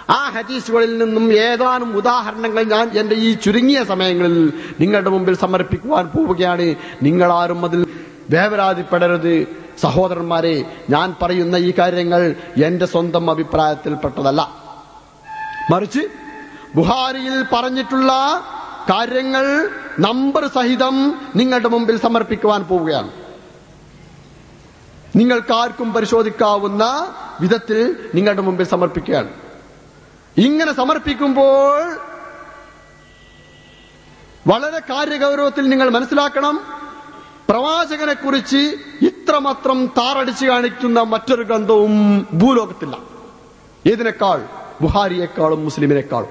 ആ ഹദീസുകളിൽ നിന്നും ഏതാനും ഉദാഹരണങ്ങൾ ഞാൻ എന്റെ ഈ ചുരുങ്ങിയ സമയങ്ങളിൽ നിങ്ങളുടെ മുമ്പിൽ സമർപ്പിക്കുവാൻ പോവുകയാണ് നിങ്ങളാരും അതിൽ വേവരാതിപ്പെടരുത് സഹോദരന്മാരെ ഞാൻ പറയുന്ന ഈ കാര്യങ്ങൾ എന്റെ സ്വന്തം അഭിപ്രായത്തിൽപ്പെട്ടതല്ല മറിച്ച് ബുഹാരിയിൽ പറഞ്ഞിട്ടുള്ള കാര്യങ്ങൾ നമ്പർ സഹിതം നിങ്ങളുടെ മുമ്പിൽ സമർപ്പിക്കുവാൻ പോവുകയാണ് നിങ്ങൾക്കാർക്കും പരിശോധിക്കാവുന്ന വിധത്തിൽ നിങ്ങളുടെ മുമ്പിൽ സമർപ്പിക്കുകയാണ് ഇങ്ങനെ സമർപ്പിക്കുമ്പോൾ വളരെ കാര്യഗൗരവത്തിൽ നിങ്ങൾ മനസ്സിലാക്കണം പ്രവാചകനെ കുറിച്ച് ഇത്രമാത്രം താറടിച്ച് കാണിക്കുന്ന മറ്റൊരു ഗ്രന്ഥവും ഭൂലോകത്തില്ല ഏതിനേക്കാൾ ബുഹാരിയേക്കാളും മുസ്ലിമിനേക്കാളും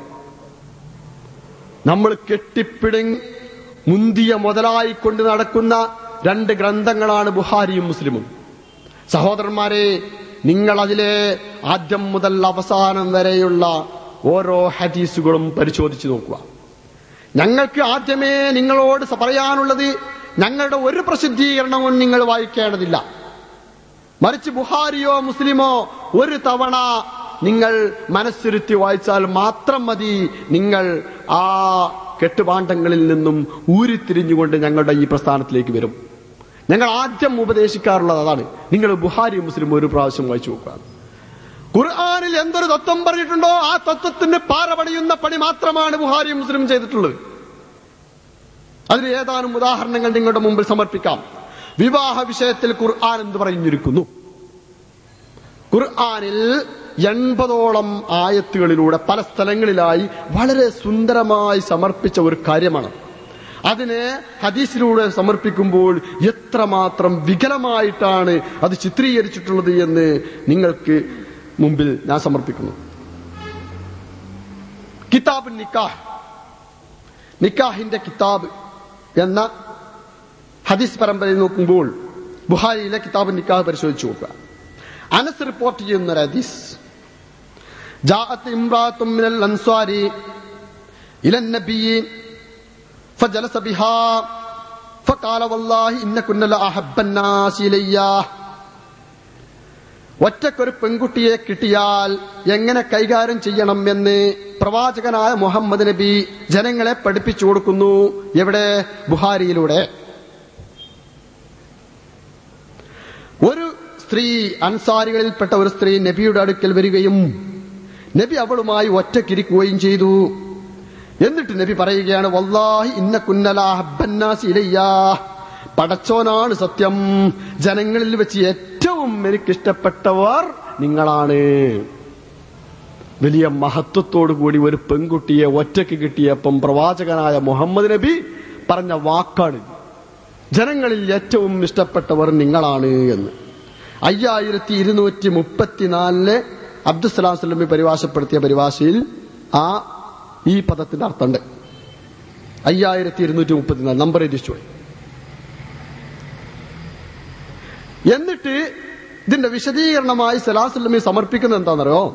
നമ്മൾ കെട്ടിപ്പിടുങ്ങി മുന്തിയ മുതലായിക്കൊണ്ട് നടക്കുന്ന രണ്ട് ഗ്രന്ഥങ്ങളാണ് ബുഹാരിയും മുസ്ലിമും സഹോദരന്മാരെ നിങ്ങൾ അതിലെ ആദ്യം മുതൽ അവസാനം വരെയുള്ള ഓരോ ഹദീസുകളും പരിശോധിച്ചു നോക്കുക ഞങ്ങൾക്ക് ആദ്യമേ നിങ്ങളോട് പറയാനുള്ളത് ഞങ്ങളുടെ ഒരു പ്രസിദ്ധീകരണവും നിങ്ങൾ വായിക്കേണ്ടതില്ല മറിച്ച് ബുഹാരിയോ മുസ്ലിമോ ഒരു തവണ നിങ്ങൾ മനസ്സിരുത്തി വായിച്ചാൽ മാത്രം മതി നിങ്ങൾ ആ കെട്ടുപാണ്ഡങ്ങളിൽ നിന്നും ഊരിത്തിരിഞ്ഞുകൊണ്ട് ഞങ്ങളുടെ ഈ പ്രസ്ഥാനത്തിലേക്ക് വരും ഞങ്ങൾ ആദ്യം ഉപദേശിക്കാറുള്ളത് അതാണ് നിങ്ങൾ ബുഹാരി മുസ്ലിം ഒരു പ്രാവശ്യം വായിച്ചു നോക്കുക ഖുർആാനിൽ എന്തൊരു തത്വം പറഞ്ഞിട്ടുണ്ടോ ആ തത്വത്തിന് പാറപണിയുന്ന പണി മാത്രമാണ് ബുഹാരി മുസ്ലിം ചെയ്തിട്ടുള്ളത് അതിന് ഏതാനും ഉദാഹരണങ്ങൾ നിങ്ങളുടെ മുമ്പിൽ സമർപ്പിക്കാം വിവാഹ വിഷയത്തിൽ ഖുർആൻ എന്ത് പറഞ്ഞിരിക്കുന്നു ഖുർആനിൽ എൺപതോളം ആയത്തുകളിലൂടെ പല സ്ഥലങ്ങളിലായി വളരെ സുന്ദരമായി സമർപ്പിച്ച ഒരു കാര്യമാണ് അതിനെ ഹദീസിലൂടെ സമർപ്പിക്കുമ്പോൾ എത്രമാത്രം വികലമായിട്ടാണ് അത് ചിത്രീകരിച്ചിട്ടുള്ളത് എന്ന് നിങ്ങൾക്ക് മുമ്പിൽ ഞാൻ സമർപ്പിക്കുന്നു കിതാബ് നിക്കാഹ് നിക്കാഹിന്റെ കിതാബ് എന്ന ഹദീസ് പരമ്പരയിൽ നോക്കുമ്പോൾ ബുഹാരിയിലെ കിതാബ് നിക്കാഹ് പരിശോധിച്ചു നോക്കുക അനസ് റിപ്പോർട്ട് ചെയ്യുന്ന ഒരു ഹദീസ് جاءت امرأة من الأنصار إلى النبي فجلس بها فقال والله إن كنا لأحب الناس إليّ ഒറ്റക്കൊരു പെൺകുട്ടിയെ കിട്ടിയാൽ എങ്ങനെ കൈകാര്യം ചെയ്യണം എന്ന് പ്രവാചകനായ മുഹമ്മദ് നബി ജനങ്ങളെ പഠിപ്പിച്ചു കൊടുക്കുന്നു എവിടെ ബുഹാരിയിലൂടെ ഒരു സ്ത്രീ അൻസാരികളിൽപ്പെട്ട ഒരു സ്ത്രീ നബിയുടെ അടുക്കൽ വരികയും നബി അവളുമായി ഒറ്റക്കിരിക്കുകയും ചെയ്തു എന്നിട്ട് നബി പറയുകയാണ് വല്ലാഹി ഇന്ന കുന്നലാഹബന്നാസ് ഇലയ്യാ പടച്ചോനാണ് സത്യം ജനങ്ങളിൽ വെച്ച് ഏറ്റവും എനിക്കിഷ്ടപ്പെട്ടവർ നിങ്ങളാണ് വലിയ മഹത്വത്തോടു കൂടി ഒരു പെൺകുട്ടിയെ ഒറ്റയ്ക്ക് കിട്ടിയപ്പം പ്രവാചകനായ മുഹമ്മദ് നബി പറഞ്ഞ വാക്കാണ് ജനങ്ങളിൽ ഏറ്റവും ഇഷ്ടപ്പെട്ടവർ നിങ്ങളാണ് എന്ന് അയ്യായിരത്തി ഇരുന്നൂറ്റി മുപ്പത്തിനാലില് അബ്ദുസലാം സ്വലമി പരിഭാഷപ്പെടുത്തിയ പരിഭാഷയിൽ ആ ഈ പദത്തിന്റെ അർത്ഥമുണ്ട് അയ്യായിരത്തി ഇരുന്നൂറ്റി മുപ്പത്തിനാല് നമ്പർ എഴുതിച്ചോളി എന്നിട്ട് ഇതിന്റെ വിശദീകരണമായി സലാസുല്ലമി സമർപ്പിക്കുന്നത് എന്താണെന്നറിയോ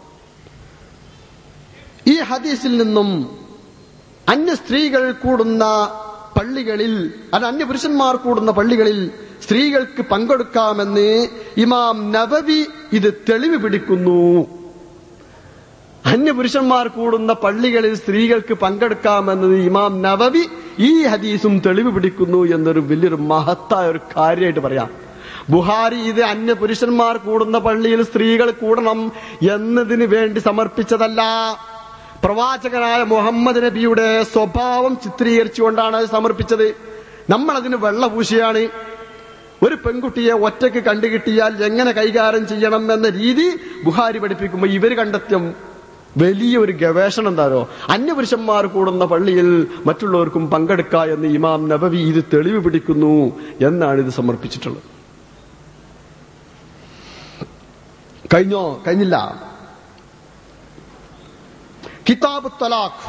ഈ ഹദീസിൽ നിന്നും അന്യ സ്ത്രീകൾ കൂടുന്ന പള്ളികളിൽ അല്ല അന്യ പുരുഷന്മാർ കൂടുന്ന പള്ളികളിൽ സ്ത്രീകൾക്ക് പങ്കെടുക്കാമെന്ന് ഇമാം നവവി ഇത് തെളിവ് പിടിക്കുന്നു അന്യപുരുഷന്മാർ കൂടുന്ന പള്ളികളിൽ സ്ത്രീകൾക്ക് പങ്കെടുക്കാമെന്നത് ഇമാം നവവി ഈ ഹദീസും തെളിവ് പിടിക്കുന്നു എന്നൊരു വലിയൊരു മഹത്തായ ഒരു കാര്യമായിട്ട് പറയാം ബുഹാരി ഇത് അന്യപുരുഷന്മാർ കൂടുന്ന പള്ളിയിൽ സ്ത്രീകൾ കൂടണം എന്നതിന് വേണ്ടി സമർപ്പിച്ചതല്ല പ്രവാചകനായ മുഹമ്മദ് നബിയുടെ സ്വഭാവം ചിത്രീകരിച്ചുകൊണ്ടാണ് അത് സമർപ്പിച്ചത് നമ്മൾ അതിന് വെള്ളപൂശിയാണ് ഒരു പെൺകുട്ടിയെ ഒറ്റയ്ക്ക് കണ്ടുകിട്ടിയാൽ എങ്ങനെ കൈകാര്യം ചെയ്യണം എന്ന രീതി ബുഹാരി പഠിപ്പിക്കുമ്പോൾ ഇവർ കണ്ടെത്തിയ വലിയൊരു ഗവേഷണം എന്താണോ അന്യപുരുഷന്മാർ കൂടുന്ന പള്ളിയിൽ മറ്റുള്ളവർക്കും പങ്കെടുക്ക എന്ന് ഇമാം നബവി ഇത് തെളിവ് പിടിക്കുന്നു എന്നാണ് ഇത് സമർപ്പിച്ചിട്ടുള്ളത് കഴിഞ്ഞോ കഴിഞ്ഞില്ല കിതാബ് തലാഖ്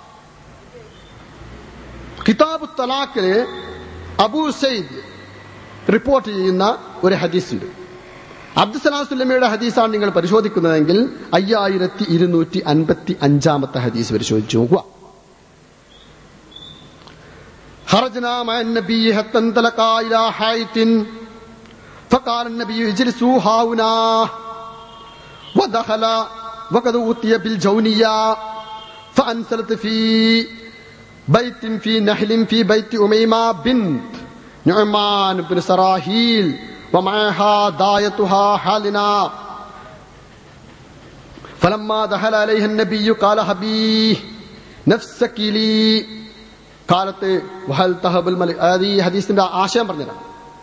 കിതാബ് തലാഖില് അബൂ സയ്ദ് റിപ്പോർട്ട് ചെയ്യുന്ന ഒരു ഹദീസ് ഉണ്ട് അബ്ദുസലാം സുല്ലമയുടെ ഹദീസാണ് നിങ്ങൾ പരിശോധിക്കുന്നതെങ്കിൽ അയ്യായിരത്തി ഇരുന്നൂറ്റി അൻപത്തി അഞ്ചാമത്തെ ഹദീസ് പരിശോധിച്ചു നോക്കുക خرجنا مع النبي حتى انطلقا إلى حائط فقال النبي اجلسوا هاهنا ودخل وقد أوتي بالجونية فأنزلت في بيت في نحل في بيت أميمة بنت نعمان بن سراهيل ومعها دايتها حالنا فلما دخل عليها النبي قال حبيه نفسك لي قالت وهل تهب الملك هذه حديثിന്റെ ആശയം പറഞ്ഞുതരാം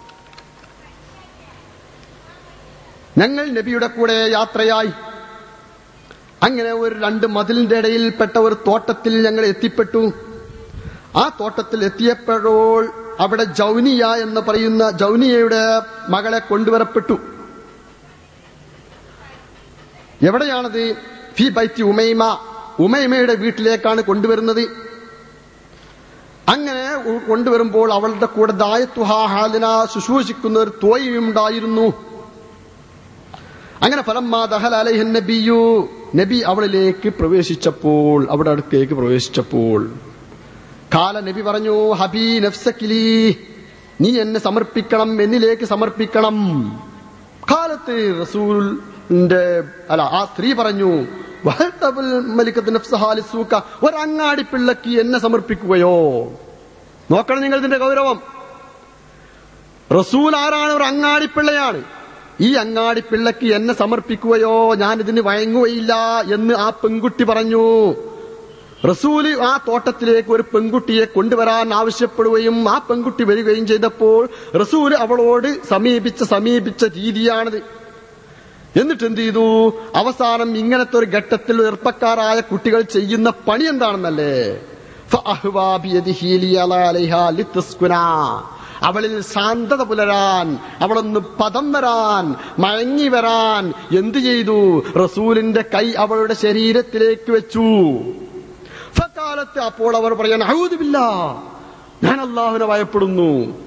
ഞങ്ങൾ നബിയുടെ കൂടെ യാത്രയായി അങ്ങനെ ഒരു രണ്ട് മതിലിന്റെ ഇടയിൽപ്പെട്ട ഒരു തോട്ടത്തിൽ ഞങ്ങൾ എത്തിപ്പെട്ടു ആ തോട്ടത്തിൽ എത്തിയപ്പോഴോൾ അവിടെ ജൗനിയ എന്ന് പറയുന്ന ജൗനിയയുടെ മകളെ കൊണ്ടുവരപ്പെട്ടു എവിടെയാണത് ഫി ബൈത്തി ഉമൈമ ഉമൈമയുടെ വീട്ടിലേക്കാണ് കൊണ്ടുവരുന്നത് അങ്ങനെ ഉ- കൊണ്ടുവരുമ്പോൾ അവളുടെ കൂടെ ദായത്തുഹാ ഹാലിന ശുശ്രൂഷിക്കുന്ന ഒരു തോയുണ്ടായിരുന്നു അങ്ങനെ ഫലം ദഹൽ അലൈഹൻ നബിയു നബി അവളിലേക്ക് പ്രവേശിച്ചപ്പോൾ അവിടെ അടുത്തേക്ക് പ്രവേശിച്ചപ്പോൾ കാല നബി പറഞ്ഞു ഹബീ നഫ്സക്കിലി നീ എന്നെ സമർപ്പിക്കണം എന്നിലേക്ക് സമർപ്പിക്കണം കാലത്ത് റസൂലിന്റെ അല്ല ആ സ്ത്രീ പറഞ്ഞു വഹത്തബുൽ മലിക്കത്ത് നഫ്സഹാ ലിസ്സൂക്ക ഒരങ്ങാടി പിള്ളക്ക് എന്നെ സമർപ്പിക്കുകയോ നോക്കണം നിങ്ങൾ ഇതിന്റെ ഗൗരവം റസൂൽ ആരാണ് ഒരു അങ്ങാടിപ്പിള്ളയാണ് ഈ അങ്ങാടിപ്പിള്ളക്ക് എന്നെ സമർപ്പിക്കുകയോ ഞാൻ ഇതിന് വഴങ്ങുകയില്ല എന്ന് ആ പെൺകുട്ടി പറഞ്ഞു റസൂല് ആ തോട്ടത്തിലേക്ക് ഒരു പെൺകുട്ടിയെ കൊണ്ടുവരാൻ ആവശ്യപ്പെടുകയും ആ പെൺകുട്ടി വരികയും ചെയ്തപ്പോൾ റസൂല് അവളോട് സമീപിച്ച സമീപിച്ച രീതിയാണിത് എന്നിട്ട് എന്ത് ചെയ്തു അവസാനം ഇങ്ങനത്തെ ഒരു ഘട്ടത്തിൽ ചെറുപ്പക്കാരായ കുട്ടികൾ ചെയ്യുന്ന പണി എന്താണെന്നല്ലേ ഫഅഹ്വാ ബിയദിഹി ലിയല അലൈഹാ ലിതസ്കുനാ. അവളിൽ ശാന്തത പുലരാൻ അവളൊന്ന് പദം വരാൻ മയങ്ങി വരാൻ എന്തു ചെയ്തു റസൂലിന്റെ കൈ അവളുടെ ശരീരത്തിലേക്ക് വെച്ചു ഫക്കാലത്ത് അപ്പോൾ അവർ പറയാൻ ഔദുബില്ല ഞാൻ അള്ളാഹുവിനെ ഭയപ്പെടുന്നു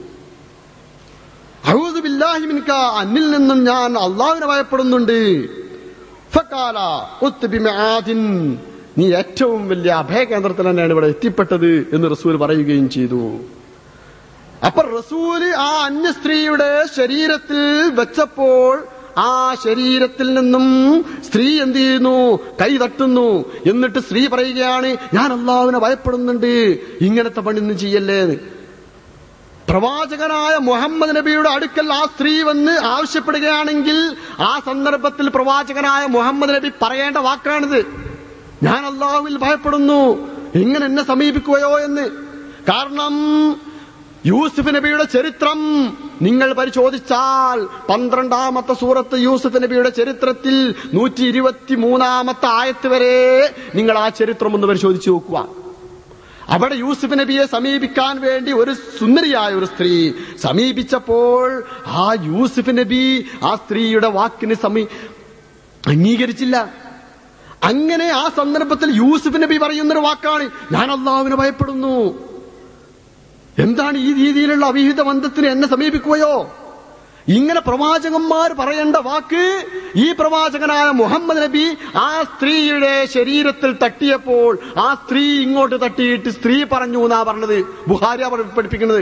ഔദു ബില്ലാഹി മിൻക അന്നിൽ നിന്നും ഞാൻ അള്ളാഹുവിനെ ഭയപ്പെടുന്നുണ്ട് ഫക്കാല ഉത്ത് ബിമആദിൻ നീ ഏറ്റവും വലിയ അഭയകേന്ദ്രത്തിൽ തന്നെയാണ് ഇവിടെ എത്തിപ്പെട്ടത് എന്ന് റസൂൽ പറയുകയും ചെയ്തു അപ്പൊ റസൂല് ആ അന്യ സ്ത്രീയുടെ ശരീരത്തിൽ വെച്ചപ്പോൾ ആ ശരീരത്തിൽ നിന്നും സ്ത്രീ എന്ത് ചെയ്യുന്നു കൈ തട്ടുന്നു എന്നിട്ട് സ്ത്രീ പറയുകയാണ് ഞാൻ അള്ളാഹുവിനെ ഭയപ്പെടുന്നുണ്ട് ഇങ്ങനത്തെ പണിയൊന്നും ചെയ്യല്ലേ എന്ന്. പ്രവാചകനായ മുഹമ്മദ് നബിയുടെ അടുക്കൽ ആ സ്ത്രീ വന്ന് ആവശ്യപ്പെടുകയാണെങ്കിൽ ആ സന്ദർഭത്തിൽ പ്രവാചകനായ മുഹമ്മദ് നബി പറയേണ്ട വാക്കാണിത് ഞാൻ അള്ളാഹുവിൽ ഭയപ്പെടുന്നു ഇങ്ങനെ എന്നെ സമീപിക്കുകയോ എന്ന് കാരണം യൂസുഫ് നബിയുടെ ചരിത്രം നിങ്ങൾ പരിശോധിച്ചാൽ പന്ത്രണ്ടാമത്തെ സൂറത്ത് യൂസുഫ് നബിയുടെ ചരിത്രത്തിൽ നൂറ്റി ഇരുപത്തി മൂന്നാമത്തെ ആയത്ത് വരെ നിങ്ങൾ ആ ചരിത്രം ഒന്ന് പരിശോധിച്ച് നോക്കുക അവിടെ യൂസുഫ് നബിയെ സമീപിക്കാൻ വേണ്ടി ഒരു സുന്ദരിയായ ഒരു സ്ത്രീ സമീപിച്ചപ്പോൾ ആ യൂസുഫ് നബി ആ സ്ത്രീയുടെ വാക്കിന് സമീ അംഗീകരിച്ചില്ല അങ്ങനെ ആ സന്ദർഭത്തിൽ യൂസുഫ് നബി പറയുന്നൊരു വാക്കാണ് ഞാൻ അള്ളാഹുവിനെ ഭയപ്പെടുന്നു എന്താണ് ഈ രീതിയിലുള്ള അവിഹിത ബന്ധത്തിന് എന്നെ സമീപിക്കുകയോ ഇങ്ങനെ പ്രവാചകന്മാർ പറയേണ്ട വാക്ക് ഈ പ്രവാചകനായ മുഹമ്മദ് നബി ആ സ്ത്രീയുടെ ശരീരത്തിൽ തട്ടിയപ്പോൾ ആ സ്ത്രീ ഇങ്ങോട്ട് തട്ടിയിട്ട് സ്ത്രീ പറഞ്ഞു എന്നാ പറഞ്ഞത് ബുഹാരിയ പഠിപ്പിക്കുന്നത്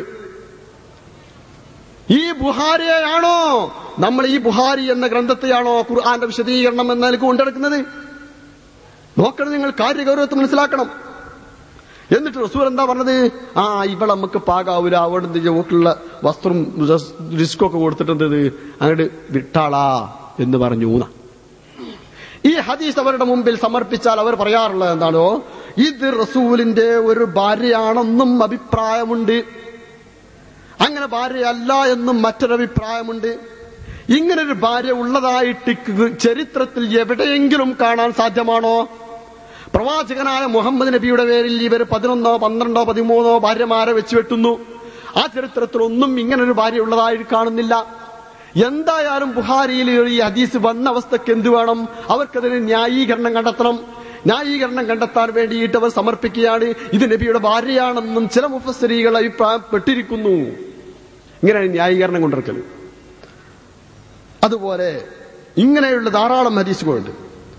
ഈ ബുഹാരിയെയാണോ നമ്മൾ ഈ ബുഹാരി എന്ന ഗ്രന്ഥത്തെയാണോ ഖുർആന്റെ വിശദീകരണം എന്ന നിലക്ക് കൊണ്ടെടുക്കുന്നത് നോക്കണം നിങ്ങൾ കാര്യഗൗരവത്തെ മനസ്സിലാക്കണം എന്നിട്ട് റസൂൽ എന്താ പറഞ്ഞത് ആ ഇവളെ നമുക്ക് പാകാവൂല അവിടെ എന്ത് ഓട്ടുള്ള വസ്ത്രം റിസ്കൊക്കെ കൊടുത്തിട്ട് എന്ത് അങ്ങോട്ട് വിട്ടാളാ എന്ന് പറഞ്ഞു ഊന്ന. ഈ ഹദീസ് അവരുടെ മുമ്പിൽ സമർപ്പിച്ചാൽ അവർ പറയാറുള്ളത് എന്താണോ ഇത് റസൂലിന്റെ ഒരു ഭാര്യയാണെന്നും അഭിപ്രായമുണ്ട് അങ്ങനെ ഭാര്യയല്ല എന്നും മറ്റൊരഭിപ്രായമുണ്ട് ഇങ്ങനൊരു ഭാര്യ ഉള്ളതായിട്ട് ചരിത്രത്തിൽ എവിടെയെങ്കിലും കാണാൻ സാധ്യമാണോ പ്രവാചകനായ മുഹമ്മദ് നബിയുടെ പേരിൽ ഇവർ പതിനൊന്നോ പന്ത്രണ്ടോ പതിമൂന്നോ ഭാര്യമാരെ വെച്ച് വെട്ടുന്നു ആ ചരിത്രത്തിൽ ഒന്നും ഇങ്ങനൊരു ഭാര്യ ഉള്ളതായി കാണുന്നില്ല എന്തായാലും ബുഹാരിയിൽ ഈ ഹദീസ് വന്ന അവസ്ഥക്ക് എന്ത് വേണം അവർക്കതിന് ന്യായീകരണം കണ്ടെത്തണം ന്യായീകരണം കണ്ടെത്താൻ വേണ്ടിയിട്ട് അവർ സമർപ്പിക്കുകയാണ് ഇത് നബിയുടെ ഭാര്യയാണെന്നും ചില മുഫസ്സരികൾ അഭിപ്രായപ്പെട്ടിരിക്കുന്നു ഇങ്ങനെയാണ് ന്യായീകരണം കൊണ്ടിരിക്കൽ അതുപോലെ ഇങ്ങനെയുള്ള ധാരാളം ഹദീസുകളുണ്ട്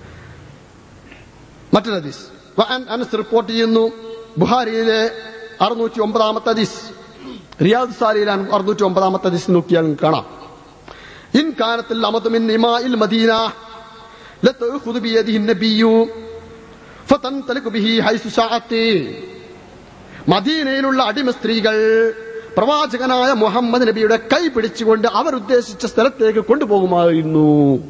മറ്റൊരു ഹദീസ് വഅൻ അനസ് റിപ്പോർട്ട് ചെയ്യുന്നു ബുഹാരിയിലെ അറുന്നൂറ്റി ഒമ്പതാമത്തെ ഹദീസ് റിയാദ് സാലിയിലെ അറുന്നൂറ്റി ഒമ്പതാമത്തെ ഹദീസ് നോക്കിയാൽ നിങ്ങൾക്ക് കാണാം ഇൻ കാനത്തിൽ അമതുമിൻ ഇമായിൽ മദീന ലതഖുദു ബിയദിഹി നബിയ്യു ഫതൻതലിഖു ബിഹി ഹൈസു ശഅത്തി മദീനയിലുള്ള അടിമ സ്ത്രീകൾ പ്രവാചകനായ മുഹമ്മദ് നബിയുടെ കൈ പിടിച്ചുകൊണ്ട് അവർ ഉദ്ദേശിച്ച സ്ഥലത്തേക്ക് കൊണ്ടുപോകുമായിരുന്നു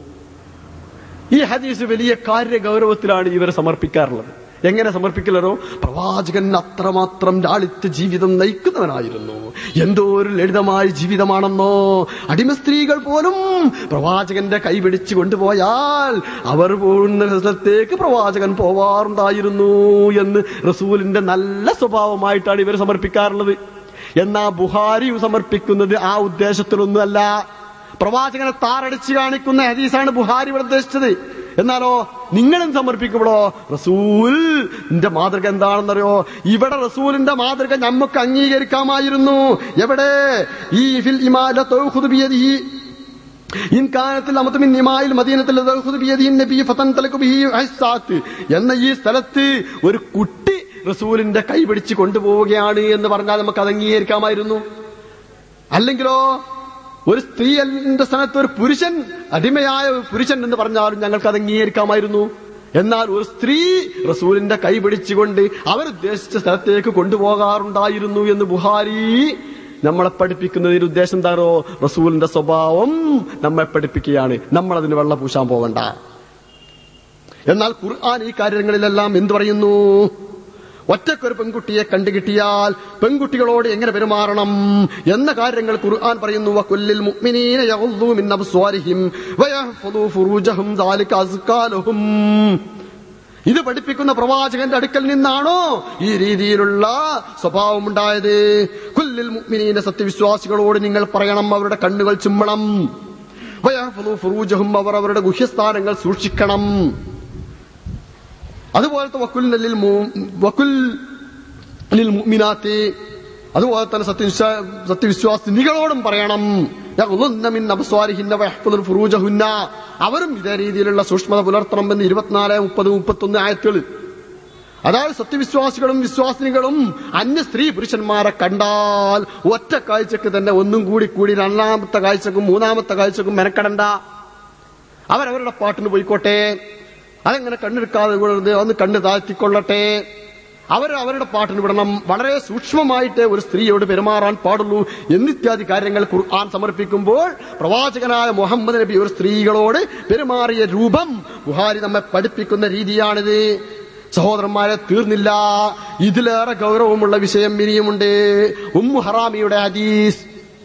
ഈ ഹദീസ് വലിയ കാര്യഗൗരവത്തിലാണ് ഇവർ സമർപ്പിക്കാറുള്ളത് എങ്ങനെ സമർപ്പിക്കലോ പ്രവാചകൻ അത്രമാത്രം ലാളിത്യ ജീവിതം നയിക്കുന്നവനായിരുന്നു എന്തോ ഒരു ലളിതമായ ജീവിതമാണെന്നോ അടിമ സ്ത്രീകൾ പോലും പ്രവാചകന്റെ കൈ പിടിച്ചു കൊണ്ടുപോയാൽ അവർ പോകുന്ന സ്ഥലത്തേക്ക് പ്രവാചകൻ പോവാറുണ്ടായിരുന്നു എന്ന് റസൂലിന്റെ നല്ല സ്വഭാവമായിട്ടാണ് ഇവർ സമർപ്പിക്കാറുള്ളത് എന്നാ ബുഹാരി സമർപ്പിക്കുന്നത് ആ ഉദ്ദേശത്തിലൊന്നുമല്ല പ്രവാചകനെ താറടിച്ച് കാണിക്കുന്ന ഹദീസാണ് ബുഹാരി ഇവിടെ ഉദ്ദേശിച്ചത് എന്നാലോ നിങ്ങളും സമർപ്പിക്കുമ്പോഴോ റസൂലിന്റെ മാതൃക എന്താണെന്നറിയോ ഇവിടെ റസൂലിന്റെ മാതൃക നമുക്ക് അംഗീകരിക്കാമായിരുന്നു എവിടെ ഈ ഫിൽ ഇമാല തൗഹുദ് ഇൻ കാനത്തിൽ അമത്ത് മിൻ നിമായിൽ മദീനത്തിൽ തൗഹുദ് ബിയദിഹിൻ നബി ഫതൻ തലകു ബിഹി ഹസ്സാത്ത് എന്ന ഈ സ്ഥലത്ത് ഒരു കുട്ടി റസൂലിന്റെ കൈ പിടിച്ച് കൊണ്ടുപോവുകയാണ് എന്ന് പറഞ്ഞാൽ നമുക്ക് അത് അംഗീകരിക്കാമായിരുന്നു അല്ലെങ്കിലോ ഒരു സ്ത്രീന്റെ സ്ഥാനത്ത് ഒരു പുരുഷൻ അടിമയായ ഒരു പുരുഷൻ എന്ന് പറഞ്ഞാലും ഞങ്ങൾക്ക് അത് അംഗീകരിക്കാമായിരുന്നു എന്നാൽ ഒരു സ്ത്രീ റസൂലിന്റെ കൈ പിടിച്ചുകൊണ്ട് അവരുദ്ദേശിച്ച സ്ഥലത്തേക്ക് കൊണ്ടുപോകാറുണ്ടായിരുന്നു എന്ന് ബുഹാരി നമ്മളെ പഠിപ്പിക്കുന്നതിന് ഉദ്ദേശം എന്താണോ റസൂലിന്റെ സ്വഭാവം നമ്മെ പഠിപ്പിക്കുകയാണ് നമ്മൾ അതിന് വെള്ളം പൂശാൻ പോകണ്ട എന്നാൽ ഖുർആൻ ഈ കാര്യങ്ങളിലെല്ലാം എന്തു പറയുന്നു ഒറ്റക്കൊരു പെൺകുട്ടിയെ കണ്ടുകിട്ടിയാൽ പെൺകുട്ടികളോട് എങ്ങനെ പെരുമാറണം എന്ന കാര്യങ്ങൾ ഖുർആൻ പറയുന്നു വകുല്ലിൽ മുഅ്മിനീന യഗ്ദൂ മിൻ അബ്സ്വാരിഹിം വയഹ്ഫദൂ ഫുറൂജഹും ദാലിക അസ്കാ ലഹും ഇത് പഠിപ്പിക്കുന്ന പ്രവാചകന്റെ അടുക്കൽ നിന്നാണോ ഈ രീതിയിലുള്ള സ്വഭാവം ഉണ്ടായത് കുല്ലിൽ മുഅ്മിനീന സത്യവിശ്വാസികളോട് നിങ്ങൾ പറയണം അവരുടെ കണ്ണുകൾ ചുമ്മണം വയഹ്ഫദൂ ഫുറൂജഹും അവർ അവരുടെ ഗുഹ്യസ്ഥാനങ്ങൾ സൂക്ഷിക്കണം അതുപോലത്തെ വക്കുൽ ലിൽ മു- വക്കുൽ ലിൽ മുഅ്മിനാത്തി അതുപോലെ തന്നെ സത്യവിശ്വാ സത്യവിശ്വാസിനികളോടും പറയണം യഗ്ളുന്ന മിൻ അബ്സ്വാരിഹിന്ന വയഹ്ഫദുൽ ഫുറൂജഹുന്ന അവരും ഇതേ രീതിയിലുള്ള സൂക്ഷ്മത പുലർത്തണം എന്ന് ഇരുപത്തിനാല് മുപ്പത് മുപ്പത്തൊന്ന് ആയത്തുകൾ അതായത് സത്യവിശ്വാസികളും വിശ്വാസിനികളും അന്യ സ്ത്രീ പുരുഷന്മാരെ കണ്ടാൽ ഒറ്റ കാഴ്ചക്ക് തന്നെ ഒന്നും കൂടി കൂടി രണ്ടാമത്തെ കാഴ്ചക്കും മൂന്നാമത്തെ കാഴ്ചക്കും മെനക്കെടണ്ട അവരവരുടെ പാട്ടിന് പോയിക്കോട്ടെ അതെങ്ങനെ കണ്ണെടുക്കാതെ കൊള്ളരുത് ഒന്ന് കണ്ണ് താഴ്ത്തിക്കൊള്ളട്ടെ അവർ അവരുടെ പാട്ടിന് വിടണം വളരെ സൂക്ഷ്മമായിട്ട് ഒരു സ്ത്രീയോട് പെരുമാറാൻ പാടുള്ളൂ എന്നിത്യാദി കാര്യങ്ങൾ ഖുർആൻ സമർപ്പിക്കുമ്പോൾ പ്രവാചകനായ മുഹമ്മദ് നബി ഒരു സ്ത്രീകളോട് പെരുമാറിയ രൂപം ബുഹാരി നമ്മെ പഠിപ്പിക്കുന്ന രീതിയാണിത് സഹോദരന്മാരെ തീർന്നില്ല ഇതിലേറെ ഗൗരവമുള്ള വിഷയം ഇനിയുമുണ്ട് ഉമ്മു ഹറാമിയുടെ ഹദീസ്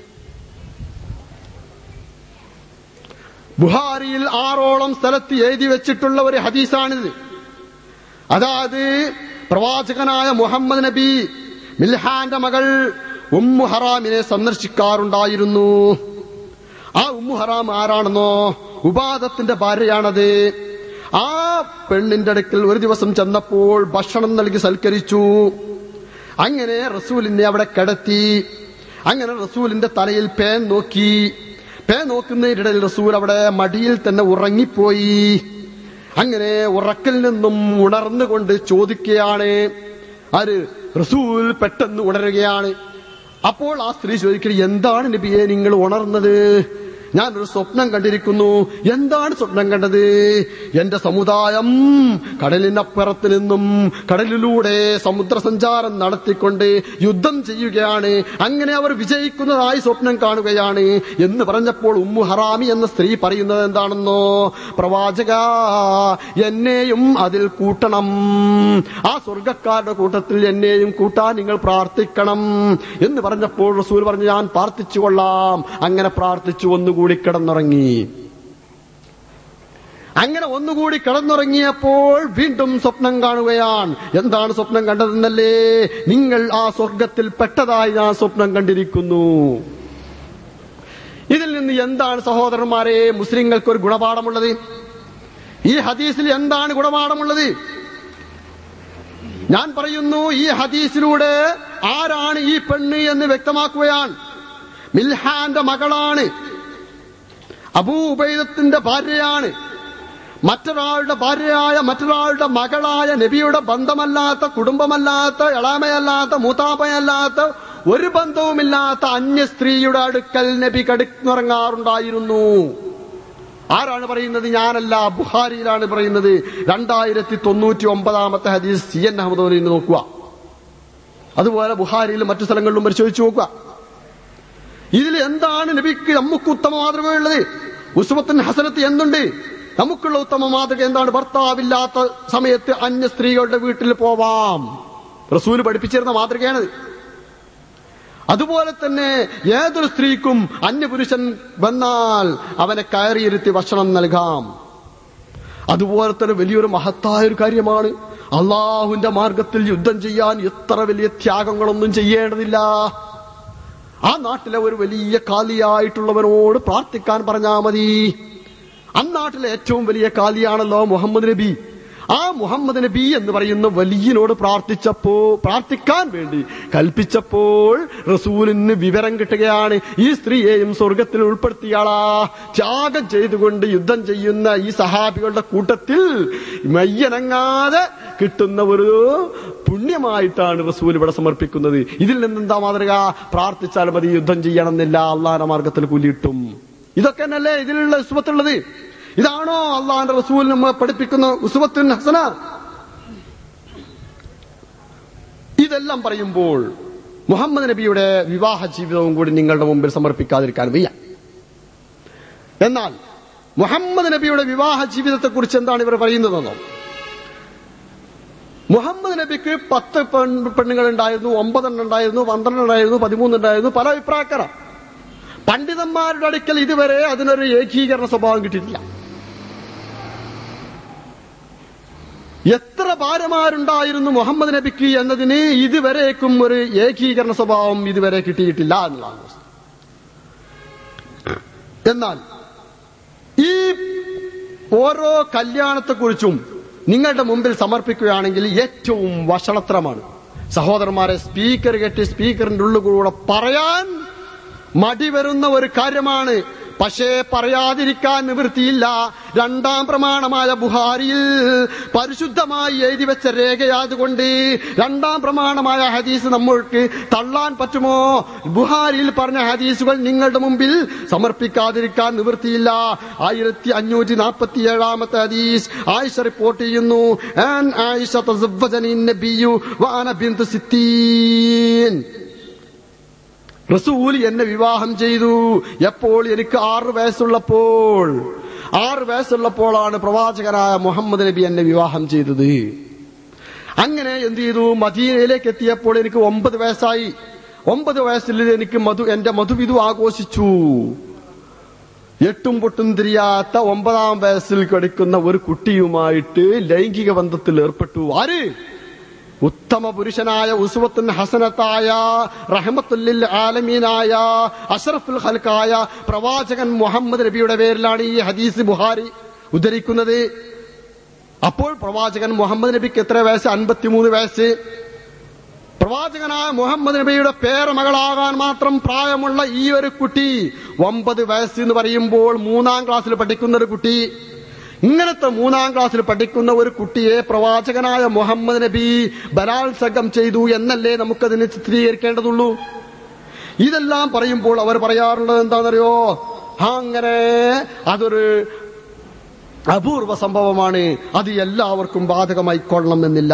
ബുഹാരിയിൽ ആറോളം സ്ഥലത്ത് എഴുതി വെച്ചിട്ടുള്ള ഒരു ഹദീസാണിത് അതായത് പ്രവാചകനായ മുഹമ്മദ് നബി മിൽഹാന്റെ മകൾ ഉമ്മു ഹറാമിനെ സന്ദർശിക്കാറുണ്ടായിരുന്നു ആ ഉമ്മു ഹറാം ആരാണെന്നോ ഉപാദത്തിന്റെ ഭാര്യയാണത് ആ പെണ്ണിന്റെ അടുക്കൽ ഒരു ദിവസം ചെന്നപ്പോൾ ഭക്ഷണം നൽകി സൽക്കരിച്ചു അങ്ങനെ റസൂലിനെ അവിടെ കിടത്തി അങ്ങനെ റസൂലിന്റെ തലയിൽ പേൻ നോക്കി പേൻ നോക്കുന്നതിനിടയിൽ റസൂൽ അവിടെ മടിയിൽ തന്നെ ഉറങ്ങിപ്പോയി അങ്ങനെ ഉറക്കിൽ നിന്നും ഉണർന്നുകൊണ്ട് ചോദിക്കുകയാണ് ആര് റസൂൽ പെട്ടെന്ന് ഉണരുകയാണ് അപ്പോൾ ആ സ്ത്രീ ചോദിക്കുന്നത് എന്താണ് നബിയെ നിങ്ങൾ ഉണർന്നത് ഞാനൊരു സ്വപ്നം കണ്ടിരിക്കുന്നു എന്താണ് സ്വപ്നം കണ്ടത് എന്റെ സമുദായം കടലിനപ്പുറത്ത് നിന്നും കടലിലൂടെ സമുദ്രസഞ്ചാരം നടത്തിക്കൊണ്ട് യുദ്ധം ചെയ്യുകയാണ് അങ്ങനെ അവർ വിജയിക്കുന്നതായി സ്വപ്നം കാണുകയാണ് എന്ന് പറഞ്ഞപ്പോൾ ഉമ്മു ഹറാമി എന്ന സ്ത്രീ പറയുന്നത് എന്താണെന്നോ പ്രവാചക എന്നെയും അതിൽ കൂട്ടണം ആ സ്വർഗക്കാരുടെ കൂട്ടത്തിൽ എന്നെയും കൂട്ടാൻ നിങ്ങൾ പ്രാർത്ഥിക്കണം എന്ന് പറഞ്ഞപ്പോൾ റസൂൽ പറഞ്ഞു ഞാൻ പ്രാർത്ഥിച്ചു കൊള്ളാം അങ്ങനെ പ്രാർത്ഥിച്ചു ഒന്നുകൂടി കിടന്നുറങ്ങി അങ്ങനെ ഒന്നുകൂടി കിടന്നുറങ്ങിയപ്പോൾ വീണ്ടും സ്വപ്നം കാണുകയാണ് എന്താണ് സ്വപ്നം കണ്ടതെന്നല്ലേ നിങ്ങൾ ആ സ്വർഗത്തിൽ പെട്ടതായി ഞാൻ സ്വപ്നം കണ്ടിരിക്കുന്നു ഇതിൽ നിന്ന് എന്താണ് സഹോദരന്മാരെ മുസ്ലിങ്ങൾക്ക് ഒരു ഗുണപാഠമുള്ളത് ഈ ഹദീസിൽ എന്താണ് ഗുണപാഠമുള്ളത് ഞാൻ പറയുന്നു ഈ ഹദീസിലൂടെ ആരാണ് ഈ പെണ്ണ് എന്ന് വ്യക്തമാക്കുകയാണ് മിൽഹാന്റെ മകളാണ് അബൂ ഉബൈദത്തിന്റെ ഭാര്യയാണ് മറ്റൊരാളുടെ ഭാര്യയായ മറ്റൊരാളുടെ മകളായ നബിയുടെ ബന്ധമല്ലാത്ത കുടുംബമല്ലാത്ത എളാമയല്ലാത്ത മൂത്താപ്പയല്ലാത്ത ഒരു ബന്ധവുമില്ലാത്ത അന്യ സ്ത്രീയുടെ അടുക്കൽ നബി കടുന്നുറങ്ങാറുണ്ടായിരുന്നു ആരാണ് പറയുന്നത് ഞാനല്ല ബുഹാരിയിലാണ് പറയുന്നത് രണ്ടായിരത്തി തൊണ്ണൂറ്റി ഒമ്പതാമത്തെ ഹദീസ് സി എൻ അഹമ്മദ് പറയുന്നത് നോക്കുക അതുപോലെ ബുഹാരിയിലും മറ്റു സ്ഥലങ്ങളിലും പരിശോധിച്ചു നോക്കുക ഇതിൽ എന്താണ് നബിക്ക് നമുക്ക് ഉത്തമ മാതൃകയുള്ളത് ഉസ്വത്തിന് ഹസനത്ത് എന്തുണ്ട് നമുക്കുള്ള ഉത്തമ മാതൃക എന്താണ് ഭർത്താവില്ലാത്ത സമയത്ത് അന്യ സ്ത്രീകളുടെ വീട്ടിൽ പോവാം റസൂല് പഠിപ്പിച്ചിരുന്ന മാതൃകയാണത് അതുപോലെ തന്നെ ഏതൊരു സ്ത്രീക്കും അന്യപുരുഷൻ വന്നാൽ അവനെ കയറിയിരുത്തി ഭക്ഷണം നൽകാം അതുപോലെ തന്നെ വലിയൊരു മഹത്തായ ഒരു കാര്യമാണ് അള്ളാഹുവിന്റെ മാർഗത്തിൽ യുദ്ധം ചെയ്യാൻ എത്ര വലിയ ത്യാഗങ്ങളൊന്നും ചെയ്യേണ്ടതില്ല ആ നാട്ടിലെ ഒരു വലിയ കാലിയായിട്ടുള്ളവനോട് പ്രാർത്ഥിക്കാൻ പറഞ്ഞാ മതി അന്നാട്ടിലെ ഏറ്റവും വലിയ കാലിയാണല്ലോ മുഹമ്മദ് നബി ആ മുഹമ്മദ് നബി എന്ന് പറയുന്ന വലിയനോട് പ്രാർത്ഥിച്ചപ്പോ പ്രാർത്ഥിക്കാൻ വേണ്ടി കൽപ്പിച്ചപ്പോൾ റസൂലിന് വിവരം കിട്ടുകയാണ് ഈ സ്ത്രീയെയും സ്വർഗത്തിൽ ഉൾപ്പെടുത്തിയാളാ ത്യാഗം ചെയ്തുകൊണ്ട് യുദ്ധം ചെയ്യുന്ന ഈ സഹാബികളുടെ കൂട്ടത്തിൽ മയ്യനങ്ങാതെ കിട്ടുന്ന ഒരു പുണ്യമായിട്ടാണ് റസൂൽ ഇവിടെ സമർപ്പിക്കുന്നത് ഇതിൽ നിന്നെന്താ മാതൃക പ്രാർത്ഥിച്ചാൽ മതി യുദ്ധം ചെയ്യണമെന്നില്ല അള്ളാന്റെ മാർഗത്തിൽ കൂലിയിട്ടും ഇതൊക്കെ തന്നെയല്ലേ ഇതിലുള്ള ഉസ്വത്തുള്ളത് ഇതാണോ അള്ളാന്റെ റസൂൽ നമ്മെ പഠിപ്പിക്കുന്ന ഉസ്വത്തുൻ ഹസന ഇതെല്ലാം പറയുമ്പോൾ മുഹമ്മദ് നബിയുടെ വിവാഹ ജീവിതവും കൂടി നിങ്ങളുടെ മുമ്പിൽ സമർപ്പിക്കാതിരിക്കാൻ വയ്യ എന്നാൽ മുഹമ്മദ് നബിയുടെ വിവാഹ ജീവിതത്തെക്കുറിച്ച് എന്താണ് ഇവർ പറയുന്നതെന്നോ മുഹമ്മദ് നബിക്ക് പത്ത് പെൺ പെണ്ണുങ്ങൾ ഉണ്ടായിരുന്നു ഒമ്പതെണ്ണം ഉണ്ടായിരുന്നു പന്ത്രണ്ട് ഉണ്ടായിരുന്നു പതിമൂന്ന് ഉണ്ടായിരുന്നു പല അഭിപ്രായക്കാരാണ് പണ്ഡിതന്മാരുടെ അടുക്കൽ ഇതുവരെ അതിനൊരു ഏകീകരണ സ്വഭാവം കിട്ടിയിട്ടില്ല എത്ര ഭാര്യമാരുണ്ടായിരുന്നു മുഹമ്മദ് നബിക്ക് എന്നതിന് ഇതുവരേക്കും ഒരു ഏകീകരണ സ്വഭാവം ഇതുവരെ കിട്ടിയിട്ടില്ല എന്നുള്ളതാണ് വസ്തുത. എന്നാൽ ഈ ഓരോ കല്യാണത്തെക്കുറിച്ചും നിങ്ങളുടെ മുമ്പിൽ സമർപ്പിക്കുകയാണെങ്കിൽ ഏറ്റവും വഷളത്രമാണ് സഹോദരന്മാരെ സ്പീക്കർ കെട്ടി സ്പീക്കറിന്റെ ഉള്ളിലൂടെ പറയാൻ മടി വരുന്ന ഒരു കാര്യമാണ് പക്ഷേ പറയാതിരിക്കാൻ നിവൃത്തിയില്ല രണ്ടാം പ്രമാണമായ ബുഹാരിയിൽ പരിശുദ്ധമായി എഴുതി വെച്ച രേഖയായതുകൊണ്ട് രണ്ടാം പ്രമാണമായ ഹദീസ് നമ്മൾക്ക് തള്ളാൻ പറ്റുമോ ബുഹാരിയിൽ പറഞ്ഞ ഹദീസുകൾ നിങ്ങളുടെ മുമ്പിൽ സമർപ്പിക്കാതിരിക്കാൻ നിവൃത്തിയില്ല ആയിരത്തി അഞ്ഞൂറ്റി നാൽപ്പത്തി ഏഴാമത്തെ ഹദീസ് ആയിഷ റിപ്പോർട്ട് ചെയ്യുന്നു "ആൻ ആയിഷ തസവ്വജനി നബിയു വഅന ബിന്തു സിത്തീൻ റസൂൽ എന്നെ വിവാഹം ചെയ്തു എപ്പോൾ എനിക്ക് ആറ് വയസ്സുള്ളപ്പോൾ ആറ് വയസ്സുള്ളപ്പോഴാണ് പ്രവാചകനായ മുഹമ്മദ് നബി എന്നെ വിവാഹം ചെയ്തത് അങ്ങനെ എന്ത് ചെയ്തു മദീനയിലേക്ക് എത്തിയപ്പോൾ എനിക്ക് ഒമ്പത് വയസ്സായി ഒമ്പത് വയസ്സിൽ എനിക്ക് മധു എന്റെ മധുവിധു ആഘോഷിച്ചു എട്ടും പൊട്ടും തിരിയാത്ത ഒമ്പതാം വയസ്സിൽ കിടക്കുന്ന ഒരു കുട്ടിയുമായിട്ട് ലൈംഗിക ബന്ധത്തിൽ ഏർപ്പെട്ടു ആര് ഉത്തമ പുരുഷനായ ഉസുവത്തുൻ ഹസനത്തായ റഹമത്തുല്ലിൽ ആലമീനായ അഷറഫുൽ ഹൽക്കായ പ്രവാചകൻ മുഹമ്മദ് നബിയുടെ പേരിലാണ് ഈ ഹദീസ് ബുഹാരി ഉദ്ധരിക്കുന്നത് അപ്പോൾ പ്രവാചകൻ മുഹമ്മദ് നബിക്ക് എത്ര വയസ്സ് അൻപത്തിമൂന്ന് വയസ്സ് പ്രവാചകനായ മുഹമ്മദ് നബിയുടെ പേരമകളാകാൻ മാത്രം പ്രായമുള്ള ഈ ഒരു കുട്ടി ഒമ്പത് വയസ്സ് എന്ന് പറയുമ്പോൾ മൂന്നാം ക്ലാസ്സിൽ പഠിക്കുന്ന ഒരു കുട്ടി ഇങ്ങനത്തെ മൂന്നാം ക്ലാസ്സിൽ പഠിക്കുന്ന ഒരു കുട്ടിയെ പ്രവാചകനായ മുഹമ്മദ് നബി ബലാത്സംഗം ചെയ്തു എന്നല്ലേ നമുക്കതിനെ ചിത്രീകരിക്കേണ്ടതുള്ളൂ ഇതെല്ലാം പറയുമ്പോൾ അവർ പറയാറുള്ളത് എന്താണെന്നറിയോ ആ, അങ്ങനെ അതൊരു അപൂർവ സംഭവമാണ് അത് എല്ലാവർക്കും ബാധകമായി കൊള്ളണമെന്നില്ല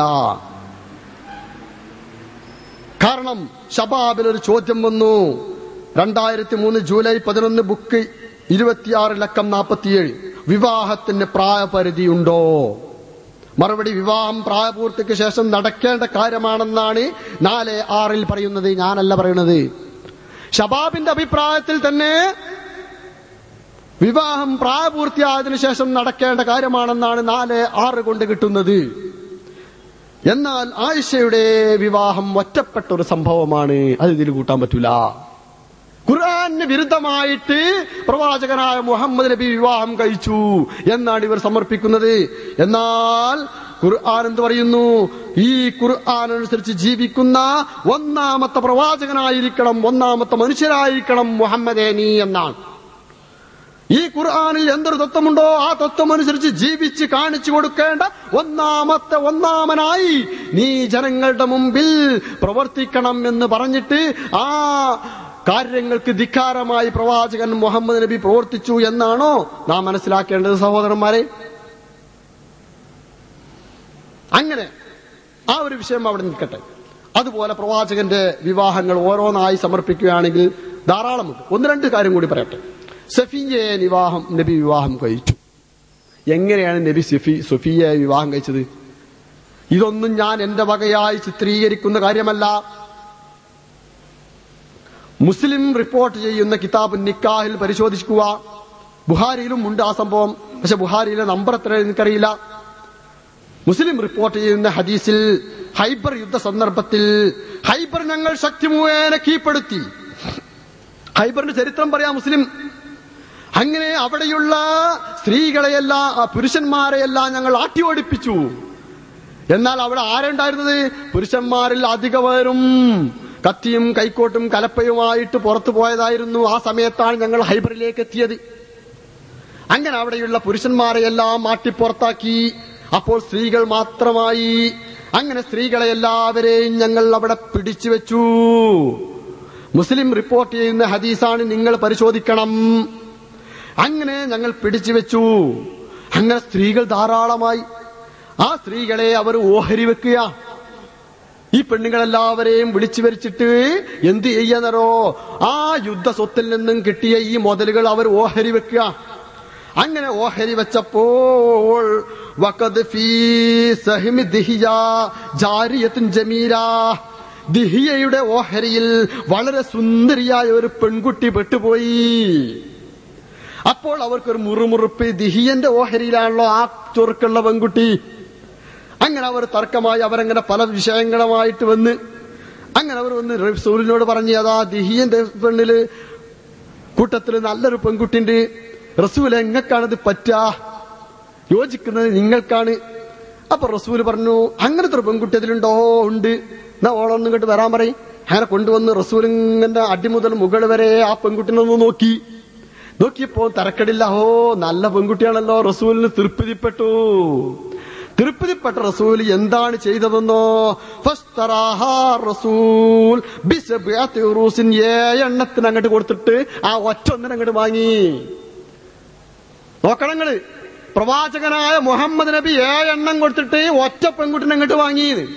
കാരണം ഷബാബിൽ ഒരു ചോദ്യം വന്നു രണ്ടായിരത്തി മൂന്ന് ജൂലൈ പതിനൊന്ന് ബുക്ക് ഇരുപത്തിയാറ് ലക്കം നാൽപ്പത്തിയേഴ് വിവാഹത്തിന് പ്രായപരിധിയുണ്ടോ മറുപടി വിവാഹം പ്രായപൂർത്തിക്ക് ശേഷം നടക്കേണ്ട കാര്യമാണെന്നാണ് നാല് ആറിൽ പറയുന്നത് ഞാനല്ല പറയുന്നത് ഷബാബിന്റെ അഭിപ്രായത്തിൽ തന്നെ വിവാഹം പ്രായപൂർത്തിയായതിനു ശേഷം നടക്കേണ്ട കാര്യമാണെന്നാണ് നാല് ആറ് കൊണ്ട് കിട്ടുന്നത് എന്നാൽ ആയിഷയുടെ വിവാഹം ഒറ്റപ്പെട്ട ഒരു സംഭവമാണ് അത് ഇതിൽ കൂട്ടാൻ പറ്റൂല ഖുർആന് വിരുദ്ധമായിട്ട് പ്രവാചകനായ മുഹമ്മദ് നബി വിവാഹം കഴിച്ചു എന്നാണ് ഇവർ സമർപ്പിക്കുന്നത് എന്നാൽ ഖുർആൻ എന്ത് പറയുന്നു ഈ ഖുർആൻ അനുസരിച്ച് ജീവിക്കുന്ന ഒന്നാമത്തെ പ്രവാചകനായിരിക്കണം ഒന്നാമത്തെ മനുഷ്യരായിരിക്കണം മുഹമ്മദേ നീ എന്നാണ് ഈ ഖുർആനിൽ എന്തൊരു തത്വമുണ്ടോ ആ തത്വം അനുസരിച്ച് ജീവിച്ച് കാണിച്ചു കൊടുക്കേണ്ട ഒന്നാമത്തെ ഒന്നാമനായി നീ ജനങ്ങളുടെ മുമ്പിൽ പ്രവർത്തിക്കണം എന്ന് പറഞ്ഞിട്ട് ആ കാര്യങ്ങൾക്ക് ധിക്കാരമായി പ്രവാചകൻ മുഹമ്മദ് നബി പ്രവർത്തിച്ചു എന്നാണോ നാം മനസ്സിലാക്കേണ്ടത് സഹോദരന്മാരെ അങ്ങനെ ആ ഒരു വിഷയം അവിടെ നിൽക്കട്ടെ അതുപോലെ പ്രവാചകന്റെ വിവാഹങ്ങൾ ഓരോന്നായി സമർപ്പിക്കുകയാണെങ്കിൽ ധാരാളമുണ്ട് ഒന്ന് രണ്ട് കാര്യം കൂടി പറയട്ടെ സഫിയെ വിവാഹം നബി വിവാഹം കഴിച്ചു എങ്ങനെയാണ് നബി സഫി സഫിയെ വിവാഹം കഴിച്ചത് ഇതൊന്നും ഞാൻ എന്റെ വകയായി ചിത്രീകരിക്കുന്ന കാര്യമല്ല മുസ്ലിം റിപ്പോർട്ട് ചെയ്യുന്ന കിതാബ് നിക്കാഹിൽ പരിശോധിക്കുക ബുഹാരിയിലും ഉണ്ട് ആ സംഭവം പക്ഷെ ബുഹാരിയിലെ നമ്പർ എത്ര എനിക്കറിയില്ല മുസ്ലിം റിപ്പോർട്ട് ചെയ്യുന്ന ഹദീസിൽ ഹൈബർ യുദ്ധ സന്ദർഭത്തിൽ ഹൈബർ ഞങ്ങൾ ശക്തി മുഖേന കീഴ്പ്പെടുത്തി ഹൈബറിന്റെ ചരിത്രം പറയാം മുസ്ലിം അങ്ങനെ അവിടെയുള്ള സ്ത്രീകളെയെല്ലാം ആ പുരുഷന്മാരെയെല്ലാം ഞങ്ങൾ ആട്ടി ഓടിപ്പിച്ചു എന്നാൽ അവിടെ ആരുണ്ടായിരുന്നത് പുരുഷന്മാരിൽ അധികവരും കത്തിയും കൈക്കോട്ടും കലപ്പയുമായിട്ട് പുറത്തു പോയതായിരുന്നു ആ സമയത്താണ് ഞങ്ങൾ ഹൈബറിലേക്ക് എത്തിയത് അങ്ങനെ അവിടെയുള്ള പുരുഷന്മാരെയെല്ലാം മാറ്റിപ്പുറത്താക്കി അപ്പോൾ സ്ത്രീകൾ മാത്രമായി അങ്ങനെ സ്ത്രീകളെ എല്ലാവരെയും ഞങ്ങൾ അവിടെ പിടിച്ചു വെച്ചു മുസ്ലിം റിപ്പോർട്ട് ചെയ്യുന്ന ഹദീസാണ് നിങ്ങൾ പരിശോധിക്കണം അങ്ങനെ ഞങ്ങൾ പിടിച്ചു വെച്ചു അങ്ങനെ സ്ത്രീകൾ ധാരാളമായി ആ സ്ത്രീകളെ അവർ ഓഹരി വെക്കുക ഈ പെണ്ണുങ്ങളെല്ലാവരെയും വിളിച്ചു വരിച്ചിട്ട് എന്ത് ചെയ്യാന്നറോ ആ യുദ്ധ സ്വത്തിൽ നിന്നും കിട്ടിയ ഈ മുതലുകൾ അവർ ഓഹരി വെക്കുക അങ്ങനെ ഓഹരി വെച്ചപ്പോൾ വഖദ് ഫീ സഹിമി ദിഹിയ ജാരിയത്തുൻ ജമീല ദിഹിയയുടെ ഓഹരിയിൽ വളരെ സുന്ദരിയായ ഒരു പെൺകുട്ടി പെട്ടുപോയി അപ്പോൾ അവർക്കൊരു മുറുമുറുപ്പ് ദിഹിയന്റെ ഓഹരിയിലാണല്ലോ ആ ചൊറുക്കുള്ള പെൺകുട്ടി അങ്ങനെ അവർ തർക്കമായി അവരങ്ങനെ പല വിഷയങ്ങളുമായിട്ട് വന്ന് അങ്ങനെ അവർ വന്ന് റസൂലിനോട് പറഞ്ഞു അതാ ദിഹിയന്റെ പെണ്ണില് കൂട്ടത്തില് നല്ലൊരു പെൺകുട്ടിണ്ട് റസൂൽ എങ്ങക്കാണിത് പറ്റുക യോജിക്കുന്നത് നിങ്ങൾക്കാണ് അപ്പൊ റസൂല് പറഞ്ഞു അങ്ങനത്തെ ഒരു പെൺകുട്ടി അതിലുണ്ടോ ഉണ്ട് എന്നാ ഓളൊന്നും ഇങ്ങോട്ട് വരാൻ പറയും അങ്ങനെ കൊണ്ടുവന്ന് റസൂലിന്റെ അടി മുതൽ മുകൾ വരെ ആ പെൺകുട്ടിനെ ഒന്ന് നോക്കി നോക്കിയപ്പോ തരക്കടില്ല ഓ നല്ല പെൺകുട്ടിയാണല്ലോ റസൂലിന് തൃപ്തിപ്പെട്ടു തൃപ്തിപ്പെട്ട റസൂൽ എന്താണ് ചെയ്തതെന്നോ ഫസ്തറാഹാ റസൂൽ ബിസബ്അത്തി ഉറൂസിൻ ഏഴെണ്ണത്തിന് അങ്ങോട്ട് കൊടുത്തിട്ട് ആ ഒറ്റ ഒന്നിനെ അങ്ങോട്ട് വാങ്ങി നോക്കണങ്ങള് പ്രവാചകനായ മുഹമ്മദ് നബി ഏഴെണ്ണം കൊടുത്തിട്ട് ഒറ്റ പെൺകുട്ടിനെ അങ്ങോട്ട് വാങ്ങിയത്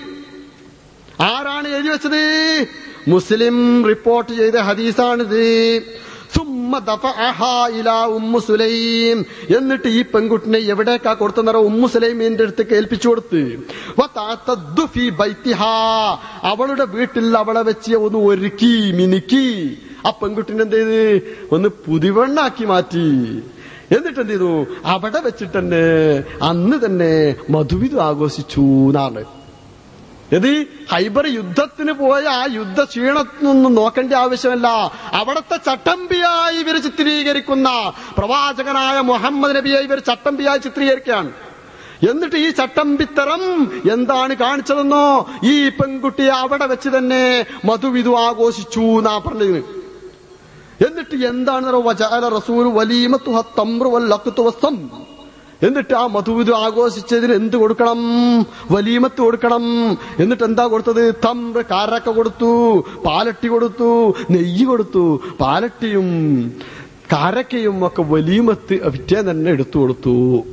ആരാണ് എഴുതി വെച്ചത് മുസ്ലിം റിപ്പോർട്ട് ചെയ്ത ഹദീസാണിത് സുമ്മ ദഫഅഹാ ഇലാ ഉമ്മു സുലൈം എന്നിട്ട് ഈ പെൺകുട്ടിനെ എവിടേക്കാ കൊടുത്തെന്നറ ഉമ്മു സുലൈമിന്റെ അടുത്ത് ഏൽപ്പിച്ചു കൊടുത്ത് വതഅത്തദ്ദു ഫീ ബൈത്തിഹാ അവളുടെ വീട്ടിൽ അവളെ വെച്ച് ഒന്ന് ഒരുക്കി മിനുക്കി ആ പെൺകുട്ടിനെ എന്ത് ചെയ്ത് ഒന്ന് പുതിവെണ്ണാക്കി മാറ്റി എന്നിട്ട് എന്ത് ചെയ്തു അവിടെ വെച്ചിട്ട് തന്നെ അന്ന് തന്നെ മധുവിധു ആഘോഷിച്ചു എന്നാണ് ഇത് ഹൈബർ യുദ്ധത്തിന് പോയ ആ യുദ്ധ ക്ഷീണത്തിനൊന്നും നോക്കേണ്ട ആവശ്യമല്ല അവിടുത്തെ ചട്ടമ്പിയായി ഇവർ ചിത്രീകരിക്കുന്ന പ്രവാചകനായ മുഹമ്മദ് നബിയെ ഇവർ ചട്ടമ്പിയായി ചിത്രീകരിക്കുകയാണ് എന്നിട്ട് ഈ ചട്ടമ്പിത്തരം എന്താണ് കാണിച്ചതെന്നോ ഈ പെൺകുട്ടിയെ അവിടെ വെച്ച് തന്നെ മധുവിധു ആഘോഷിച്ചു എന്നാ പറഞ്ഞത് എന്നിട്ട് എന്താണ് വജാല റസൂൽ വലീമത്തു തമ്രു വല്ലഖത്തു വസ്തം എന്നിട്ട് ആ മധുവിധു ആഘോഷിച്ചതിന് എന്ത് കൊടുക്കണം വലീമത്ത് കൊടുക്കണം എന്നിട്ട് എന്താ കൊടുത്തത് തമ്ര കാരക്ക കൊടുത്തു പാലട്ടി കൊടുത്തു നെയ്യ് കൊടുത്തു പാലട്ടിയും കാരക്കയും ഒക്കെ വലീമത്ത് വിറ്റേ തന്നെ എടുത്തു കൊടുത്തു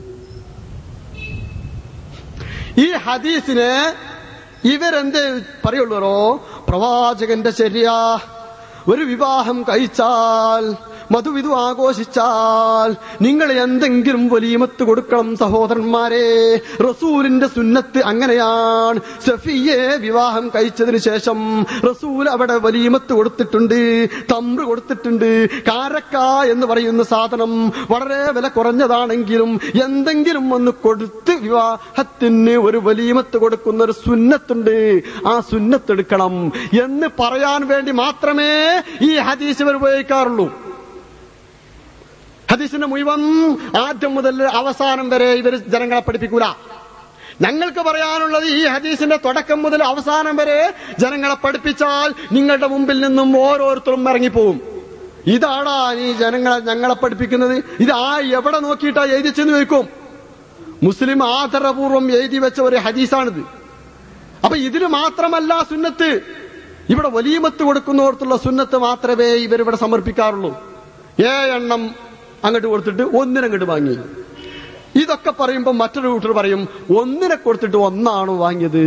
ഈ ഹദീസിന് ഇവരെന്ത് പറയുള്ളൂരോ പ്രവാചകന്റെ ശരിയാ ഒരു വിവാഹം കഴിച്ചാൽ മധുവിധു ആഘോഷിച്ചാൽ നിങ്ങൾ എന്തെങ്കിലും വലിയമത്ത് കൊടുക്കണം സഹോദരന്മാരെ റസൂലിന്റെ സുന്നത്ത് അങ്ങനെയാണ് സഫിയെ വിവാഹം കഴിച്ചതിന് ശേഷം റസൂൽ അവിടെ വലിയമത്ത് കൊടുത്തിട്ടുണ്ട് തമ്പ്ര കൊടുത്തിട്ടുണ്ട് കാരക്ക എന്ന് പറയുന്ന സാധനം വളരെ വില കുറഞ്ഞതാണെങ്കിലും എന്തെങ്കിലും ഒന്ന് കൊടുത്ത് വിവാഹത്തിന് ഒരു വലിയമത്ത് കൊടുക്കുന്ന ഒരു സുന്നത്തുണ്ട് ആ സുന്നത്തെടുക്കണം എന്ന് പറയാൻ വേണ്ടി മാത്രമേ ഈ ഹദീസ് ഇവർ ഉപയോഗിക്കാറുള്ളൂ ഹദീസിന്റെ മുഴുവൻ ആദ്യം മുതൽ അവസാനം വരെ ഇവർ ജനങ്ങളെ പഠിപ്പിക്കൂല ഞങ്ങൾക്ക് പറയാനുള്ളത് ഈ ഹദീസിന്റെ തുടക്കം മുതൽ അവസാനം വരെ ജനങ്ങളെ പഠിപ്പിച്ചാൽ നിങ്ങളുടെ മുമ്പിൽ നിന്നും ഓരോരുത്തരും ഇറങ്ങിപ്പോവും ഇതാടാ ഈ ജനങ്ങളെ ഞങ്ങളെ പഠിപ്പിക്കുന്നത് ഇത് ആ എവിടെ നോക്കിയിട്ടാ എഴുതിച്ചെന്ന് ചോദിക്കും മുസ്ലിം ആദരപൂർവം എഴുതി വെച്ച ഒരു ഹദീസാണിത് അപ്പൊ ഇതിന് മാത്രമല്ല സുന്നത്ത് ഇവിടെ വലീമത്ത് കൊടുക്കുന്നിടത്തുള്ള സുന്നത്ത് മാത്രമേ ഇവരിവിടെ സമർപ്പിക്കാറുള്ളൂ ഏഴെണ്ണം അങ്ങോട്ട് കൊടുത്തിട്ട് ഒന്നിനങ്ങോട്ട് വാങ്ങി ഇതൊക്കെ പറയുമ്പോൾ മറ്റൊരു കൂട്ടർ പറയും ഒന്നിനെ കൊടുത്തിട്ട് ഒന്നാണ് വാങ്ങിയത്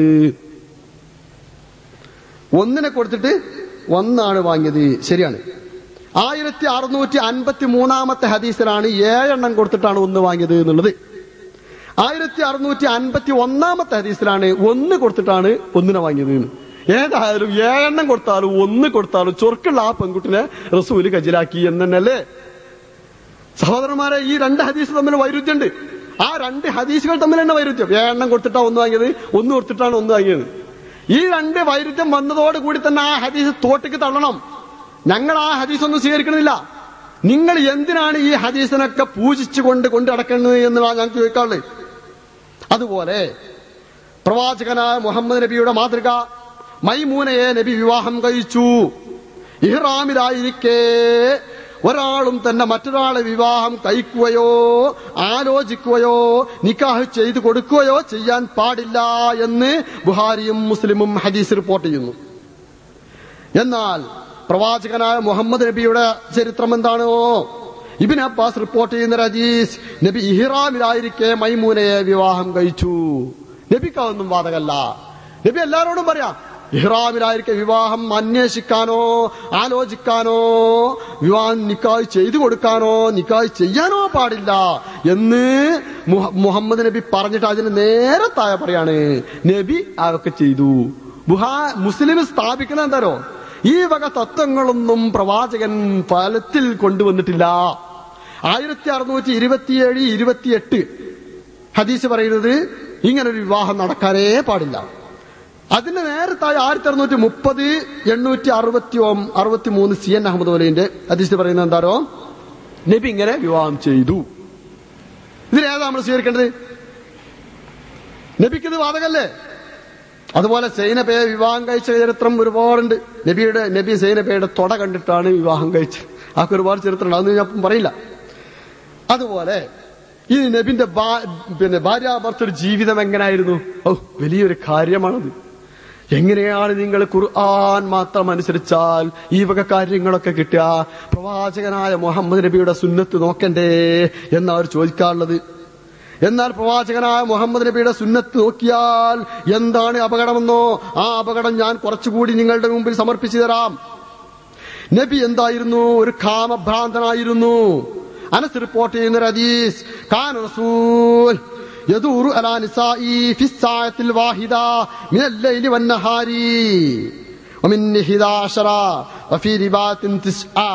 ഒന്നിനെ കൊടുത്തിട്ട് ഒന്നാണ് വാങ്ങിയത് ശരിയാണ് ആയിരത്തി അറുന്നൂറ്റി അൻപത്തി മൂന്നാമത്തെ ഹദീസിലാണ് ഏഴെണ്ണം കൊടുത്തിട്ടാണ് ഒന്ന് വാങ്ങിയത് എന്നുള്ളത് ആയിരത്തി അറുന്നൂറ്റി അൻപത്തി ഒന്നാമത്തെ ഹദീസിലാണ് ഒന്ന് കൊടുത്തിട്ടാണ് ഒന്നിനെ വാങ്ങിയത് എന്ന്. ഏതായാലും ഏഴെണ്ണം കൊടുത്താലും ഒന്ന് കൊടുത്താലും ചൊർക്കുള്ള ആ പെൺകുട്ടിനെ റസൂല് കജിലാക്കി എന്ന് തന്നെയല്ലേ സഹോദരന്മാരെ ഈ രണ്ട് ഹദീസ് തമ്മിൽ വൈരുദ്ധ്യമുണ്ട് ആ രണ്ട് ഹദീസുകൾ തമ്മിൽ തന്നെ വൈരുദ്ധ്യം ഏഴെണ്ണം കൊടുത്തിട്ടാണ് ഒന്ന് വാങ്ങിയത് ഒന്ന് കൊടുത്തിട്ടാണ് ഒന്ന് വാങ്ങിയത് ഈ രണ്ട് വൈരുദ്ധ്യം വന്നതോടുകൂടി തന്നെ ആ ഹദീസ് തോട്ടിക്ക് തള്ളണം ഞങ്ങൾ ആ ഹദീസ് ഒന്നും സ്വീകരിക്കണില്ല നിങ്ങൾ എന്തിനാണ് ഈ ഹദീസിനൊക്കെ പൂജിച്ചുകൊണ്ട് കൊണ്ട് നടക്കുന്നത് എന്നാണ് ഞാൻ ചോദിക്കാറുള്ളത് അതുപോലെ പ്രവാചകനായ മുഹമ്മദ് നബിയുടെ മാതൃക മൈമൂനയെ നബി വിവാഹം കഴിച്ചു ഇഹ്റാമിലായിരിക്കെ ഒരാളും തന്നെ മറ്റൊരാളെ വിവാഹം കഴിക്കുകയോ ആലോചിക്കുകയോ നിക്കാഹ് ചെയ്തു കൊടുക്കുകയോ ചെയ്യാൻ പാടില്ല എന്ന് ബുഹാരിയും മുസ്ലിമും ഹദീസ് റിപ്പോർട്ട് ചെയ്യുന്നു എന്നാൽ പ്രവാചകനായ മുഹമ്മദ് നബിയുടെ ചരിത്രം എന്താണോ ഇബിൻ അബ്ബാസ് റിപ്പോർട്ട് ചെയ്യുന്ന ഒരു ഹദീസ് നബി ഇഹിറാമിലായിരിക്കെ മൈമൂനയെ വിവാഹം കഴിച്ചു നബിക്ക് അതൊന്നും വാദകല്ല നബി എല്ലാരോടും പറയാം ഇഹ്റാമിലായിരിക്കെ വിവാഹം അന്വേഷിക്കാനോ ആലോചിക്കാനോ വിവാഹം നിക്കായ് ചെയ്തു കൊടുക്കാനോ നിക്കായ് ചെയ്യാനോ പാടില്ല എന്ന് മുഹ- മുഹമ്മദ് നബി പറഞ്ഞിട്ട് അതിന് നേരെ താഴെ പറയാണ് നബി അതൊക്കെ ചെയ്തു ബുഹാ മുസ്ലിം സ്ഥാപിക്കുന്ന എന്താരോ ഈ വക തത്വങ്ങളൊന്നും പ്രവാചകൻ ഫലത്തിൽ കൊണ്ടുവന്നിട്ടില്ല ആയിരത്തി അറുന്നൂറ്റി ഇരുപത്തിയേഴ് ഇരുപത്തിയെട്ട് ഹദീസ് പറയുന്നത് ഇങ്ങനൊരു വിവാഹം നടക്കാനേ പാടില്ല അതിന്റെ നേരത്തായി ആയിരത്തി അറുന്നൂറ്റി മുപ്പത് എണ്ണൂറ്റി അറുപത്തി അറുപത്തി മൂന്ന് സി എൻ അഹമ്മദ് വലിന്റെ ഹദീസ് പറയുന്നത് എന്താരോ നബി ഇങ്ങനെ വിവാഹം ചെയ്തു ഇതിലേതാ നമ്മൾ സ്വീകരിക്കേണ്ടത് നബിക്കിത് വാദകല്ലേ അതുപോലെ സൈനബയെ വിവാഹം കഴിച്ച ചരിത്രം ഒരുപാടുണ്ട് നബിയുടെ നബി സൈനബയുടെ തൊട കണ്ടിട്ടാണ് വിവാഹം കഴിച്ചത് ആൾക്ക് ഒരുപാട് ചരിത്രം ഉണ്ട് അതൊന്നും ഞാൻ ഇപ്പം പറയില്ല അതുപോലെ ഈ നബിന്റെ ഭാ- പിന്നെ ഭാര്യാഭർത്തൃ ജീവിതം എങ്ങനായിരുന്നു ഓ വലിയൊരു കാര്യമാണത് എങ്ങനെയാണ് നിങ്ങൾ ഖുർആൻ മാത്രം അനുസരിച്ചാൽ ഈ വക കാര്യങ്ങളൊക്കെ കിട്ടുക പ്രവാചകനായ മുഹമ്മദ് നബിയുടെ സുന്നത്ത് നോക്കണ്ടേ എന്നാ അവർ ചോദിക്കാറുള്ളത് എന്നാൽ പ്രവാചകനായ മുഹമ്മദ് നബിയുടെ സുന്നത്ത് നോക്കിയാൽ എന്താണ് അപകടമെന്നോ ആ അപകടം ഞാൻ കുറച്ചുകൂടി നിങ്ങളുടെ മുമ്പിൽ സമർപ്പിച്ചു തരാം നബി എന്തായിരുന്നു ഒരു കാമഭ്രാന്തനായിരുന്നു അനസ് റിപ്പോർട്ട് ചെയ്യുന്ന ഒരു ഹദീസ് കാന റസൂൽ يدور على نسائي في الساعة الواحدة من الليل والنهار ومن إحدى عشر وفي رواية تسعة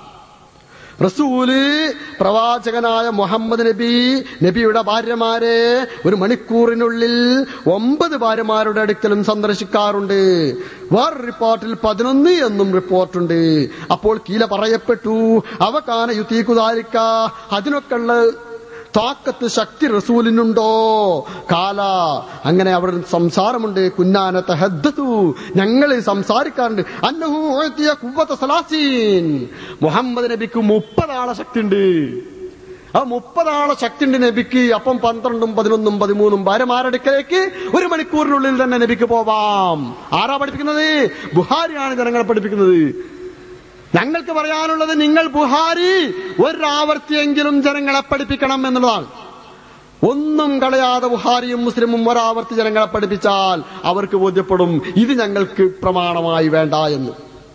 റസൂല് പ്രവാചകനായ മുഹമ്മദ് നബി നബിയുടെ ഭാര്യമാരെ ഒരു മണിക്കൂറിനുള്ളിൽ ഒമ്പത് ഭാര്യമാരുടെ അടുക്കലും സന്ദർശിക്കാറുണ്ട് വേറെ റിപ്പോർട്ടിൽ പതിനൊന്ന് എന്നും റിപ്പോർട്ടുണ്ട് അപ്പോൾ കീല പറയപ്പെട്ടു അവക്കാന യുത്തീക്കുതാരിക്ക അതിനൊക്കെയുള്ള താക്കത്ത് ശക്തി റസൂലിനുണ്ടോ കാല അങ്ങനെ അവിടെ സംസാരമുണ്ട് കുന്നാന തഹദ്ദതു ഞങ്ങൾ സംസാരിക്കാറുണ്ട് അന്നഹു ഉഅ്തിയ ഖുവ്വത സലാസീൻ മുഹമ്മദ് നബിക്ക് മുപ്പതാളെ ശക്തി ഉണ്ട് ആ മുപ്പതാളെ ശക്തി ഉണ്ട് നബിക്ക് അപ്പം പന്ത്രണ്ടും പതിനൊന്നും പതിമൂന്നും ഭാര്യമാരടുക്കലേക്ക് ഒരു മണിക്കൂറിനുള്ളിൽ തന്നെ നബിക്ക് പോവാം ആരാ പഠിപ്പിക്കുന്നത് ബുഹാരിയാണ് ജനങ്ങളെ പഠിപ്പിക്കുന്നത് ഞങ്ങൾക്ക് പറയാനുള്ളത് നിങ്ങൾ ബുഹാരി ഒരാവർത്തിയെങ്കിലും ജനങ്ങളെ പഠിപ്പിക്കണം എന്നുള്ളതാണ് ഒന്നും കളയാതെ ബുഹാരിയും മുസ്ലിമും ഒരാവർത്തി ജനങ്ങളെ പഠിപ്പിച്ചാൽ അവർക്ക് ബോധ്യപ്പെടും ഇത് ഞങ്ങൾക്ക് പ്രമാണമായി വേണ്ട എന്ന്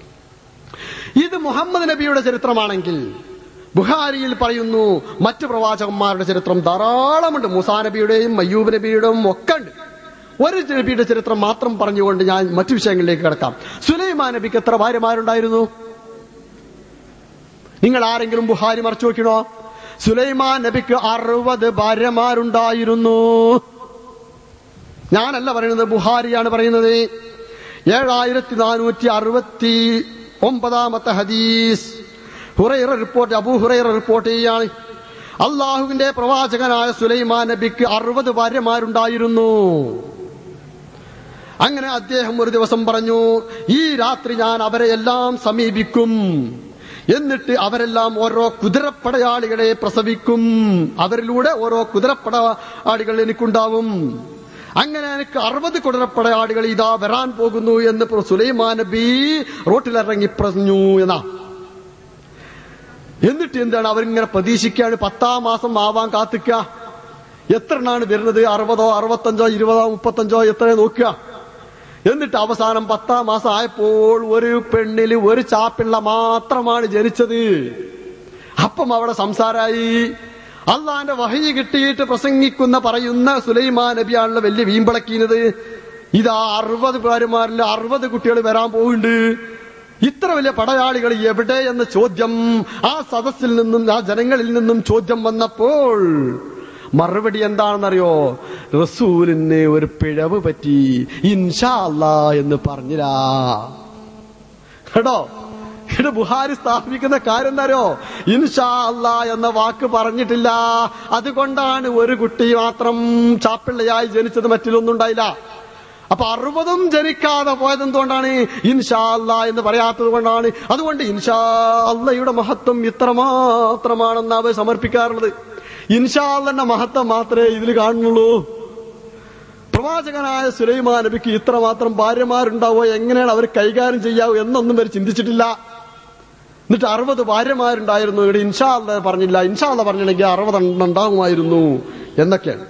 ഇത് മുഹമ്മദ് നബിയുടെ ചരിത്രമാണെങ്കിൽ ബുഹാരിയിൽ പറയുന്നു മറ്റു പ്രവാചകന്മാരുടെ ചരിത്രം ധാരാളമുണ്ട് മുസാ നബിയുടെയും മയ്യൂബ് നബിയുടെയും ഒക്കെ ഉണ്ട് ഒരു നബിയുടെ ചരിത്രം മാത്രം പറഞ്ഞുകൊണ്ട് ഞാൻ മറ്റു വിഷയങ്ങളിലേക്ക് കിടക്കാം സുലൈമാൻ നബിക്ക് എത്ര ഭാര്യമാരുണ്ടായിരുന്നു നിങ്ങൾ ആരെങ്കിലും ബുഹാരി മറച്ചു നോക്കണോ സുലൈമാൻ നബിക്ക് അറുപത് ഭാര്യമാരുണ്ടായിരുന്നു ഞാനല്ല പറയുന്നത് ബുഹാരിയാണ് പറയുന്നത് ഏഴായിരത്തി നാനൂറ്റി അറുപത്തി ഒമ്പതാമത്തെ ഹദീസ് ഹുറൈറ റിപ്പോർട്ട് അബൂ ഹുറൈറ റിപ്പോർട്ട് ചെയ്യാണ് അള്ളാഹുവിന്റെ പ്രവാചകനായ സുലൈമാൻ നബിക്ക് അറുപത് ഭാര്യമാരുണ്ടായിരുന്നു അങ്ങനെ അദ്ദേഹം ഒരു ദിവസം പറഞ്ഞു ഈ രാത്രി ഞാൻ അവരെ എല്ലാം സമീപിക്കും എന്നിട്ട് അവരെല്ലാം ഓരോ കുതിരപ്പടയാളികളെ പ്രസവിക്കും അവരിലൂടെ ഓരോ കുതിരപ്പടയാളികൾ എനിക്കുണ്ടാവും അങ്ങനെ എനിക്ക് അറുപത് കുതിരപ്പടയാളികൾ ഇതാ വരാൻ പോകുന്നു എന്ന് ഇപ്പോൾ സുലൈമാൻ നബി റോട്ടിലിറങ്ങി പറഞ്ഞു എന്നാ എന്നിട്ട് എന്താണ് അവരിങ്ങനെ പ്രതീക്ഷിക്കുകയാണ് പത്താം മാസം ആവാൻ കാത്തിക്ക എത്ര എണ്ണാണ് വരുന്നത് അറുപതോ അറുപത്തഞ്ചോ ഇരുപതോ മുപ്പത്തഞ്ചോ എത്രയോ നോക്കുക എന്നിട്ട് അവസാനം പത്താം മാസം ആയപ്പോൾ ഒരു പെണ്ണില് ഒരു ചാപ്പിള്ള മാത്രമാണ് ജനിച്ചത് അപ്പം അവിടെ സംസാരായി അള്ളാന്റെ വഹി കിട്ടിയിട്ട് പ്രസംഗിക്കുന്ന പറയുന്ന സുലൈമാൻ നബിയാണല്ലോ വലിയ വീമ്പിളക്കുന്നത് ഇതാ അറുപത് പേരുമാരിൽ അറുപത് കുട്ടികൾ വരാൻ പോകുന്നുണ്ട് ഇത്ര വലിയ പടയാളികൾ എവിടെ എന്ന ചോദ്യം ആ സദസ്സിൽ നിന്നും ആ ജനങ്ങളിൽ നിന്നും ചോദ്യം വന്നപ്പോൾ മറുപടി എന്താണെന്നറിയോ റസൂലിന് ഒരു പിഴവ് പറ്റി ഇൻഷാ അല്ലാ എന്ന് പറഞ്ഞിരാ കേട്ടോ ഇത് ബുഹാരി സ്ഥാപിക്കുന്ന കാര്യം എന്താരോ ഇൻഷാ അല്ലാ എന്ന വാക്ക് പറഞ്ഞിട്ടില്ല അതുകൊണ്ടാണ് ഒരു കുട്ടി മാത്രം ചാപ്പിള്ളയായി ജനിച്ചത് മറ്റിലൊന്നും ഉണ്ടായില്ല അപ്പൊ അറുപതും ജനിക്കാതെ പോയത് എന്തുകൊണ്ടാണ് ഇൻഷാ അല്ലാ എന്ന് പറയാത്തത് കൊണ്ടാണ് അതുകൊണ്ട് ഇൻഷാ അല്ലയുടെ മഹത്വം ഇത്രമാത്രമാണെന്ന് അവർ സമർപ്പിക്കാറുള്ളത് ഇൻഷാ അല്ലന്റെ മഹത്വം മാത്രമേ ഇതിൽ കാണുന്നുള്ളൂ പ്രവാചകനായ സുലൈമാൻ നബിക്ക് ഇത്രമാത്രം ഭാര്യമാരുണ്ടാവോ എങ്ങനെയാണ് അവർ കൈകാര്യം ചെയ്യാവോ എന്നൊന്നും അവർ ചിന്തിച്ചിട്ടില്ല എന്നിട്ട് അറുപത് ഭാര്യമാരുണ്ടായിരുന്നു ഇവിടെ ഇൻഷാ അല്ല പറഞ്ഞില്ല ഇൻഷാ അല്ല പറഞ്ഞില്ലെങ്കിൽ അറുപതെണ്ണം ഉണ്ടാകുമായിരുന്നു എന്നൊക്കെയാണ്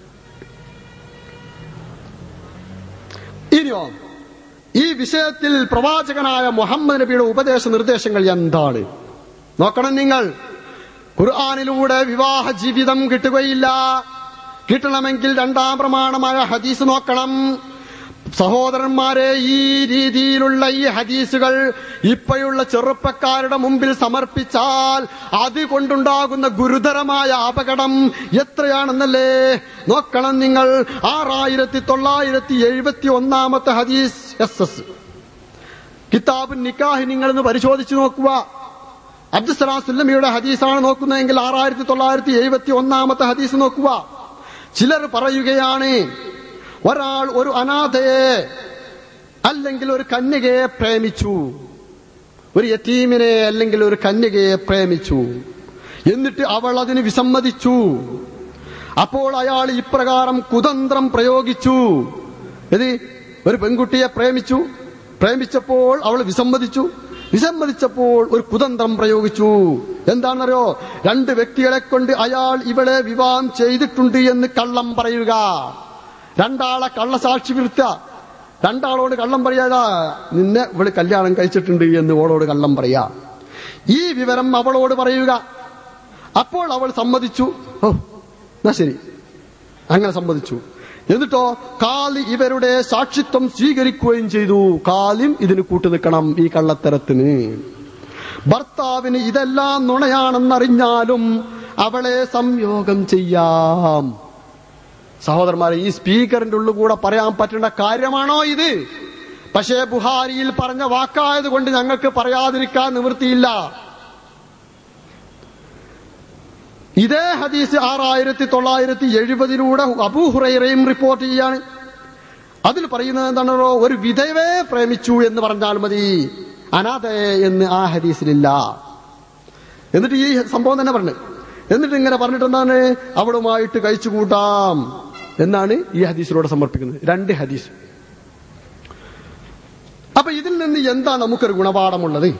ഇനിയോ ഈ വിഷയത്തിൽ പ്രവാചകനായ മുഹമ്മദ് നബിയുടെ ഉപദേശ നിർദ്ദേശങ്ങൾ എന്താണ് നോക്കണം നിങ്ങൾ ഖുർആാനിലൂടെ വിവാഹ ജീവിതം കിട്ടുകയില്ല കിട്ടണമെങ്കിൽ രണ്ടാം പ്രമാണമായ ഹദീസ് നോക്കണം സഹോദരന്മാരെ ഈ രീതിയിലുള്ള ഈ ഹദീസുകൾ ഇപ്പോഴുള്ള ചെറുപ്പക്കാരുടെ മുമ്പിൽ സമർപ്പിച്ചാൽ അതുകൊണ്ടുണ്ടാകുന്ന ഗുരുതരമായ അപകടം എത്രയാണെന്നല്ലേ നോക്കണം നിങ്ങൾ ആറായിരത്തി തൊള്ളായിരത്തി എഴുപത്തി ഒന്നാമത്തെ ഹദീസ് എസ് എസ് കിതാബ് നിക്കാഹ് നിങ്ങളൊന്ന് പരിശോധിച്ചു നോക്കുക അബ്ദുസലാം സുല്ലമിയുടെ ഹദീസാണ് നോക്കുന്നതെങ്കിൽ ആറായിരത്തി തൊള്ളായിരത്തി എഴുപത്തി ഒന്നാമത്തെ ഹദീസ് നോക്കുക ചിലർ പറയുകയാണ് ഒരാൾ ഒരു അനാഥയെ അല്ലെങ്കിൽ ഒരു കന്യകയെ പ്രേമിച്ചു ഒരു യത്തീമിനെ അല്ലെങ്കിൽ ഒരു കന്യകയെ പ്രേമിച്ചു എന്നിട്ട് അവൾ അതിന് വിസമ്മതിച്ചു അപ്പോൾ അയാൾ ഇപ്രകാരം കുതന്ത്രം പ്രയോഗിച്ചു ഇത് ഒരു പെൺകുട്ടിയെ പ്രേമിച്ചു പ്രേമിച്ചപ്പോൾ അവൾ വിസമ്മതിച്ചു വിസമ്മതിച്ചപ്പോൾ ഒരു കുതന്ത്രം പ്രയോഗിച്ചു എന്താണെന്നറിയോ രണ്ട് വ്യക്തികളെ കൊണ്ട് അയാൾ ഇവളെ വിവാഹം ചെയ്തിട്ടുണ്ട് എന്ന് കള്ളം പറയുക രണ്ടാളെ കള്ളസാക്ഷി വിരുത്ത രണ്ടാളോട് കള്ളം പറയാതാ നിന്നെ ഇവള് കല്യാണം കഴിച്ചിട്ടുണ്ട് എന്ന് ഓളോട് കള്ളം പറയാ ഈ വിവരം അവളോട് പറയുക അപ്പോൾ അവൾ സമ്മതിച്ചു ഓ എന്നാ ശരി അങ്ങനെ സമ്മതിച്ചു എന്നിട്ടോ കാലി ഇവരുടെ സാക്ഷിത്വം സ്വീകരിക്കുകയും ചെയ്തു കാലിം ഇതിന് കൂട്ടുനിൽക്കണം ഈ കള്ളത്തരത്തിന് ഭർത്താവിന് ഇതെല്ലാം നുണയാണെന്നറിഞ്ഞാലും അവളെ സംയോഗം ചെയ്യാം സഹോദരന്മാരെ ഈ സ്പീക്കറിന്റെ ഉള്ളിൽ കൂടെ പറയാൻ പറ്റുന്ന കാര്യമാണോ ഇത് പക്ഷേ ബുഹാരിയിൽ പറഞ്ഞ വാക്കായത് കൊണ്ട് ഞങ്ങൾക്ക് പറയാതിരിക്കാൻ നിവൃത്തിയില്ല ഇതേ ഹദീസ് ആറായിരത്തി തൊള്ളായിരത്തി എഴുപതിലൂടെ അബൂഹുറൈറയും റിപ്പോർട്ട് ചെയ്യാണ് അതിൽ പറയുന്നത് എന്താണോ ഒരു വിധവയെ പ്രേമിച്ചു എന്ന് പറഞ്ഞാൽ മതി അനാഥയെ എന്ന് ആ ഹദീസിലില്ല എന്നിട്ട് ഈ സംഭവം തന്നെ പറഞ്ഞു എന്നിട്ട് ഇങ്ങനെ പറഞ്ഞിട്ട് എന്താണ് അവളുമായിട്ട് കഴിച്ചു കൂട്ടാം എന്നാണ് ഈ ഹദീസിലൂടെ സമർപ്പിക്കുന്നത് രണ്ട് ഹദീസ് അപ്പൊ ഇതിൽ നിന്ന് എന്താ നമുക്കൊരു ഗുണപാഠമുള്ളത്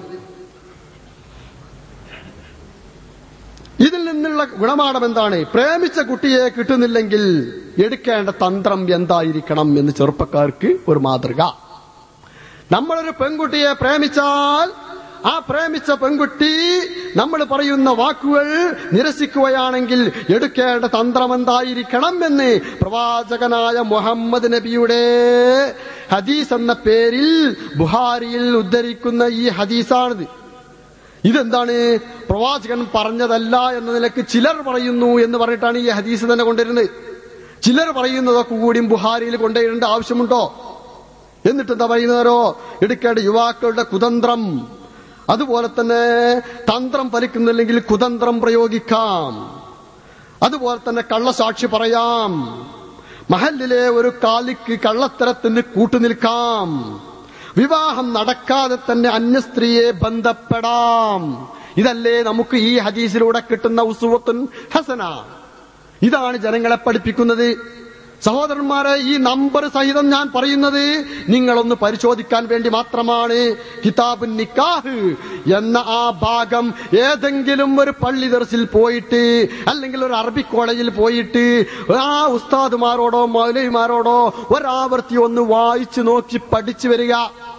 ഇതിൽ നിന്നുള്ള ഗുണപാഠം എന്താണ് പ്രേമിച്ച കുട്ടിയെ കിട്ടുന്നില്ലെങ്കിൽ എടുക്കേണ്ട തന്ത്രം എന്തായിരിക്കണം എന്ന് ചെറുപ്പക്കാർക്ക് ഒരു മാതൃക നമ്മളൊരു പെൺകുട്ടിയെ പ്രേമിച്ചാൽ ആ പ്രേമിച്ച പെൺകുട്ടി നമ്മൾ പറയുന്ന വാക്കുകൾ നിരസിക്കുകയാണെങ്കിൽ എടുക്കേണ്ട തന്ത്രം എന്തായിരിക്കണം എന്ന് പ്രവാചകനായ മുഹമ്മദ് നബിയുടെ ഹദീസ് എന്ന പേരിൽ ബുഹാരിയിൽ ഉദ്ധരിക്കുന്ന ഈ ഹദീസാണിത് ഇതെന്താണ് പ്രവാചകൻ പറഞ്ഞതല്ല എന്ന നിലക്ക് ചിലർ പറയുന്നു എന്ന് പറഞ്ഞിട്ടാണ് ഈ ഹദീസ് തന്നെ കൊണ്ടുവരുന്നത് ചിലർ പറയുന്നതൊക്കെ കൂടിയും ബുഹാരിയിൽ കൊണ്ടുവരേണ്ട ആവശ്യമുണ്ടോ എന്നിട്ട് എന്താ പറയുന്നവരോ എടുക്കേണ്ട യുവാക്കളുടെ കുതന്ത്രം അതുപോലെ തന്നെ തന്ത്രം ഫലിക്കുന്നില്ലെങ്കിൽ കുതന്ത്രം പ്രയോഗിക്കാം അതുപോലെ തന്നെ കള്ളസാക്ഷി പറയാം മഹലിലെ ഒരു കാലിക്ക് കള്ളത്തരത്തിന് കൂട്ടുനിൽക്കാം വിവാഹം നടക്കാതെ തന്നെ അന്യ സ്ത്രീയെ ബന്ധപ്പെടാം ഇതല്ലേ നമുക്ക് ഈ ഹദീസിലൂടെ കിട്ടുന്ന ഉസുവത്തുൻ ഹസന ഇതാണ് ജനങ്ങളെ പഠിപ്പിക്കുന്നത് സഹോദരന്മാരെ ഈ നമ്പർ സഹിതം ഞാൻ പറയുന്നത് നിങ്ങളൊന്ന് പരിശോധിക്കാൻ വേണ്ടി മാത്രമാണ് കിതാബ് നിക്കാഹ് എന്ന ആ ഭാഗം ഏതെങ്കിലും ഒരു പള്ളി ദർസിൽ പോയിട്ട് അല്ലെങ്കിൽ ഒരു അറബി കോളേജിൽ പോയിട്ട് ആ ഉസ്താദുമാരോടോ മൗലവിമാരോടോ ഒരാവർത്തി ഒന്ന് വായിച്ചു നോക്കി പഠിച്ചു വരിക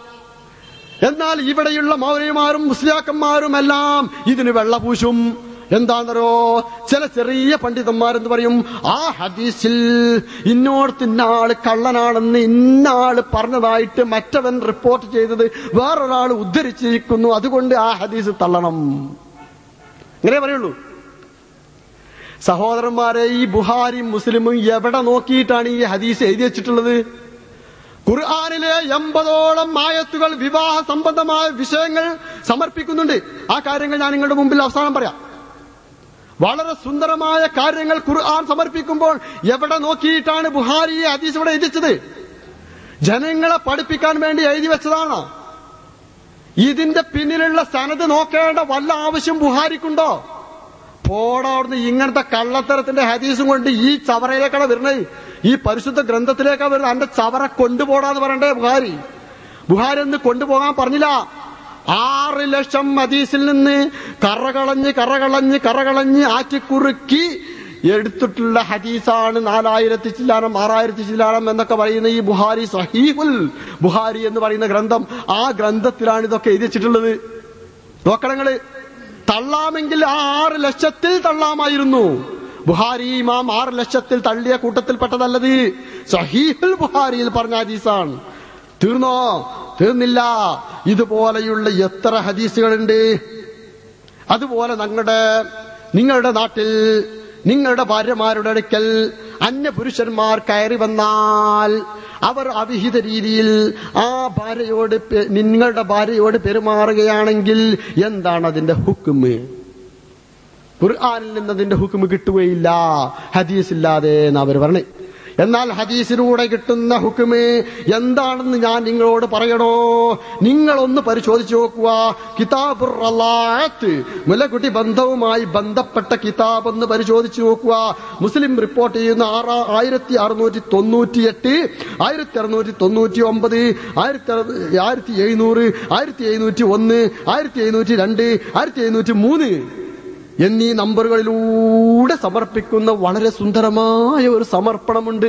എന്നാൽ ഇവിടെയുള്ള മൗലവിമാരും മുസ്ലിയാക്കന്മാരും എല്ലാം ഇതിന് വെള്ളപൂശും എന്താണെന്നോ ചില ചെറിയ പണ്ഡിതന്മാരെന്ന് പറയും ആ ഹദീസിൽ ഇന്നോടത്ത് ഇന്നാള് കള്ളനാണെന്ന് ഇന്നാള് പറഞ്ഞതായിട്ട് മറ്റവൻ റിപ്പോർട്ട് ചെയ്തത് വേറൊരാൾ ഉദ്ധരിച്ചിരിക്കുന്നു അതുകൊണ്ട് ആ ഹദീസ് തള്ളണം ഇങ്ങനെ പറയുള്ളൂ സഹോദരന്മാരെ ഈ ബുഹാരി മുസ്ലിമും എവിടെ നോക്കിയിട്ടാണ് ഈ ഹദീസ് എഴുതി വെച്ചിട്ടുള്ളത് ഖുർആാനിലെ എൺപതോളം ആയത്തുകൾ വിവാഹ സംബന്ധമായ വിഷയങ്ങൾ സമർപ്പിക്കുന്നുണ്ട് ആ കാര്യങ്ങൾ ഞാൻ നിങ്ങളുടെ മുമ്പിൽ അവസാനം പറയാം വളരെ സുന്ദരമായ കാര്യങ്ങൾ ഖുർആൻ സമർപ്പിക്കുമ്പോൾ എവിടെ നോക്കിയിട്ടാണ് ബുഹാരി ഈ ഹദീസ് ഇവിടെ എഴുതിച്ചത് ജനങ്ങളെ പഠിപ്പിക്കാൻ വേണ്ടി എഴുതി വെച്ചതാണ് ഇതിന്റെ പിന്നിലുള്ള സനത് നോക്കേണ്ട വല്ല ആവശ്യം ബുഹാരിക്കുണ്ടോ പോടാവുന്ന ഇങ്ങനത്തെ കള്ളത്തരത്തിന്റെ ഹദീസും കൊണ്ട് ഈ ചവറയിലേക്കാണ് വരുന്നത് ഈ പരിശുദ്ധ ഗ്രന്ഥത്തിലേക്കാണ് വരുന്നത് അന്റെ ചവറ കൊണ്ടുപോടാന്ന് പറയണ്ടേ ബുഹാരി ബുഹാരി എന്ന് കൊണ്ടുപോകാൻ പറഞ്ഞില്ല ആറ് ലക്ഷം ഹദീസിൽ നിന്ന് കറകളഞ്ഞ് കറകളഞ്ഞ് കറകളഞ്ഞ് ആറ്റിക്കുറുക്കി എടുത്തിട്ടുള്ള ഹദീസാണ് നാലായിരത്തി ചില്ലാനം ആറായിരത്തി ചില്ലാനം എന്നൊക്കെ പറയുന്ന ഈ ബുഹാരി സഹീഹുൽ ബുഹാരി എന്ന് പറയുന്ന ഗ്രന്ഥം ആ ഗ്രന്ഥത്തിലാണ് ഇതൊക്കെ എഴുതി വെച്ചിട്ടുള്ളത് നോക്കണങ്ങള് തള്ളാമെങ്കിൽ ആ ആറ് ലക്ഷത്തിൽ തള്ളാമായിരുന്നു ബുഹാരി ഇമാം ആറ് ലക്ഷത്തിൽ തള്ളിയ കൂട്ടത്തിൽപ്പെട്ടതല്ലത് സഹീഹുൽ ബുഹാരിയിൽ പറഞ്ഞ ഹദീസാണ് തീർന്നോ തീർന്നില്ല ഇതുപോലെയുള്ള എത്ര ഹദീസുകളുണ്ട് അതുപോലെ ഞങ്ങളുടെ നിങ്ങളുടെ നാട്ടിൽ നിങ്ങളുടെ ഭാര്യമാരുടെ അടുക്കൽ അന്യപുരുഷന്മാർ കയറി വന്നാൽ അവർ അവിഹിത രീതിയിൽ ആ ഭാര്യയോട് പെ- നിങ്ങളുടെ ഭാര്യയോട് പെരുമാറുകയാണെങ്കിൽ എന്താണ് അതിന്റെ ഹുക്കുമ് ഖുർആാനിൽ നിന്ന് അതിന്റെ ഹുക്കുമ് കിട്ടുകയില്ല ഹദീസ് ഇല്ലാതെ എന്ന് അവർ പറഞ്ഞു എന്നാൽ ഹദീസിലൂടെ കിട്ടുന്ന ഹുക്കുമ് എന്താണെന്ന് ഞാൻ നിങ്ങളോട് പറയണോ നിങ്ങളൊന്ന് പരിശോധിച്ചു നോക്കുക കിതാബുർ റലാഅത്ത് മുലകുട്ടി ബന്ധവുമായി ബന്ധപ്പെട്ട കിതാബ് ഒന്ന് പരിശോധിച്ചു നോക്കുക മുസ്ലിം റിപ്പോർട്ട് ചെയ്യുന്ന ആറാ ആയിരത്തി അറുന്നൂറ്റി തൊണ്ണൂറ്റി എട്ട് ആയിരത്തി അറുന്നൂറ്റി തൊണ്ണൂറ്റി ഒമ്പത് ആയിരത്തി അറു- ആയിരത്തി എഴുന്നൂറ് ആയിരത്തി എഴുന്നൂറ്റി ഒന്ന് ആയിരത്തി എഴുന്നൂറ്റി രണ്ട് ആയിരത്തി എഴുന്നൂറ്റി മൂന്ന് എന്നീ നമ്പറുകളിലൂടെ സമർപ്പിക്കുന്ന വളരെ സുന്ദരമായ ഒരു സമർപ്പണമുണ്ട്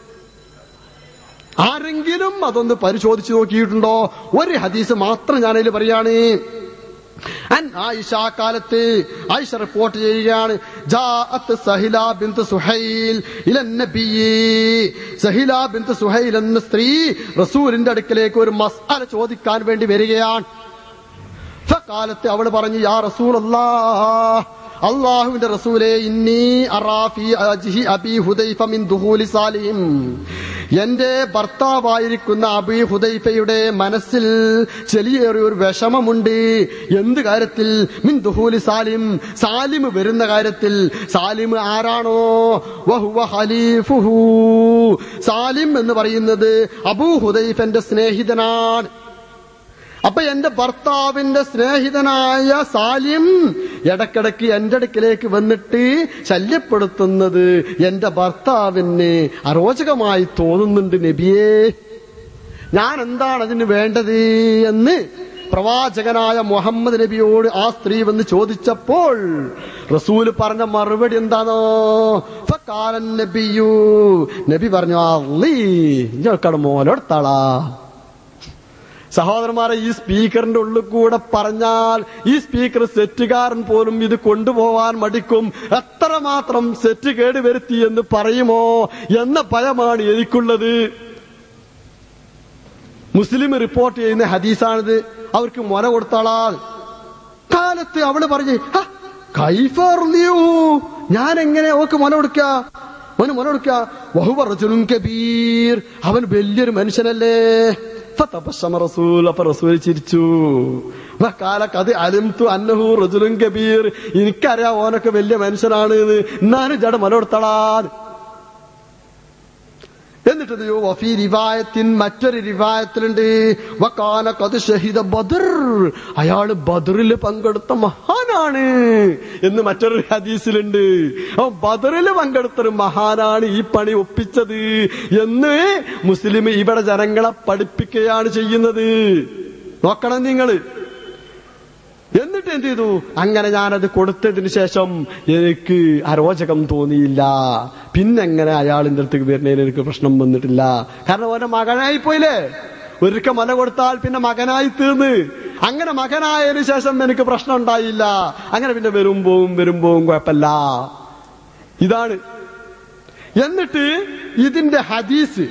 ആരെങ്കിലും അതൊന്ന് പരിശോധിച്ചു നോക്കിയിട്ടുണ്ടോ ഒരു ഹദീസ് മാത്രം ഞാനതിൽ പറയാണ് അൻ ആയിഷ കാലത്ത് ആയിഷ റിപ്പോർട്ട് ചെയ്യുകയാണ് ജാഅത്ത് സഹില ബിന്ത് സുഹൈൽ ഇലൻ നബിയ്യി സഹില ബിന്ത് സുഹൈൽ എന്ന സ്ത്രീ റസൂലിന്റെ അടുക്കലേക്ക് ഒരു മസ്അല ചോദിക്കാൻ വേണ്ടി വരികയാണ് ഫക്കാലത്ത് അവൾ പറഞ്ഞു യാ റസൂൽ അള്ളാഹുവിന്റെ റസൂലെ ഇന്നി അറാഫി അജ്ഹി അബി ഹുദൈഫ മിൻ ദുഹൂലി സാലിം എന്റെ ഭർത്താവായിരിക്കുന്ന അബി ഹുദൈഫയുടെ മനസ്സിൽ ചെലിയേറിയ ഒരു വിഷമമുണ്ട് എന്ത് കാര്യത്തിൽ മിൻ ദുഹൂലി സാലിം സാലിം വരുന്ന കാര്യത്തിൽ സാലിം ആരാണോ വഹുവ ഖലീഫുഹു സാലിം എന്ന് പറയുന്നത് അബൂ ഹുദൈഫന്റെ സ്നേഹിതനാണ് അപ്പൊ എന്റെ ഭർത്താവിന്റെ സ്നേഹിതനായ സാലിം ഇടക്കിടക്ക് എന്റെ അടുക്കിലേക്ക് വന്നിട്ട് ശല്യപ്പെടുത്തുന്നത് എന്റെ ഭർത്താവിന് അരോചകമായി തോന്നുന്നുണ്ട് നബിയേ ഞാൻ എന്താണ് അതിന് വേണ്ടത് എന്ന് പ്രവാചകനായ മുഹമ്മദ് നബിയോട് ആ സ്ത്രീ വന്ന് ചോദിച്ചപ്പോൾ റസൂല് പറഞ്ഞ മറുപടി എന്താണോ ഫക്കാലൻ നബിയു നബി പറഞ്ഞു അള്ളീ ഞങ്ങൾക്കവിടെ മോലെടുത്താളാ സഹോദരന്മാരെ ഈ സ്പീക്കറിന്റെ ഉള്ളിൽ കൂടെ പറഞ്ഞാൽ ഈ സ്പീക്കർ സെറ്റുകാരൻ പോലും ഇത് കൊണ്ടുപോവാൻ മടിക്കും എത്രമാത്രം സെറ്റ് കേടുവരുത്തി എന്ന് പറയുമോ എന്ന ഭയമാണ് എനിക്കുള്ളത് മുസ്ലിം റിപ്പോർട്ട് ചെയ്യുന്ന ഹദീസാണിത് അവർക്ക് മൊന കൊടുത്താളാ കാലത്ത് അവള് പറഞ്ഞു "ഹ, കൈഫറിയൂ ഞാൻ എങ്ങനെ അവക്ക് മൊന കൊടുക്ക മോന് മൊന കൊടുക്ക വഹുവ റജുലുൻ കബീർ അവൻ വലിയൊരു മനുഷ്യനല്ലേ ഫതബസ്സമ റസൂൽ അപ്പൊ റസൂൽ ചിരിച്ചു കാലക്ക് അത് അലിംതു അന്നഹു റജുലുൻ കബീർ എനിക്കറിയാം ഓനൊക്കെ വലിയ മനുഷ്യനാണ് എന്ന് എന്നാലും ജട മല കൊടുത്തളാ എന്നിട്ട് ഇത് വഫീ റിവായത്തിൻ മറ്റൊരു റിവായത്തിലുണ്ട് വക്കാന കത് ഷഹിദ ബദർ അയാള് ബദറിൽ പങ്കെടുത്ത മഹാനാണ് മഹാനാണ് എന്ന് മറ്റൊരു ഹദീസിലുണ്ട് അപ്പൊ ബദറിൽ പങ്കെടുത്തൊരു മഹാനാണ് ഈ പണി ഒപ്പിച്ചത് എന്ന് മുസ്ലിം ഇവിടെ ജനങ്ങളെ പഠിപ്പിക്കുകയാണ് ചെയ്യുന്നത് നോക്കണം നിങ്ങള് എന്നിട്ട് എന്ത് ചെയ്തു അങ്ങനെ ഞാനത് കൊടുത്തതിന് ശേഷം എനിക്ക് അരോചകം തോന്നിയില്ല പിന്നെങ്ങനെ അയാളിന്റെ അടുത്തേക്ക് വരുന്നതിന് എനിക്ക് പ്രശ്നം വന്നിട്ടില്ല കാരണം ഓന്റെ മകനായി പോയില്ലേ ഒരിക്കൽ മല കൊടുത്താൽ പിന്നെ മകനായി തീർന്ന് അങ്ങനെ മകനായതിനു ശേഷം എനിക്ക് പ്രശ്നം ഉണ്ടായില്ല അങ്ങനെ പിന്നെ വരുമ്പോവും വരുമ്പോവും കുഴപ്പമില്ല ഇതാണ് എന്നിട്ട് ഇതിന്റെ ഹദീസ്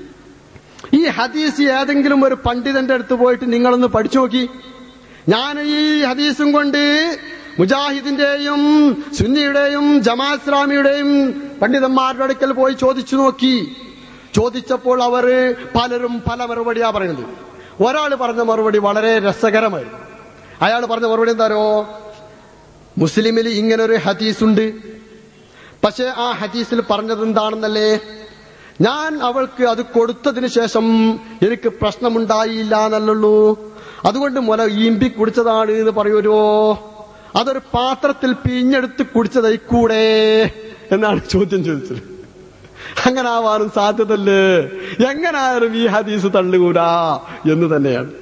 ഈ ഹദീസ് ഏതെങ്കിലും ഒരു പണ്ഡിതന്റെ അടുത്ത് പോയിട്ട് നിങ്ങളൊന്ന് പഠിച്ചു നോക്കി ഞാൻ ഈ ഹദീസും കൊണ്ട് മുജാഹിദിന്റെയും സുന്നിയുടെയും ജമാ ഇസ്ലാമിയുടെയും പണ്ഡിതന്മാരുടെ അടുക്കൽ പോയി ചോദിച്ചു നോക്കി ചോദിച്ചപ്പോൾ അവർ പലരും പല മറുപടിയാ പറയുന്നത് ഒരാൾ പറഞ്ഞ മറുപടി വളരെ രസകരമായിരുന്നു അയാൾ പറഞ്ഞ മറുപടി എന്താരോ മുസ്ലിമിൽ ഇങ്ങനൊരു ഹദീസുണ്ട് പക്ഷെ ആ ഹദീസിൽ പറഞ്ഞത് എന്താണെന്നല്ലേ ഞാൻ അവൾക്ക് അത് കൊടുത്തതിന് ശേഷം എനിക്ക് പ്രശ്നമുണ്ടായില്ല എന്നല്ലുള്ളൂ അതുകൊണ്ട് മുല ഈമ്പി കുടിച്ചതാണ് എന്ന് പറയൂരോ അതൊരു പാത്രത്തിൽ പിഞ്ഞെടുത്ത് കുടിച്ചതായിക്കൂടെ എന്നാണ് ചോദ്യം ചോദിച്ചത് അങ്ങനെ ആവാനും സാധ്യതല്ലേ എങ്ങനായാലും ഈ ഹദീസ് തള്ളുകൂടാ എന്ന് തന്നെയാണ്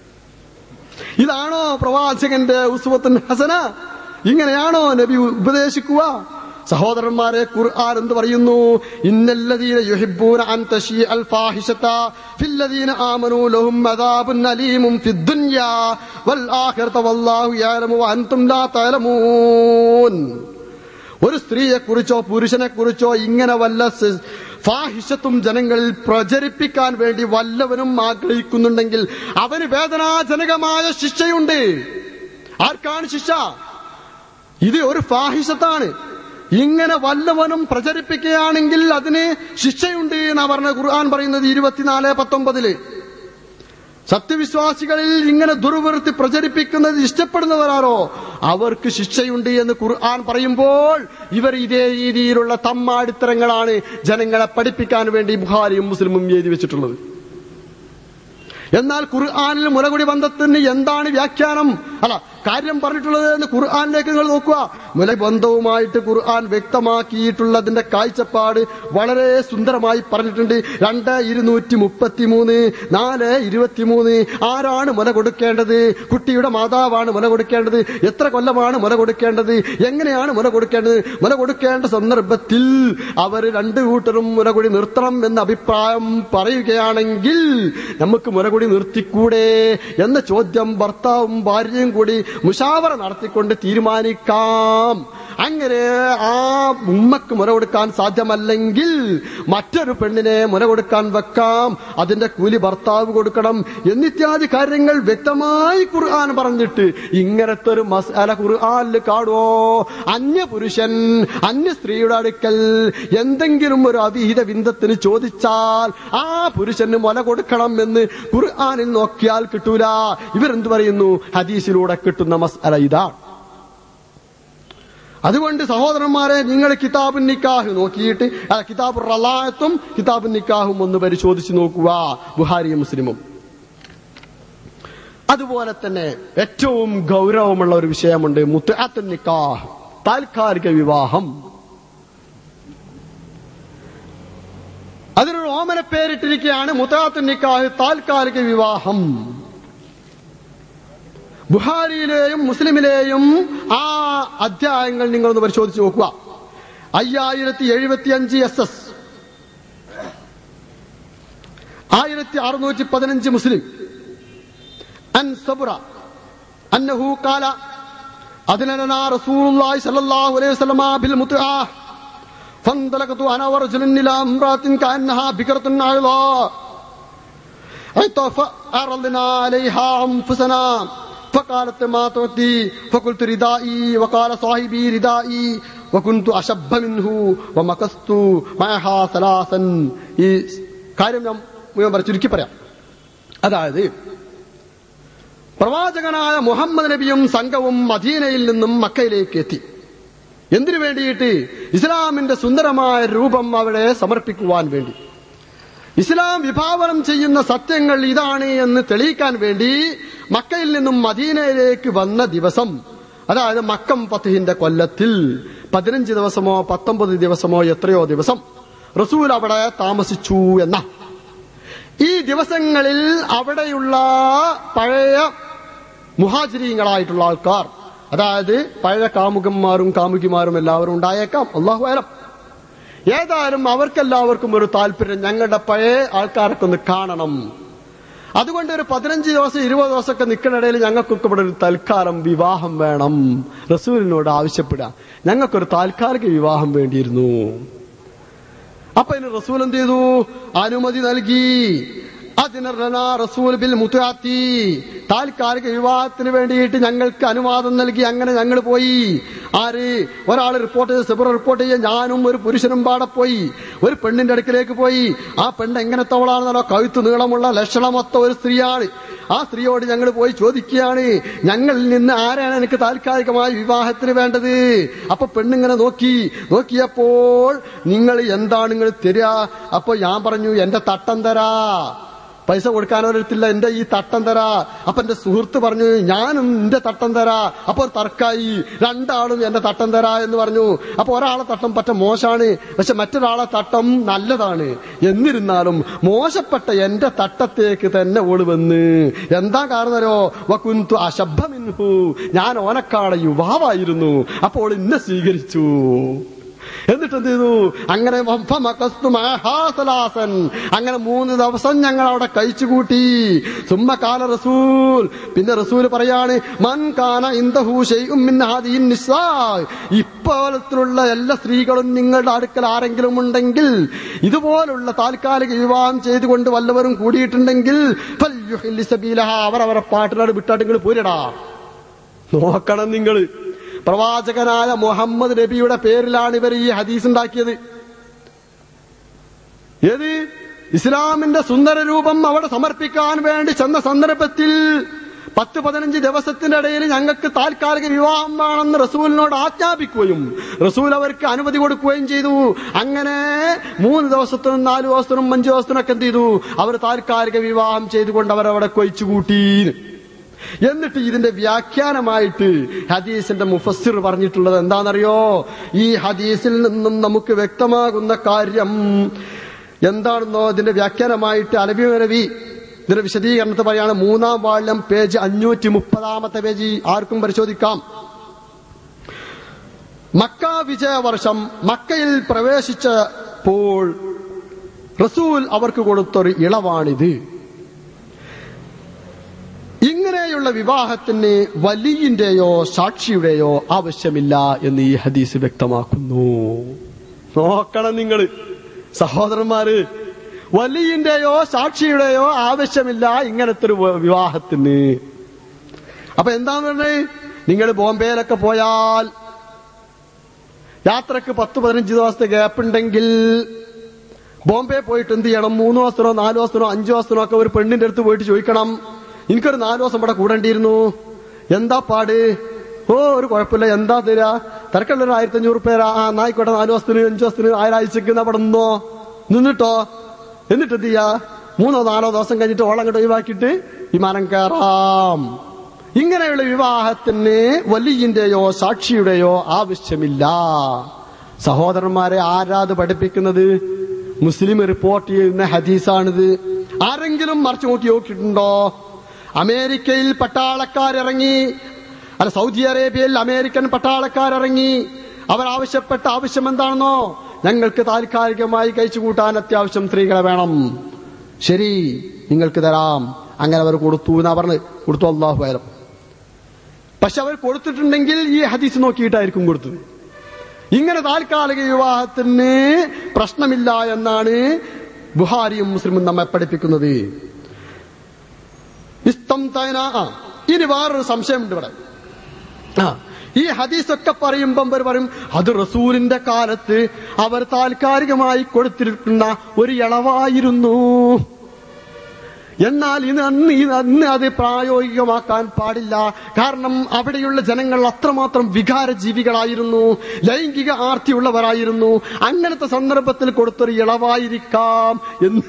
ഇതാണോ പ്രവാചകന്റെ ഉസ്വത്തുൻ ഹസന ഇങ്ങനെയാണോ നബി ഉപദേശിക്കുക സഹോദരന്മാരെ ഖുർആൻ എന്ത് പറയുന്നു ഇന്നല്ലദീന യുഹിബ്ബൂന അൻ തശീ അൽ ഫാഹിഷത ഫില്ലദീന ആമനൂ ലഹും അദാബുൻ അലീമും ഫിദ് ദുനിയാ വൽ ആഖിറത വല്ലാഹു യഅലമു വഅൻതും ലാ തഅലമൂൻ ഒരു സ്ത്രീയെ കുറിച്ചോ പുരുഷനെ കുറിച്ചോ ഇങ്ങനെ വല്ല സ് ഫാഹിഷത്തും ജനങ്ങളിൽ പ്രചരിപ്പിക്കാൻ വേണ്ടി വല്ലവനും ആഗ്രഹിക്കുന്നുണ്ടെങ്കിൽ അവന് വേദനാജനകമായ ശിക്ഷയുണ്ട് ആർക്കാണ് ശിക്ഷ ഇത് ഒരു ഫാഹിഷത്താണ് ഇങ്ങനെ വല്ലവനും പ്രചരിപ്പിക്കുകയാണെങ്കിൽ അതിന് ശിക്ഷയുണ്ട് എന്നാ പറഞ്ഞ ഖുർആൻ പറയുന്നത് ഇരുപത്തിനാല് പത്തൊമ്പതില് സത്യവിശ്വാസികളിൽ ഇങ്ങനെ ദുർവൃത്തി പ്രചരിപ്പിക്കുന്നത് ഇഷ്ടപ്പെടുന്നവരാരോ അവർക്ക് ശിക്ഷയുണ്ട് എന്ന് ഖുർആൻ പറയുമ്പോൾ ഇവർ ഇതേ രീതിയിലുള്ള തമ്മാടിത്തരങ്ങളാണ് ജനങ്ങളെ പഠിപ്പിക്കാൻ വേണ്ടി ബുഹാരിയും മുസ്ലിമും എഴുതി വെച്ചിട്ടുള്ളത് എന്നാൽ ഖുർആാനിൽ മുലകുടി ബന്ധത്തിന് എന്താണ് വ്യാഖ്യാനം അല്ല കാര്യം പറഞ്ഞിട്ടുള്ളത് എന്ന് ഖുർആാനിലേക്ക് നിങ്ങൾ നോക്കുക മുലബന്ധവുമായിട്ട് ഖുർആൻ വ്യക്തമാക്കിയിട്ടുള്ളതിന്റെ കാഴ്ചപ്പാട് വളരെ സുന്ദരമായി പറഞ്ഞിട്ടുണ്ട് രണ്ട് ഇരുന്നൂറ്റി മുപ്പത്തി മൂന്ന് നാല് ഇരുപത്തിമൂന്ന് ആരാണ് മുല കൊടുക്കേണ്ടത് കുട്ടിയുടെ മാതാവാണ് മുല കൊടുക്കേണ്ടത് എത്ര കൊല്ലമാണ് മുല കൊടുക്കേണ്ടത് എങ്ങനെയാണ് മുല കൊടുക്കേണ്ടത് മുല കൊടുക്കേണ്ട സന്ദർഭത്തിൽ അവർ രണ്ടു കൂട്ടരും മുലകുടി നിർത്തണം എന്ന അഭിപ്രായം പറയുകയാണെങ്കിൽ നമുക്ക് മുലകുടി നിർത്തിക്കൂടെ എന്ന ചോദ്യം ഭർത്താവും ഭാര്യയും കൂടി മുഷാവറ നടത്തിക്കൊണ്ട് തീരുമാനിക്കാം അങ്ങനെ ആ ഉമ്മക്ക് മുല കൊടുക്കാൻ സാധ്യമല്ലെങ്കിൽ മറ്റൊരു പെണ്ണിനെ മുല കൊടുക്കാൻ വെക്കാം അതിന്റെ കൂലി ഭർത്താവ് കൊടുക്കണം എന്നിത്യാദി കാര്യങ്ങൾ വ്യക്തമായി ഖുർആൻ പറഞ്ഞിട്ട് ഇങ്ങനത്തെ ഒരു മസാല ഖുർആനിൽ കാണുവോ അന്യ പുരുഷൻ അന്യ സ്ത്രീയുടെ അടുക്കൽ എന്തെങ്കിലും ഒരു അവിഹിത ബിന്ദത്തിന് ചോദിച്ചാൽ ആ പുരുഷന് മുല കൊടുക്കണം എന്ന് ഖുർആനിൽ നോക്കിയാൽ കിട്ടൂല ഇവരെന്ത് പറയുന്നു ഹദീസിലൂടെ കിട്ടുന്ന മസാല ഇതാണ് അതുകൊണ്ട് സഹോദരന്മാരെ നിങ്ങൾ കിതാബ് നിക്കാഹ് നോക്കിയിട്ട് ആ കിതാബ് റലായത്തും കിതാബ് നിക്കാഹും ഒന്ന് പരിശോധിച്ച് നോക്കുക ബുഹാരിയും മുസ്ലിമും അതുപോലെ തന്നെ ഏറ്റവും ഗൗരവമുള്ള ഒരു വിഷയമുണ്ട് മുത്തഅത്ത് നിക്കാഹ് താൽക്കാലിക വിവാഹം അതിനൊരു ഓമന പേരിട്ടിരിക്കുകയാണ് മുത്തഅത്ത് നിക്കാഹ് താൽക്കാലിക വിവാഹം ബുഹാരിയിലെയും മുസ്ലിമിലെയും ആ അധ്യായങ്ങൾ നിങ്ങളൊന്ന് പരിശോധിച്ച് നോക്കുക അയ്യായിരത്തി എഴുപത്തി അഞ്ച് എസ് എസ് ആയിരത്തി അറുന്നൂറ്റി പതിനഞ്ച് മുസ്ലിം അൻ സബുറ അന്നഹു കാല അതിനനാ റസൂലുള്ളാഹി സ്വല്ലല്ലാഹു അലൈഹി വസല്ലമ ബിൽ മുത്ആ فانطلقت انا ورجل الى امراه كانها بكرة عيضاء فأرضنا عليها انفسنا فقالت ما تعطي فقلت ردائي وقال صاحبي ردائي وكنت أشب منه ومكثت معها ثلاثا ഈ കാര്യം ഞാൻ മുഴുവൻ പറ ചുരുക്കി പറയാം അതായത് പ്രവാചകനായ മുഹമ്മദ് നബിയും സംഘവും മദീനയിൽ നിന്നും മക്കയിലേക്ക് എത്തി എന്തിനു വേണ്ടിയിട്ട് ഇസ്ലാമിന്റെ സുന്ദരമായ രൂപം അവിടെ സമർപ്പിക്കുവാൻ വേണ്ടി ഇസ്ലാം വിഭാവനം ചെയ്യുന്ന സത്യങ്ങൾ ഇതാണ് എന്ന് തെളിയിക്കാൻ വേണ്ടി മക്കയിൽ നിന്നും മദീനയിലേക്ക് വന്ന ദിവസം അതായത് മക്കം ഫത്തഹിന്റെ കൊല്ലത്തിൽ പതിനഞ്ച് ദിവസമോ പത്തൊമ്പത് ദിവസമോ എത്രയോ ദിവസം റസൂൽ അവിടെ താമസിച്ചു എന്ന ഈ ദിവസങ്ങളിൽ അവിടെയുള്ള പഴയ മുഹാചരീങ്ങളായിട്ടുള്ള ആൾക്കാർ അതായത് പഴയ കാമുകന്മാരും കാമുകിമാരും എല്ലാവരും ഉണ്ടായേക്കാം അള്ളാഹു ആലം ഏതായാലും അവർക്കെല്ലാവർക്കും ഒരു താല്പര്യം ഞങ്ങളുടെ പഴയ ആൾക്കാരൊക്കെ ഒന്ന് കാണണം അതുകൊണ്ട് ഒരു പതിനഞ്ച് ദിവസം ഇരുപത് ദിവസമൊക്കെ നിൽക്കുന്നിടയിൽ ഞങ്ങൾക്കൊക്കെ ഇവിടെ ഒരു തൽക്കാലം വിവാഹം വേണം റസൂലിനോട് ആവശ്യപ്പെടുക ഞങ്ങൾക്കൊരു താൽക്കാലിക വിവാഹം വേണ്ടിയിരുന്നു അപ്പൊ ഇനി റസൂൽ എന്ത് ചെയ്തു അനുമതി നൽകി അതിനർഹന റസൂൽ ബിൽ മുത്താത്തി താൽക്കാലിക വിവാഹത്തിന് വേണ്ടിയിട്ട് ഞങ്ങൾക്ക് അനുവാദം നൽകി അങ്ങനെ ഞങ്ങൾ പോയി ആര് ഒരാൾ റിപ്പോർട്ട് ചെയ്ത് സെബർ റിപ്പോർട്ട് ചെയ്യ ഞാനും ഒരു പുരുഷനും പാടെ പോയി ഒരു പെണ്ണിന്റെ അടുക്കിലേക്ക് പോയി ആ പെണ്ണ് എങ്ങനത്തവളാണെന്നല്ലോ കഴുത്ത് നീളമുള്ള ലക്ഷണമൊത്ത ഒരു സ്ത്രീയാണ് ആ സ്ത്രീയോട് ഞങ്ങൾ പോയി ചോദിക്കുകയാണ് ഞങ്ങളിൽ നിന്ന് ആരാണ് എനിക്ക് താൽക്കാലികമായി വിവാഹത്തിന് വേണ്ടത് അപ്പൊ പെണ്ണിങ്ങനെ നോക്കി നോക്കിയപ്പോൾ നിങ്ങൾ എന്താണ് നിങ്ങൾ തരിക അപ്പൊ ഞാൻ പറഞ്ഞു എന്റെ തട്ടം തരാ പൈസ കൊടുക്കാനൊരിടത്തില്ല എന്റെ ഈ തട്ടം തരാ അപ്പൊ എന്റെ സുഹൃത്ത് പറഞ്ഞു ഞാനും എന്റെ തട്ടം തരാ അപ്പൊ ഒരു തർക്കായി രണ്ടാളും എന്റെ തട്ടം തരാ എന്ന് പറഞ്ഞു അപ്പൊ ഒരാളെ തട്ടം പറ്റ മോശാണ് പക്ഷെ മറ്റൊരാളെ തട്ടം നല്ലതാണ് എന്നിരുന്നാലും മോശപ്പെട്ട എന്റെ തട്ടത്തേക്ക് തന്നെ ഓള് വന്ന് എന്താ കാരണരോ വകുന്തു അശബ്ദമിൻഹു ഞാൻ ഓനക്കാളെ യുവാവായിരുന്നു അപ്പോൾ ഇന്നെ സ്വീകരിച്ചു എന്നിട്ട് എന്ത് ചെയ്തു അങ്ങനെ വഫമഖസ്തു മഹാസലാസൻ. അങ്ങനെ മൂന്ന് ദിവസം ഞങ്ങൾ അവിടെ കഴിച്ചുകൂട്ടി സുമ്മകാല റസൂൽ പിന്നെ റസൂൽ പറയാണ് മൻ കാന ഇൻദഹു ശൈഉം മിൻ ഹാദിഹിൻ നിസാ ഇപ്പോലത്തിലുള്ള എല്ലാ സ്ത്രീകളും നിങ്ങളുടെ അടുക്കൽ ആരെങ്കിലും ഉണ്ടെങ്കിൽ ഇതുപോലുള്ള താൽക്കാലിക വിവാഹം ചെയ്തുകൊണ്ട് വല്ലവരും കൂടിയിട്ടുണ്ടെങ്കിൽ ഫൽയുഹില്ലി സബീലഹ അവരവരെ പാട്ടിനോട് വിട്ടാട്ട് നിങ്ങൾ പോരടാ നോക്കണം നിങ്ങൾ പ്രവാചകനായ മുഹമ്മദ് നബിയുടെ പേരിലാണ് ഇവർ ഈ ഹദീസ് ഉണ്ടാക്കിയത് ഏത് ഇസ്ലാമിന്റെ സുന്ദര രൂപം അവിടെ സമർപ്പിക്കാൻ വേണ്ടി ചെന്ന സന്ദർഭത്തിൽ പത്ത് പതിനഞ്ച് ദിവസത്തിന്റെ ഇടയിൽ ഞങ്ങൾക്ക് താൽക്കാലിക വിവാഹം വേണമെന്ന് റസൂലിനോട് ആജ്ഞാപിക്കുകയും റസൂൽ അവർക്ക് അനുമതി കൊടുക്കുകയും ചെയ്തു അങ്ങനെ മൂന്ന് ദിവസത്തിനും നാല് ദിവസത്തിനും അഞ്ചു ദിവസത്തിനൊക്കെ എന്ത് ചെയ്തു അവർ താൽക്കാലിക വിവാഹം ചെയ്തുകൊണ്ട് അവരവിടെ കൊയിച്ചുകൂട്ടി എന്നിട്ട് ഇതിന്റെ വ്യാഖ്യാനമായിട്ട് ഹദീസിന്റെ മുഫസ്സിർ പറഞ്ഞിട്ടുള്ളത് എന്താണെന്നറിയോ ഈ ഹദീസിൽ നിന്നും നമുക്ക് വ്യക്തമാകുന്ന കാര്യം എന്താണെന്നോ ഇതിന്റെ വ്യാഖ്യാനമായിട്ട് അലബി നബി ഇതിന്റെ വിശദീകരണത്തെ പറയാണ് മൂന്നാം വാള്യം പേജ് അഞ്ഞൂറ്റി മുപ്പതാമത്തെ പേജ് ആർക്കും പരിശോധിക്കാം മക്ക വിജയ വർഷം മക്കയിൽ പ്രവേശിച്ചപ്പോൾ റസൂൽ അവർക്ക് കൊടുത്തൊരു ഇളവാണിത് ഇങ്ങനെയുള്ള വിവാഹത്തിന് വലിയന്റെയോ സാക്ഷിയുടെയോ ആവശ്യമില്ല എന്ന് ഈ ഹദീസ് വ്യക്തമാക്കുന്നു നോക്കണം നിങ്ങൾ സഹോദരന്മാര് വലിയന്റെയോ സാക്ഷിയുടെയോ ആവശ്യമില്ല ഇങ്ങനത്തെ ഒരു വിവാഹത്തിന് അപ്പൊ എന്താന്ന് പറഞ്ഞത് നിങ്ങൾ ബോംബെയിലൊക്കെ പോയാൽ യാത്രക്ക് പത്ത് പതിനഞ്ച് ദിവസത്തെ ഗ്യാപ്പ് ഉണ്ടെങ്കിൽ ബോംബെ പോയിട്ട് എന്ത് ചെയ്യണം മൂന്ന് ദിവസത്തിനോ നാല് ദിവസത്തിനോ അഞ്ചു ദിവസത്തിനോ ഒക്കെ ഒരു പെണ്ണിന്റെ അടുത്ത് പോയിട്ട് ചോദിക്കണം എനിക്കൊരു നാല് ദിവസം ഇവിടെ കൂടേണ്ടിയിരുന്നു എന്താ പാട് ഓ ഒരു കുഴപ്പമില്ല എന്താ തരാ തിരക്കുള്ള ഒരു ആയിരത്തി അഞ്ഞൂറ് പേരാ ആ നായിക്കോട്ടെ നാല് ദിവസത്തിന് അഞ്ചു ദിവസത്തിന് ആയിരാഴ്ചക്ക് അവിടെ നിന്നോ നിന്നിട്ടോ എന്നിട്ട് എന്ത് ചെയ്യാ മൂന്നോ നാലോ ദിവസം കഴിഞ്ഞിട്ട് ഓളം അങ്ങോട്ട് ഒഴിവാക്കിയിട്ട് വിമാനം കയറാം ഇങ്ങനെയുള്ള വിവാഹത്തിന് വലിയന്റെയോ സാക്ഷിയുടെയോ ആവശ്യമില്ല സഹോദരന്മാരെ ആരാത് പഠിപ്പിക്കുന്നത് മുസ്ലിം റിപ്പോർട്ട് ചെയ്യുന്ന ഹദീസാണിത് ആരെങ്കിലും മറിച്ചു നോക്കി നോക്കിയിട്ടുണ്ടോ അമേരിക്കയിൽ പട്ടാളക്കാരിറങ്ങി അല്ല സൗദി അറേബ്യയിൽ അമേരിക്കൻ പട്ടാളക്കാരിറങ്ങി അവർ ആവശ്യപ്പെട്ട ആവശ്യം എന്താണെന്നോ ഞങ്ങൾക്ക് താൽക്കാലികമായി കഴിച്ചു കൂട്ടാൻ അത്യാവശ്യം സ്ത്രീകളെ വേണം ശരി നിങ്ങൾക്ക് തരാം അങ്ങനെ അവർ കൊടുത്തു എന്നാ പറഞ്ഞ് കൊടുത്തു അള്ളാഹു ആയാലും പക്ഷെ അവർ കൊടുത്തിട്ടുണ്ടെങ്കിൽ ഈ ഹദീസ് നോക്കിയിട്ടായിരിക്കും കൊടുത്തത് ഇങ്ങനെ താൽക്കാലിക വിവാഹത്തിന് പ്രശ്നമില്ല എന്നാണ് ബുഹാരിയും മുസ്ലിമും നമ്മെ പഠിപ്പിക്കുന്നത് ഇസ്തംതന ആ ഇനി വേറൊരു സംശയമുണ്ട് ഇവിടെ ആ ഈ ഹദീസൊക്കെ പറയുമ്പം അവർ പറയും അത് റസൂലിന്റെ കാലത്ത് അവർ താൽക്കാലികമായി കൊടുത്തിരിക്കുന്ന ഒരു ഇളവായിരുന്നു എന്നാൽ ഇത് അന്ന് ഇത് അന്ന് അത് പ്രായോഗികമാക്കാൻ പാടില്ല കാരണം അവിടെയുള്ള ജനങ്ങൾ അത്രമാത്രം വികാര ജീവികളായിരുന്നു ലൈംഗിക ആർത്തിയുള്ളവരായിരുന്നു അങ്ങനത്തെ സന്ദർഭത്തിൽ കൊടുത്തൊരു ഇളവായിരിക്കാം എന്ന്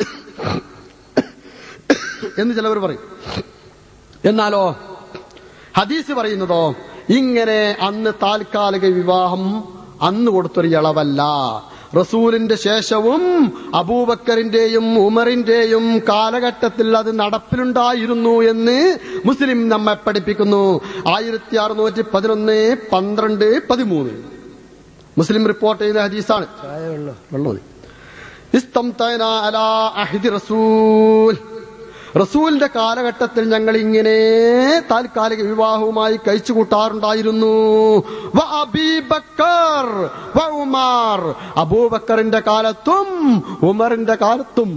എന്ന് ചിലവർ പറയും എന്നാലോ ഹദീസ് പറയുന്നതോ ഇങ്ങനെ അന്ന് താൽക്കാലിക വിവാഹം അന്ന് കൊടുത്തൊരു ഇളവല്ല റസൂലിന്റെ ശേഷവും അബൂബക്കറിന്റെയും ഉമറിന്റെയും കാലഘട്ടത്തിൽ അത് നടപ്പിലുണ്ടായിരുന്നു എന്ന് മുസ്ലിം നമ്മെ പഠിപ്പിക്കുന്നു ആയിരത്തി അറുന്നൂറ്റി പതിനൊന്ന് പന്ത്രണ്ട് പതിമൂന്ന് മുസ്ലിം റിപ്പോർട്ട് ചെയ്യുന്ന ഹദീസാണ് ചായ വെള്ളം വെള്ളം മതി. ഇസ്തംതന അലാ അഹ്ദി റസൂൽ റസൂലിന്റെ കാലഘട്ടത്തിൽ ഞങ്ങൾ ഇങ്ങനെ താൽക്കാലിക വിവാഹവുമായി കഴിച്ചു കൂട്ടാറുണ്ടായിരുന്നു വ അബീബക്കർ വ ഉമാർ അബൂബക്കറിന്റെ കാലത്തും ഉമറിന്റെ കാലത്തും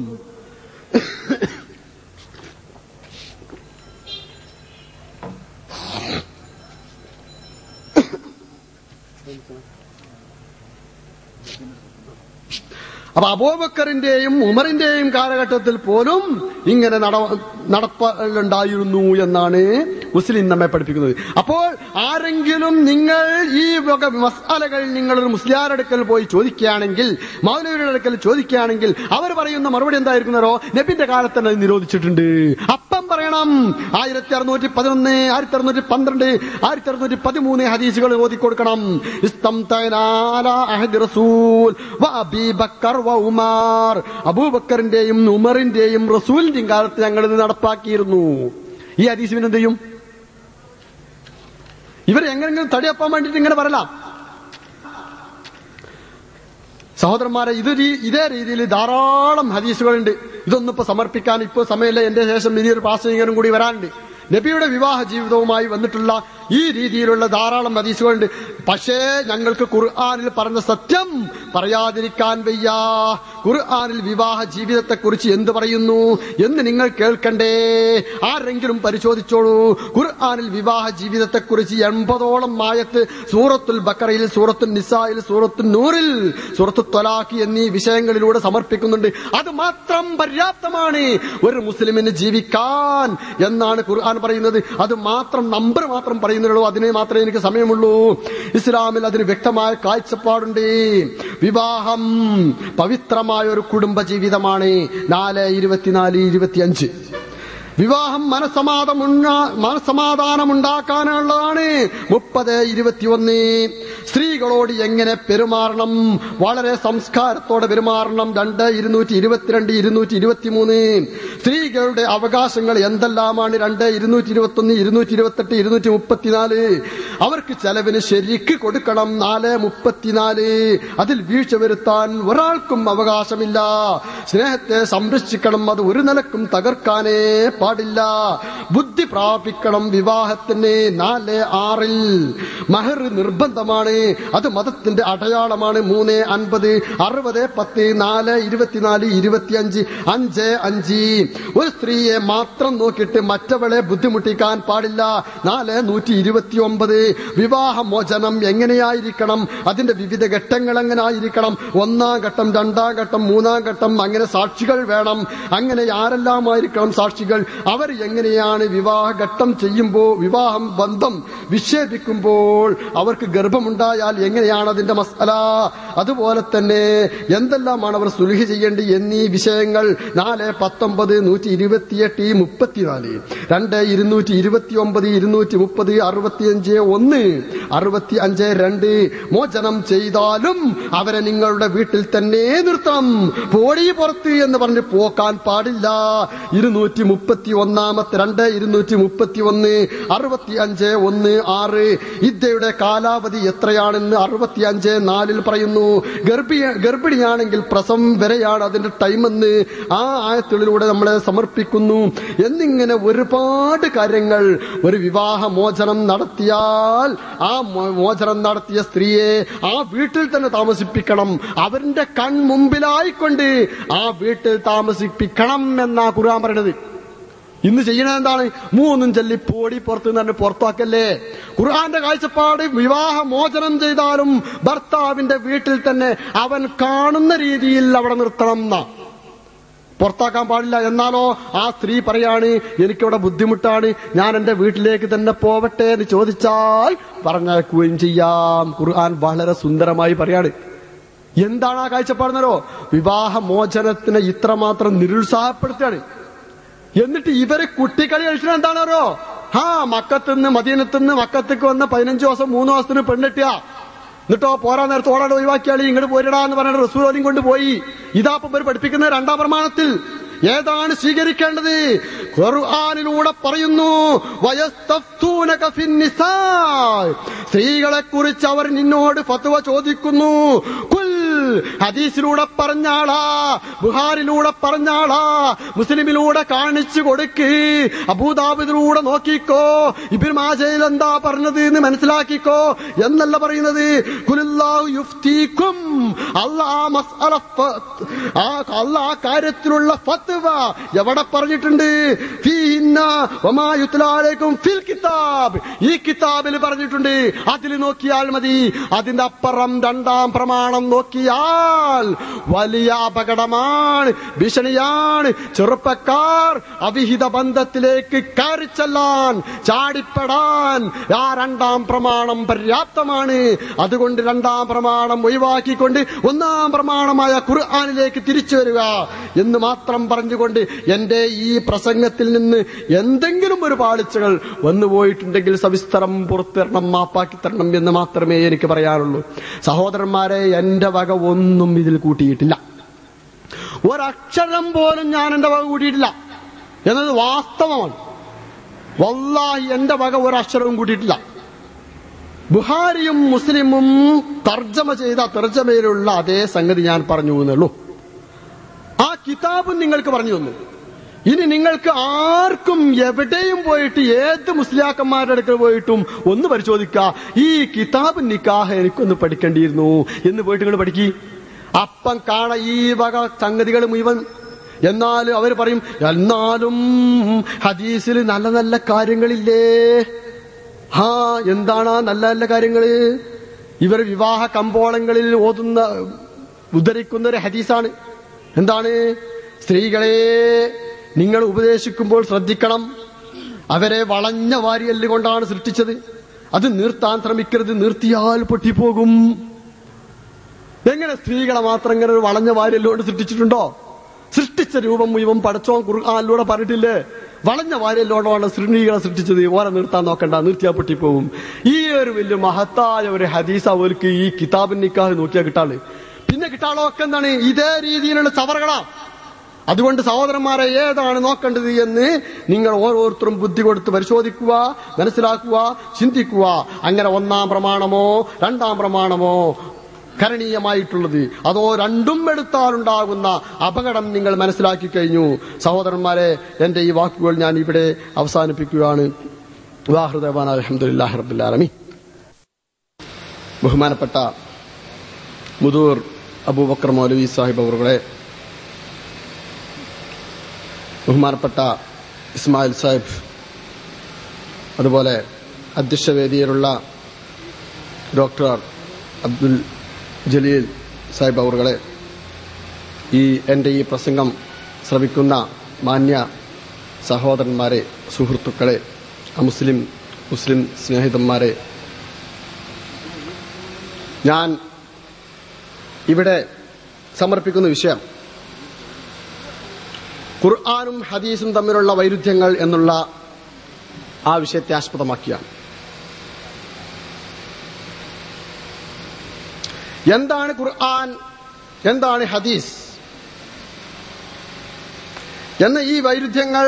അപ്പൊ അബൂബക്കറിന്റെയും ഉമറിന്റെയും കാലഘട്ടത്തിൽ പോലും ഇങ്ങനെ നട- നടപ്പലുണ്ടായിരുന്നു എന്നാണ് മുസ്ലിം നമ്മെ പഠിപ്പിക്കുന്നത് അപ്പോൾ ആരെങ്കിലും നിങ്ങൾ ഈ വക മസാലകൾ നിങ്ങളൊരു മുസ്ലിയാരടുക്കൽ പോയി ചോദിക്കുകയാണെങ്കിൽ മൗലവിയുടെ അടുക്കൽ ചോദിക്കുകയാണെങ്കിൽ അവർ പറയുന്ന മറുപടി എന്തായിരിക്കുന്നോ നബിന്റെ കാലത്ത് തന്നെ അത് നിരോധിച്ചിട്ടുണ്ട് അപ്പം പറയണം ആയിരത്തി അറുന്നൂറ്റി പതിനൊന്ന് ആയിരത്തി അറുന്നൂറ്റി പന്ത്രണ്ട് ആയിരത്തി അറുന്നൂറ്റി പതിമൂന്ന് ഹദീസുകൾ ഓതി കൊടുക്കണം ഇസ്തംതന അലാ അഹദി റസൂൽ വ അബീ ബക്കർ വ ഉമാർ അബൂബക്കറിന്റെയും ഉമറിന്റെയും റസൂലിന്റെയും കാലത്ത് ഞങ്ങൾ ഇത് നടപ്പാക്കിയിരുന്നു ഈ ഹദീസ് പിന്നെ എന്ത് ചെയ്യും ഇവർ എങ്ങനെങ്കിലും തടിയപ്പാൻ വേണ്ടിയിട്ട് ഇങ്ങനെ പറയലാം സഹോദരന്മാരെ ഇത് രീ- ഇതേ രീതിയിൽ ധാരാളം ഹദീസുകളുണ്ട് ഇതൊന്നും ഇപ്പൊ സമർപ്പിക്കാൻ ഇപ്പൊ സമയമില്ല എന്റെ ശേഷം ഇനിയൊരു പ്രാസംഗികനും കൂടി വരാനുണ്ട് നബിയുടെ വിവാഹ ജീവിതവുമായി വന്നിട്ടുള്ള ഈ രീതിയിലുള്ള ധാരാളം ഹദീസുകളുണ്ട് പക്ഷേ ഞങ്ങൾക്ക് ഖുർആാനിൽ പറഞ്ഞ സത്യം പറയാതിരിക്കാൻ വയ്യ ഖുർആാനിൽ വിവാഹ ജീവിതത്തെക്കുറിച്ച് എന്ത് പറയുന്നു എന്ന് നിങ്ങൾ കേൾക്കണ്ടേ ആരെങ്കിലും പരിശോധിച്ചോളൂ ഖുർആാനിൽ വിവാഹ ജീവിതത്തെക്കുറിച്ച് എൺപതോളം ആയത്ത് സൂറത്തുൽ ബക്കറയിൽ സൂറത്തുൽ നിസായിൽ സൂറത്തുൽ നൂറിൽ സൂറത്തു തൊലാഖി എന്നീ വിഷയങ്ങളിലൂടെ സമർപ്പിക്കുന്നുണ്ട് അത് മാത്രം പര്യാപ്തമാണ് ഒരു മുസ്ലിമിന് ജീവിക്കാൻ എന്നാണ് ഖുർആൻ പറയുന്നത് അത് മാത്രം നമ്പർ മാത്രം പറയുന്നുള്ളൂ അതിനെ മാത്രമേ എനിക്ക് സമയമുള്ളൂ ഇസ്ലാമിൽ അതിന് വ്യക്തമായ കാഴ്ചപ്പാടുണ്ട് വിവാഹം പവിത്രമായ ഒരു കുടുംബ ജീവിതമാണ് നാല് ഇരുപത്തിനാല് ഇരുപത്തിയഞ്ച് വിവാഹം മനസമാധാനം മനസമാധാനമുണ്ടാക്കാനുള്ളതാണ് മുപ്പത് ഇരുപത്തിയൊന്ന് സ്ത്രീകളോട് എങ്ങനെ പെരുമാറണം വളരെ സംസ്കാരത്തോടെ പെരുമാറണം രണ്ട് ഇരുന്നൂറ്റി ഇരുപത്തിരണ്ട് ഇരുന്നൂറ്റി ഇരുപത്തിമൂന്ന് സ്ത്രീകളുടെ അവകാശങ്ങൾ എന്തെല്ലാമാണ് രണ്ട് ഇരുന്നൂറ്റി ഇരുപത്തൊന്ന് ഇരുന്നൂറ്റി ഇരുപത്തെട്ട് ഇരുന്നൂറ്റി മുപ്പത്തിനാല് അവർക്ക് ചെലവിന് ശരിക്ക് കൊടുക്കണം നാല് മുപ്പത്തിനാല് അതിൽ വീഴ്ച വരുത്താൻ ഒരാൾക്കും അവകാശമില്ല സ്നേഹത്തെ സംരക്ഷിക്കണം അത് ഒരു നിലക്കും തകർക്കാനേ പാടില്ല ബുദ്ധി പ്രാപിക്കണം വിവാഹത്തിന് നാല് ആറിൽ മഹർ നിർബന്ധമാണ് അത് മതത്തിന്റെ അടയാളമാണ് മൂന്ന് അൻപത് അറുപത് പത്ത് നാല് ഇരുപത്തിനാല് ഇരുപത്തിയഞ്ച് അഞ്ച് അഞ്ച് ഒരു സ്ത്രീയെ മാത്രം നോക്കിയിട്ട് മറ്റവളെ ബുദ്ധിമുട്ടിക്കാൻ പാടില്ല നാല് നൂറ്റി ഇരുപത്തി ഒമ്പത് വിവാഹമോചനം എങ്ങനെയായിരിക്കണം അതിന്റെ വിവിധ ഘട്ടങ്ങൾ എങ്ങനെ ആയിരിക്കണം ഒന്നാം ഘട്ടം രണ്ടാം ഘട്ടം മൂന്നാം ഘട്ടം അങ്ങനെ സാക്ഷികൾ വേണം അങ്ങനെ ആരെല്ലാമായിരിക്കണം സാക്ഷികൾ അവർ എങ്ങനെയാണ് വിവാഹ ഘട്ടം ചെയ്യുമ്പോൾ വിവാഹം ബന്ധം വിച്ഛേദിക്കുമ്പോൾ അവർക്ക് ഗർഭമുണ്ടായാൽ എങ്ങനെയാണ് അതിന്റെ മസല അതുപോലെ തന്നെ എന്തെല്ലാമാണ് അവർ സുലഹി ചെയ്യേണ്ടി എന്നീ വിഷയങ്ങൾ നാല് പത്തൊമ്പത് നൂറ്റി ഇരുപത്തിയെട്ട് മുപ്പത്തിനാല് രണ്ട് ഇരുന്നൂറ്റി ഇരുപത്തി ഒമ്പത് ഇരുന്നൂറ്റി മുപ്പത് അറുപത്തിയഞ്ച് ഒന്ന് അറുപത്തി അഞ്ച് രണ്ട് മോചനം ചെയ്താലും അവരെ നിങ്ങളുടെ വീട്ടിൽ തന്നെ നിർത്തണം പോടി പുറത്ത് എന്ന് പറഞ്ഞ് പോക്കാൻ പാടില്ല ഇരുന്നൂറ്റി മുപ്പത്തി ഒന്നാമത്തെ രണ്ട് ഇരുന്നൂറ്റി മുപ്പത്തി ഒന്ന് അറുപത്തി അഞ്ച് ഒന്ന് ആറ് ഇദ്യയുടെ കാലാവധി എത്രയാണെന്ന് അറുപത്തി അഞ്ച് നാലിൽ പറയുന്നു ഗർഭി ഗർഭിണിയാണെങ്കിൽ പ്രസവം വരെയാണ് അതിന്റെ ടൈമെന്ന് ആ ആയത്തുകളിലൂടെ നമ്മളെ സമർപ്പിക്കുന്നു എന്നിങ്ങനെ ഒരുപാട് കാര്യങ്ങൾ ഒരു വിവാഹ മോചനം നടത്തിയാൽ ആ മോ- മോചനം നടത്തിയ സ്ത്രീയെ ആ വീട്ടിൽ തന്നെ താമസിപ്പിക്കണം അവരുടെ കൺമുമ്പിലായിക്കൊണ്ട് ആ വീട്ടിൽ താമസിപ്പിക്കണം എന്നാ ഖുർആൻ പറയുന്നത് ഇന്ന് ചെയ്യണത് എന്താണ് മൂന്നും ചൊല്ലി പോടി പുറത്ത് നിന്ന് തന്നെ പുറത്താക്കല്ലേ ഖുർആന്റെ കാഴ്ചപ്പാട് വിവാഹ മോചനം ചെയ്താലും ഭർത്താവിന്റെ വീട്ടിൽ തന്നെ അവൻ കാണുന്ന രീതിയിൽ അവിടെ നിർത്തണം എന്നാ പുറത്താക്കാൻ പാടില്ല എന്നാലോ ആ സ്ത്രീ പറയാണ് എനിക്കിവിടെ ബുദ്ധിമുട്ടാണ് ഞാൻ എന്റെ വീട്ടിലേക്ക് തന്നെ പോവട്ടെ എന്ന് ചോദിച്ചാൽ പറഞ്ഞയക്കുകയും ചെയ്യാം ഖുർആൻ വളരെ സുന്ദരമായി പറയാണ് എന്താണ് ആ കാഴ്ചപ്പാടുന്നല്ലോ വിവാഹ മോചനത്തിനെ ഇത്രമാത്രം നിരുത്സാഹപ്പെടുത്തുകയാണ് എന്നിട്ട് ഇവരെ കുട്ടിക്കളി കളിച്ചത് എന്താണോ ആ മക്കത്തുനിന്ന് മദീനത്തുനിന്ന് മക്കത്തേക്ക് വന്ന പതിനഞ്ച് ദിവസം മൂന്ന് ദിവസത്തിന് പെണ്ണിട്ടിയ എന്നിട്ടോ പോരാ നേരത്തെ ഓടാട് ഒഴിവാക്കിയാളി ഇങ്ങോട്ട് പോരിടാ എന്ന് പറഞ്ഞിട്ട് റസൂലോദ്യം കൊണ്ടുപോയി ഇതാ ഇപ്പൊ ഇവർ പഠിപ്പിക്കുന്ന രണ്ടാം പ്രമാണത്തിൽ ഏതാണ് സ്വീകരിക്കേണ്ടത് ഖുർആാനിലൂടെ പറയുന്നു വയസ്തഫ്തൂനക ഫിന്നിസാ. സ്ത്രീകളെ കുറിച്ച് അവർ നിന്നോട് ഫത്വ ചോദിക്കുന്നു കുൽ ഹദീസിലൂടെ പറഞ്ഞാളാ ബുഹാരിലൂടെ പറഞ്ഞാളാ മുസ്ലിമിലൂടെ കാണിച്ചു കൊടുക്ക് അബൂദാബിദിലൂടെ നോക്കിക്കോ ഇബിൻ മാജയിൽ എന്താ പറഞ്ഞത് എന്ന് മനസ്സിലാക്കിക്കോ എന്നല്ല പറയുന്നത് കുലില്ലാഹു യുഫ്തീക്കും അല്ലാ ആ മസ്അല ഫ- ആ അല്ല ആ കാര്യത്തിലുള്ള ഫത്വ എവിടെ പറഞ്ഞിട്ടുണ്ട് ഫീഹിന്ന വമാ യുത്ലാ അലൈക്കും ഫിൽ കിതാബ് ഈ കിതാബിൽ പറഞ്ഞിട്ടുണ്ട് അതിൽ നോക്കിയാൽ മതി അതിന്റെ അപ്പുറം രണ്ടാം പ്രമാണം നോക്കിയാൽ വലിയ അപകടമാണ് ഭീഷണിയാണ് ചെറുപ്പക്കാർ അവിഹിത ബന്ധത്തിലേക്ക് കയറിച്ചെല്ലാൻ ചാടിപ്പെടാൻ ആ രണ്ടാം പ്രമാണം പര്യാപ്തമാണ് അതുകൊണ്ട് രണ്ടാം പ്രമാണം ഒഴിവാക്കിക്കൊണ്ട് ഒന്നാം പ്രമാണമായ ഖുർആാനിലേക്ക് തിരിച്ചു വരിക എന്ന് മാത്രം പറഞ്ഞുകൊണ്ട് എന്റെ ഈ പ്രസംഗത്തിൽ നിന്ന് എന്തെങ്കിലും ഒരു പാളിച്ചകൾ വന്നുപോയിട്ടുണ്ടെങ്കിൽ സവിസ്തരം പുറത്തിരണം മാപ്പാക്കി തരണം എന്ന് മാത്രമേ എനിക്ക് പറയാനുള്ളൂ സഹോദരന്മാരെ എന്റെ വക ഒന്നും ഇതിൽ കൂട്ടിയിട്ടില്ല ഒരക്ഷരം പോലും ഞാൻ എന്റെ വക കൂട്ടിയിട്ടില്ല എന്നത് വാസ്തവമാണ് വല്ലാഹി എന്റെ വക ഒരക്ഷരവും കൂട്ടിയിട്ടില്ല ബുഹാരിയും മുസ്ലിമും തർജ്ജമ ചെയ്ത തർജ്ജമയിലുള്ള അതേ സംഗതി ഞാൻ പറഞ്ഞു എന്നുള്ളൂ ആ കിതാബും നിങ്ങൾക്ക് പറഞ്ഞു തന്നു ഇനി നിങ്ങൾക്ക് ആർക്കും എവിടെയും പോയിട്ട് ഏത് മുസ്ലിയാക്കന്മാരുടെ അടുക്കൽ പോയിട്ടും ഒന്ന് പരിശോധിക്കുക ഈ കിതാബ് നിക്കാഹ് എനിക്കൊന്ന് പഠിക്കേണ്ടിയിരുന്നു എന്ന് പോയിട്ട് നിങ്ങൾ പഠിക്കി അപ്പം കാണ ഈ വക സംഗതികൾ മുഴുവൻ എന്നാലും അവർ പറയും എന്നാലും ഹദീസിൽ നല്ല നല്ല കാര്യങ്ങളില്ലേ ഹാ എന്താണ് ആ നല്ല നല്ല കാര്യങ്ങള് ഇവർ വിവാഹ കമ്പോളങ്ങളിൽ ഓതുന്ന ഉദ്ധരിക്കുന്ന ഒരു ഹദീസാണ് എന്താണ് സ്ത്രീകളെ നിങ്ങൾ ഉപദേശിക്കുമ്പോൾ ശ്രദ്ധിക്കണം അവരെ വളഞ്ഞ വാരിയല്ല് കൊണ്ടാണ് സൃഷ്ടിച്ചത് അത് നീർത്താൻ ശ്രമിക്കരുത് നീർത്തിയാൽ പൊട്ടിപ്പോകും എങ്ങനെ സ്ത്രീകളെ മാത്രം ഇങ്ങനെ ഒരു വളഞ്ഞ വാരിയല്ലുകൊണ്ട് സൃഷ്ടിച്ചിട്ടുണ്ടോ സൃഷ്ടിച്ച രൂപം മുഴുവൻ പടച്ചോൻ ഖുർആാനിലൂടെ പറഞ്ഞിട്ടില്ലേ വളഞ്ഞ വാരിയല്ലോടാണ് സ്ത്രീകളെ സൃഷ്ടിച്ചത് ഓരെ നിർത്താൻ നോക്കണ്ട നിർത്തിയാ പൊട്ടിപ്പോവും ഈ ഒരു വലിയ മഹത്തായ ഒരു ഹദീസ് അവർക്ക് ഈ കിതാബിൻ നിക്കാഹ് നോക്കിയാൽ കിട്ടാള് പിന്നെ കിട്ടാളൊക്കെ എന്താണ് ഇതേ രീതിയിലുള്ള ചവറുകളാ അതുകൊണ്ട് സഹോദരന്മാരെ ഏതാണ് നോക്കേണ്ടത് എന്ന് നിങ്ങൾ ഓരോരുത്തരും ബുദ്ധി കൊടുത്ത് പരിശോധിക്കുക മനസ്സിലാക്കുക ചിന്തിക്കുക അങ്ങനെ ഒന്നാം പ്രമാണമോ രണ്ടാം പ്രമാണമോ കരണീയമായിട്ടുള്ളത് അതോ രണ്ടും എടുത്താലുണ്ടാകുന്ന അപകടം നിങ്ങൾ മനസ്സിലാക്കി കഴിഞ്ഞു സഹോദരന്മാരെ എന്റെ ഈ വാക്കുകൾ ഞാൻ ഇവിടെ അവസാനിപ്പിക്കുകയാണ് വാഹൃദവാൻ അലഹമുല്ലാഹി റബുല്ലാലമി ബഹുമാനപ്പെട്ട മുതൂർ അബൂബക്കർ മൗലവി സാഹിബ് അവറുകളെ ബഹുമാനപ്പെട്ട ഇസ്മായിൽ സാഹിബ് അതുപോലെ അധ്യക്ഷവേദിയിലുള്ള ഡോക്ടർ അബ്ദുൽ ജലീൽ സാഹിബ് അവറുകളെ ഈ എൻ്റെ ഈ പ്രസംഗം ശ്രവിക്കുന്ന മാന്യ സഹോദരന്മാരെ സുഹൃത്തുക്കളെ അമുസ്ലിം മുസ്ലിം സ്നേഹിതന്മാരെ ഞാൻ ഇവിടെ സമർപ്പിക്കുന്ന വിഷയം ഖുർആാനും ഹദീസും തമ്മിലുള്ള വൈരുദ്ധ്യങ്ങൾ എന്നുള്ള ആ വിഷയത്തെ ആസ്പദമാക്കിയാണ് എന്താണ് ഖുർആൻ എന്താണ് ഹദീസ് എന്ന ഈ വൈരുദ്ധ്യങ്ങൾ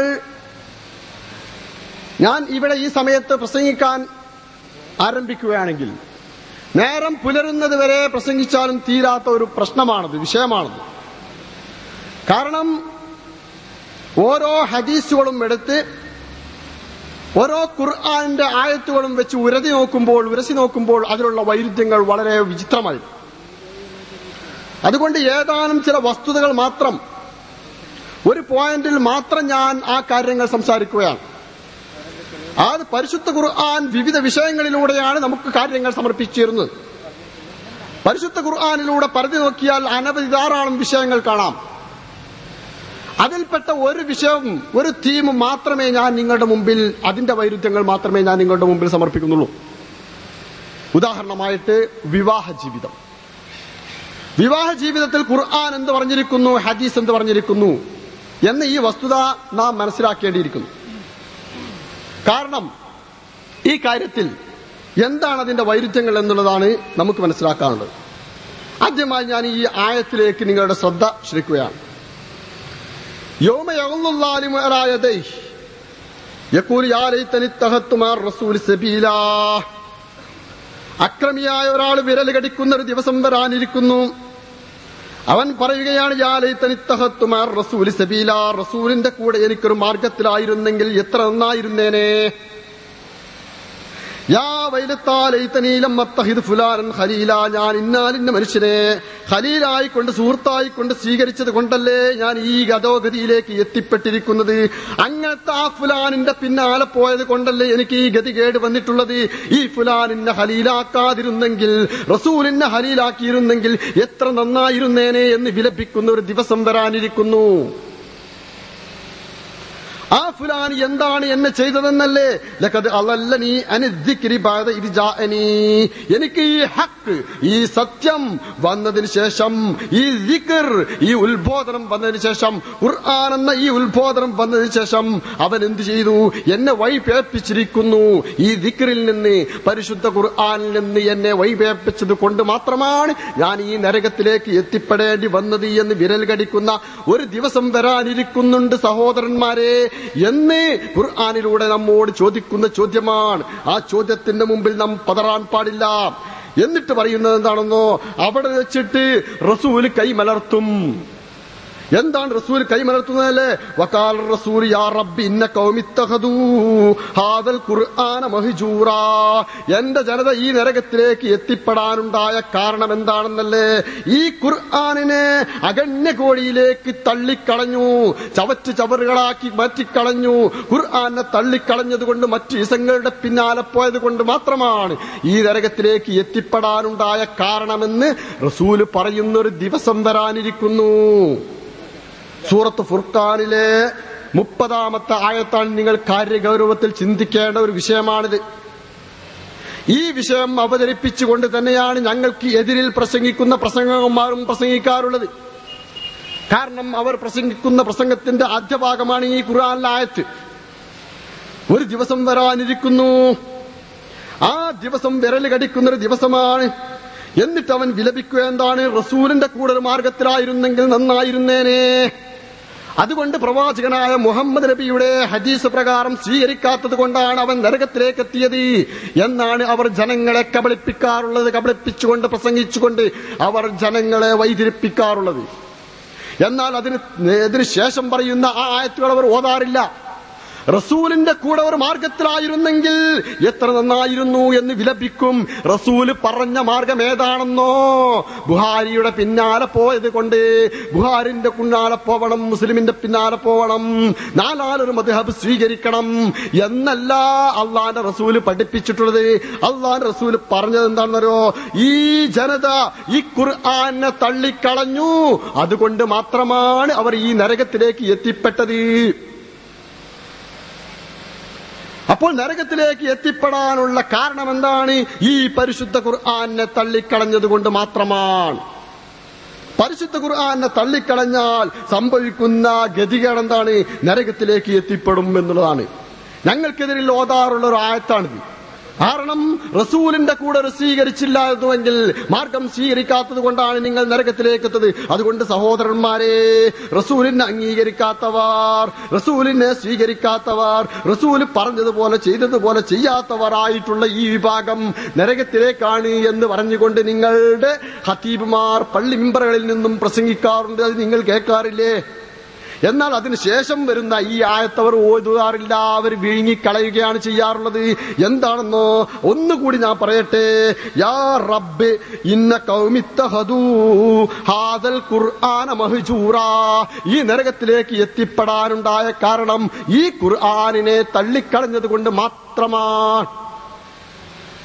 ഞാൻ ഇവിടെ ഈ സമയത്ത് പ്രസംഗിക്കാൻ ആരംഭിക്കുകയാണെങ്കിൽ നേരം പുലരുന്നത് വരെ പ്രസംഗിച്ചാലും തീരാത്ത ഒരു പ്രശ്നമാണത് വിഷയമാണത് കാരണം ഓരോ ഹദീസുകളും എടുത്ത് ഓരോ ഖുർആാനിന്റെ ആയത്തുകളും വെച്ച് ഉരതി നോക്കുമ്പോൾ ഉരസി നോക്കുമ്പോൾ അതിലുള്ള വൈരുദ്ധ്യങ്ങൾ വളരെ വിചിത്രമായി അതുകൊണ്ട് ഏതാനും ചില വസ്തുതകൾ മാത്രം ഒരു പോയിന്റിൽ മാത്രം ഞാൻ ആ കാര്യങ്ങൾ സംസാരിക്കുകയാണ് അത് പരിശുദ്ധ ഖുർആൻ വിവിധ വിഷയങ്ങളിലൂടെയാണ് നമുക്ക് കാര്യങ്ങൾ സമർപ്പിച്ചിരുന്നത് പരിശുദ്ധ ഖുർആാനിലൂടെ പരിധി നോക്കിയാൽ അനവധി ധാരാളം വിഷയങ്ങൾ കാണാം അതിൽപ്പെട്ട ഒരു വിഷയവും ഒരു തീമും മാത്രമേ ഞാൻ നിങ്ങളുടെ മുമ്പിൽ അതിന്റെ വൈരുദ്ധ്യങ്ങൾ മാത്രമേ ഞാൻ നിങ്ങളുടെ മുമ്പിൽ സമർപ്പിക്കുന്നുള്ളൂ ഉദാഹരണമായിട്ട് വിവാഹ ജീവിതം വിവാഹ ജീവിതത്തിൽ ഖുർആൻ എന്ത് പറഞ്ഞിരിക്കുന്നു ഹദീസ് എന്ത് പറഞ്ഞിരിക്കുന്നു എന്ന ഈ വസ്തുത നാം മനസ്സിലാക്കേണ്ടിയിരിക്കുന്നു കാരണം ഈ കാര്യത്തിൽ എന്താണ് അതിന്റെ വൈരുദ്ധ്യങ്ങൾ എന്നുള്ളതാണ് നമുക്ക് മനസ്സിലാക്കാനുള്ളത് ആദ്യമായി ഞാൻ ഈ ആയത്തിലേക്ക് നിങ്ങളുടെ ശ്രദ്ധ ക്ഷണിക്കുകയാണ് യോമ യഗ്ളുല്ലാലിമു അലാ യദൈഹി യഖൂലു യാ ലൈതനി ഇത്തഖത്തു മാ റസൂലി സബീലാ അക്രമിയായ ഒരാൾ വിരൽ കടിക്കുന്ന ഒരു ദിവസം വരാനിരിക്കുന്നു അവൻ പറയുകയാണ് യാ ലൈതനി ഇത്തഖത്തു മാ റസൂലി സബീലാ റസൂലിന്റെ കൂടെ എനിക്കൊരു മാർഗത്തിലായിരുന്നെങ്കിൽ എത്ര നന്നായിരുന്നേനെ യാ വൈലത്താലൈത്തനീലം മത്തഹിദ് ഫുലാനൻ ഖലീല ഞാൻ ഇന്നാലിന്റെ മനുഷ്യനെ ഖലീലായി കൊണ്ട് സുഹൃത്തായി കൊണ്ട് സ്വീകരിച്ചത് കൊണ്ടല്ലേ ഞാൻ ഈ ഗതോഗതിയിലേക്ക് എത്തിപ്പെട്ടിരിക്കുന്നത് അങ്ങനത്തെ ആ ഫുലാനിന്റെ പിന്നാലെ പോയത് കൊണ്ടല്ലേ എനിക്ക് ഈ ഗതികേട് വന്നിട്ടുള്ളത് ഈ ഫുലാനിന്നെ ഹലീലാക്കാതിരുന്നെങ്കിൽ റസൂലിനെ ഹലീലാക്കിയിരുന്നെങ്കിൽ എത്ര നന്നായിരുന്നേനെ എന്ന് വിലപിക്കുന്ന ഒരു ദിവസം വരാനിരിക്കുന്നു ആ ഫുലാൻ എന്താണ് എന്നെ ചെയ്തതെന്നല്ലേ ലക്കത് അലല്ല നീ അനിദ്ദിക്രി ബാധ ഇത് ജാഅനീ. എനിക്ക് ഈ ഹക്ക് ഈ സത്യം വന്നതിന് ശേഷം ഈ ദിക്ർ ഈ ഉത്ബോധനം വന്നതിന് ശേഷം ഖുർആൻ എന്ന ഈ ഉത്ബോധനം വന്നതിന് ശേഷം അവൻ എന്ത് ചെയ്തു എന്നെ വൈപേപ്പിച്ചിരിക്കുന്നു ഈ ദിക്റിൽ നിന്ന് പരിശുദ്ധ ഖുർആനിൽ നിന്ന് എന്നെ വൈപേപ്പിച്ചത് കൊണ്ട് മാത്രമാണ് ഞാൻ ഈ നരകത്തിലേക്ക് എത്തിപ്പെടേണ്ടി വന്നത് എന്ന് വിരൽ കടിക്കുന്ന ഒരു ദിവസം വരാനിരിക്കുന്നുണ്ട് സഹോദരന്മാരെ എന്ന് ഖുർആാനിലൂടെ നമ്മോട് ചോദിക്കുന്ന ചോദ്യമാണ് ആ ചോദ്യത്തിന്റെ മുമ്പിൽ നാം പതറാൻ പാടില്ല എന്നിട്ട് പറയുന്നത് എന്താണെന്നോ അവിടെ വെച്ചിട്ട് റസൂല് കൈമലർത്തും എന്താണ് റസൂൽ കൈമലർത്തുന്നതല്ലേ വക്കാൽ റസൂൽ യാ റബ്ബി ഇന്ന കൗമിത്തഹദൂ ഹാദൽ ഖുർആന മഹ്ജൂറാ എന്റെ ജനത ഈ നരകത്തിലേക്ക് എത്തിപ്പെടാനുണ്ടായ കാരണം എന്താണെന്നല്ലേ ഈ ഖുർആനിനെ അഗണ്യ കോടിയിലേക്ക് തള്ളിക്കളഞ്ഞു ചവറ്റ് ചവറുകളാക്കി മാറ്റിക്കളഞ്ഞു ഖുർആനെ തള്ളിക്കളഞ്ഞത് കൊണ്ട് മറ്റു ഇസങ്ങളുടെ പിന്നാലെ പോയത് കൊണ്ട് മാത്രമാണ് ഈ നരകത്തിലേക്ക് എത്തിപ്പെടാനുണ്ടായ കാരണമെന്ന് റസൂല് പറയുന്ന ഒരു ദിവസം വരാനിരിക്കുന്നു സൂറത്ത് ഫുർഖാനിലെ മുപ്പതാമത്തെ ആയത്താണ് നിങ്ങൾ കാര്യഗൗരവത്തിൽ ചിന്തിക്കേണ്ട ഒരു വിഷയമാണിത് ഈ വിഷയം അവതരിപ്പിച്ചുകൊണ്ട് തന്നെയാണ് ഞങ്ങൾക്ക് എതിരിൽ പ്രസംഗിക്കുന്ന പ്രസംഗന്മാരും പ്രസംഗിക്കാറുള്ളത് കാരണം അവർ പ്രസംഗിക്കുന്ന പ്രസംഗത്തിന്റെ ആദ്യഭാഗമാണ് ഈ ഖുർആനിലെ ആയത്ത് ഒരു ദിവസം വരാനിരിക്കുന്നു ആ ദിവസം വിരൽ കടിക്കുന്ന ഒരു ദിവസമാണ് എന്നിട്ട് അവൻ വിലപിക്കുക എന്താണ് റസൂലിന്റെ കൂടെ ഒരു മാർഗത്തിലായിരുന്നെങ്കിൽ നന്നായിരുന്നേനെ അതുകൊണ്ട് പ്രവാചകനായ മുഹമ്മദ് നബിയുടെ ഹദീസ് പ്രകാരം സ്വീകരിക്കാത്തത് കൊണ്ടാണ് അവൻ നരകത്തിലേക്ക് എത്തിയത് എന്നാണ് അവർ ജനങ്ങളെ കബളിപ്പിക്കാറുള്ളത് കബളിപ്പിച്ചുകൊണ്ട് പ്രസംഗിച്ചുകൊണ്ട് അവർ ജനങ്ങളെ വൈതിരിപ്പിക്കാറുള്ളത് എന്നാൽ അതിന് ഇതിന് ശേഷം പറയുന്ന ആ ആയത്തുകൾ അവർ ഓതാറില്ല റസൂലിന്റെ കൂടെ ഒരു മാർഗത്തിലായിരുന്നെങ്കിൽ എത്ര നന്നായിരുന്നു എന്ന് വിലപിക്കും റസൂല് പറഞ്ഞ മാർഗം ഏതാണെന്നോ ബുഹാരിയുടെ പിന്നാലെ പോയത് കൊണ്ട് ബുഹാരിന്റെ പിന്നാലെ പോവണം മുസ്ലിമിന്റെ പിന്നാലെ പോവണം നാലാലൊരു മദ്ഹബ് സ്വീകരിക്കണം എന്നല്ല അള്ളാന്റെ റസൂല് പഠിപ്പിച്ചിട്ടുള്ളത് അള്ളാന്റെ റസൂല് പറഞ്ഞത് എന്താണെന്നോ ഈ ജനത ഈ ഖുർആനെ തള്ളിക്കളഞ്ഞു അതുകൊണ്ട് മാത്രമാണ് അവർ ഈ നരകത്തിലേക്ക് എത്തിപ്പെട്ടത് അപ്പോൾ നരകത്തിലേക്ക് എത്തിപ്പെടാനുള്ള കാരണം എന്താണ് ഈ പരിശുദ്ധ ഖുർആാനെ തള്ളിക്കളഞ്ഞത് കൊണ്ട് മാത്രമാണ് പരിശുദ്ധ ഖുർആാനെ തള്ളിക്കളഞ്ഞാൽ സംഭവിക്കുന്ന ഗതികേട് എന്താണ് നരകത്തിലേക്ക് എത്തിപ്പെടും എന്നുള്ളതാണ് ഞങ്ങൾക്കെതിരിൽ ഓതാറുള്ള ഒരു ആയത്താണിത് കാരണം റസൂലിന്റെ കൂടെ ഒരു സ്വീകരിച്ചില്ലായിരുന്നുവെങ്കിൽ മാർഗം സ്വീകരിക്കാത്തത് കൊണ്ടാണ് നിങ്ങൾ നരകത്തിലേക്ക് എത്തത് അതുകൊണ്ട് സഹോദരന്മാരെ റസൂലിനെ അംഗീകരിക്കാത്തവർ റസൂലിനെ സ്വീകരിക്കാത്തവർ റസൂല് പറഞ്ഞതുപോലെ ചെയ്തതുപോലെ ചെയ്യാത്തവരായിട്ടുള്ള ഈ വിഭാഗം നരകത്തിലേക്കാണ് എന്ന് പറഞ്ഞുകൊണ്ട് നിങ്ങളുടെ ഹത്തീബുമാർ പള്ളി മിമ്പറുകളിൽ നിന്നും പ്രസംഗിക്കാറുണ്ട് അത് നിങ്ങൾ കേൾക്കാറില്ലേ എന്നാൽ അതിനുശേഷം വരുന്ന ഈ ആയത്തവർ ഓതുകാറില്ല അവർ വിഴുങ്ങിക്കളയുകയാണ് ചെയ്യാറുള്ളത് എന്താണെന്നോ ഒന്നുകൂടി ഞാൻ പറയട്ടെ യാ റബ്ബ് ഇന്ന കൗമിത്തഹദൂ ഹാദൽ ഖുർആന മഹ്ജൂറാ ഈ നരകത്തിലേക്ക് എത്തിപ്പെടാനുണ്ടായ കാരണം ഈ ഖുർആനിനെ തള്ളിക്കളഞ്ഞത് കൊണ്ട് മാത്രമാണ്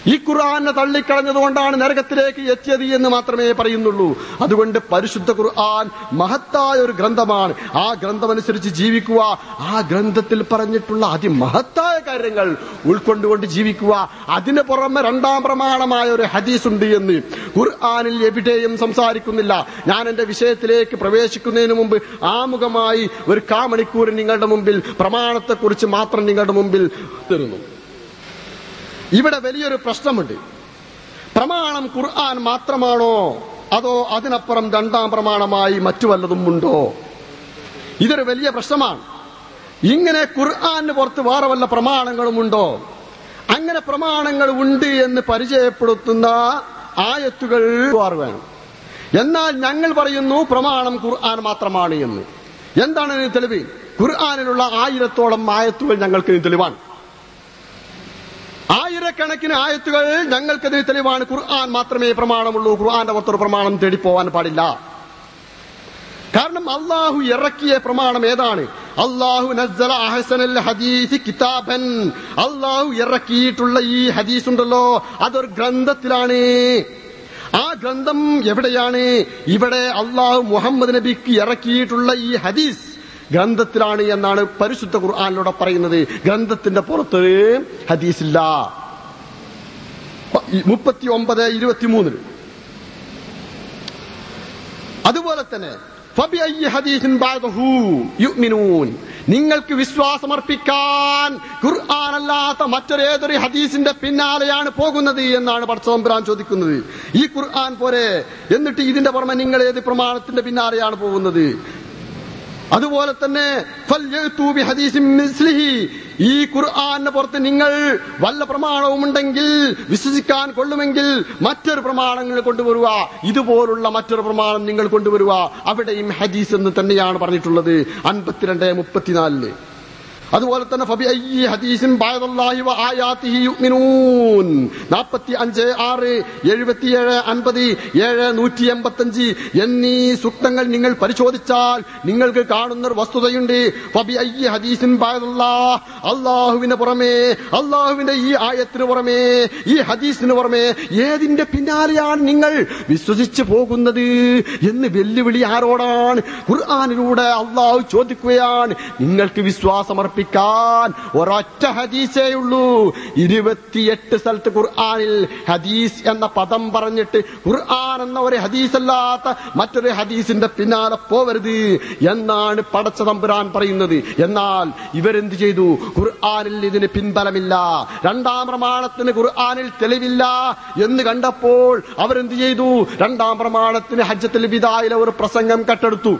ഈ ഖുർആനെ തള്ളിക്കളഞ്ഞതുകൊണ്ടാണ് നരകത്തിലേക്ക് എത്തിയത് എന്ന് മാത്രമേ പറയുന്നുള്ളൂ അതുകൊണ്ട് പരിശുദ്ധ ഖുർആൻ മഹത്തായ ഒരു ഗ്രന്ഥമാണ് ആ ഗ്രന്ഥമനുസരിച്ച് ജീവിക്കുക ആ ഗ്രന്ഥത്തിൽ പറഞ്ഞിട്ടുള്ള അതിമഹത്തായ കാര്യങ്ങൾ ഉൾക്കൊണ്ടുകൊണ്ട് ജീവിക്കുക അതിന് പുറമെ രണ്ടാം പ്രമാണമായ ഒരു ഹദീസ് ഉണ്ട് എന്ന് ഖുർആനിൽ എവിടെയും സംസാരിക്കുന്നില്ല ഞാൻ എന്റെ വിഷയത്തിലേക്ക് പ്രവേശിക്കുന്നതിന് മുമ്പ് ആമുഖമായി ഒരു കാമണിക്കൂർ നിങ്ങളുടെ മുമ്പിൽ പ്രമാണത്തെക്കുറിച്ച് മാത്രം നിങ്ങളുടെ മുമ്പിൽ തരുന്നു ഇവിടെ വലിയൊരു പ്രശ്നമുണ്ട് പ്രമാണം ഖുർആൻ മാത്രമാണോ അതോ അതിനപ്പുറം രണ്ടാം പ്രമാണമായി മറ്റു വല്ലതും ഉണ്ടോ ഇതൊരു വലിയ പ്രശ്നമാണ് ഇങ്ങനെ ഖുർആന് പുറത്ത് വേറെ വല്ല പ്രമാണങ്ങളും ഉണ്ടോ അങ്ങനെ പ്രമാണങ്ങൾ ഉണ്ട് എന്ന് പരിചയപ്പെടുത്തുന്ന ആയത്തുകൾ വേറെ വേണം എന്നാൽ ഞങ്ങൾ പറയുന്നു പ്രമാണം ഖുർആൻ മാത്രമാണ് എന്ന് എന്താണ് ഇതിന് തെളിവ് ഖുർആനിലുള്ള ആയിരത്തോളം ആയത്തുകൾ ഞങ്ങൾക്ക് ഇതിന് തെളിവാണ് ആയിരക്കണക്കിന് ആയത്തുകൾ ഞങ്ങൾക്കതിന് തെളിവാണ് ഖുർആൻ മാത്രമേ പ്രമാണമുള്ളൂ ഖുർആന്റെ പുറത്തൊരു പ്രമാണം തേടിപ്പോവാൻ പാടില്ല കാരണം അള്ളാഹു ഇറക്കിയ പ്രമാണം ഏതാണ് അള്ളാഹു നസ്സല അഹസനൽ ഹദീസ് കിതാബൻ അള്ളാഹു ഇറക്കിയിട്ടുള്ള ഈ ഹദീസ് ഉണ്ടല്ലോ അതൊരു ഗ്രന്ഥത്തിലാണ് ആ ഗ്രന്ഥം എവിടെയാണ് ഇവിടെ അള്ളാഹു മുഹമ്മദ് നബിക്ക് ഇറക്കിയിട്ടുള്ള ഈ ഹദീസ് ഗ്രന്ഥത്തിലാണ് എന്നാണ് പരിശുദ്ധ ഖുർആാനിലൂടെ പറയുന്നത് ഗ്രന്ഥത്തിന്റെ പുറത്ത് ഹദീസില്ല മുപ്പത്തി ഒമ്പത് ഇരുപത്തിമൂന്നിൽ അതുപോലെ തന്നെ ഫബിഅയ്യി ഹദീസിൻ ബഅദഹു യുഅ്മിനൂൻ നിങ്ങൾക്ക് വിശ്വാസമർപ്പിക്കാൻ ഖുർആൻ അല്ലാത്ത മറ്റൊരേതൊരു ഹദീസിന്റെ പിന്നാലെയാണ് പോകുന്നത് എന്നാണ് പടച്ചതമ്പുരാൻ ചോദിക്കുന്നത് ഈ ഖുർആൻ പോരെ എന്നിട്ട് ഇതിന്റെ പുറമെ നിങ്ങൾ ഏത് പ്രമാണത്തിന്റെ പിന്നാലെയാണ് പോകുന്നത് അതുപോലെ തന്നെ ഫൽയഅ്തു ബിഹദീസിൻ മിസ്ലിഹി ഈ ഖുർആന് പുറത്ത് നിങ്ങൾ വല്ല പ്രമാണവും ഉണ്ടെങ്കിൽ വിശ്വസിക്കാൻ കൊള്ളുമെങ്കിൽ മറ്റൊരു പ്രമാണങ്ങൾ കൊണ്ടുവരുക ഇതുപോലുള്ള മറ്റൊരു പ്രമാണം നിങ്ങൾ കൊണ്ടുവരുക അവിടെയും ഹദീസ് എന്ന് തന്നെയാണ് പറഞ്ഞിട്ടുള്ളത് അൻപത്തിരണ്ട് മുപ്പത്തിനാലില് അതുപോലെ തന്നെ ഫബി അയ്യി ഹദീസിൻ ബഅദല്ലാഹി വ ആയാതിഹി യുഅ്മിനൂൻ 45 6 77 50 7 185 എന്നീ സൂക്തങ്ങൾ നിങ്ങൾ പരിശോധിച്ചാൽ നിങ്ങൾക്ക് കാണുന്ന ഒരു വസ്തുതയുണ്ട് ഫബി അയ്യി ഹദീസിൻ ബഅദല്ലാഹ് അല്ലാഹുവിന് പുറമേ അല്ലാഹുവിന്റെ ഈ ആയത്തിന് പുറമേ ഈ ഹദീസിന് പുറമേ ഏതിന്റെ പിന്നാലെയാണ് നിങ്ങൾ വിശ്വസിച്ചു പോകുന്നത് എന്ന് വെല്ലുവിളി ആരോടാണ് ഖുർആനിലൂടെ അള്ളാഹു ചോദിക്കുകയാണ് നിങ്ങൾക്ക് വിശ്വാസമർപ്പിക്കാൻ ഒരൊറ്റ ഹദീസേ ഉള്ളൂ ഇരുപത്തിയെട്ട് സ്ഥലത്ത് ഖുർആനിൽ ഹദീസ് എന്ന പദം പറഞ്ഞിട്ട് ഖുർആൻ എന്ന ഒരു ഹദീസല്ലാത്ത മറ്റൊരു ഹദീസിന്റെ പിന്നാലെ പോവരുത് എന്നാണ് പടച്ച തമ്പുരാൻ പറയുന്നത് എന്നാൽ ഇവരെന്ത് ചെയ്തു ഖുർആനിൽ ഇതിന് പിൻബലമില്ല രണ്ടാം പ്രമാണത്തിന് ഖുർആനിൽ തെളിവില്ല എന്ന് കണ്ടപ്പോൾ അവരെന്ത് ചെയ്തു രണ്ടാം പ്രമാണത്തിന് ഹജ്ജത്തിൽ വിദായിലെ ഒരു പ്രസംഗം കട്ടെടുത്തു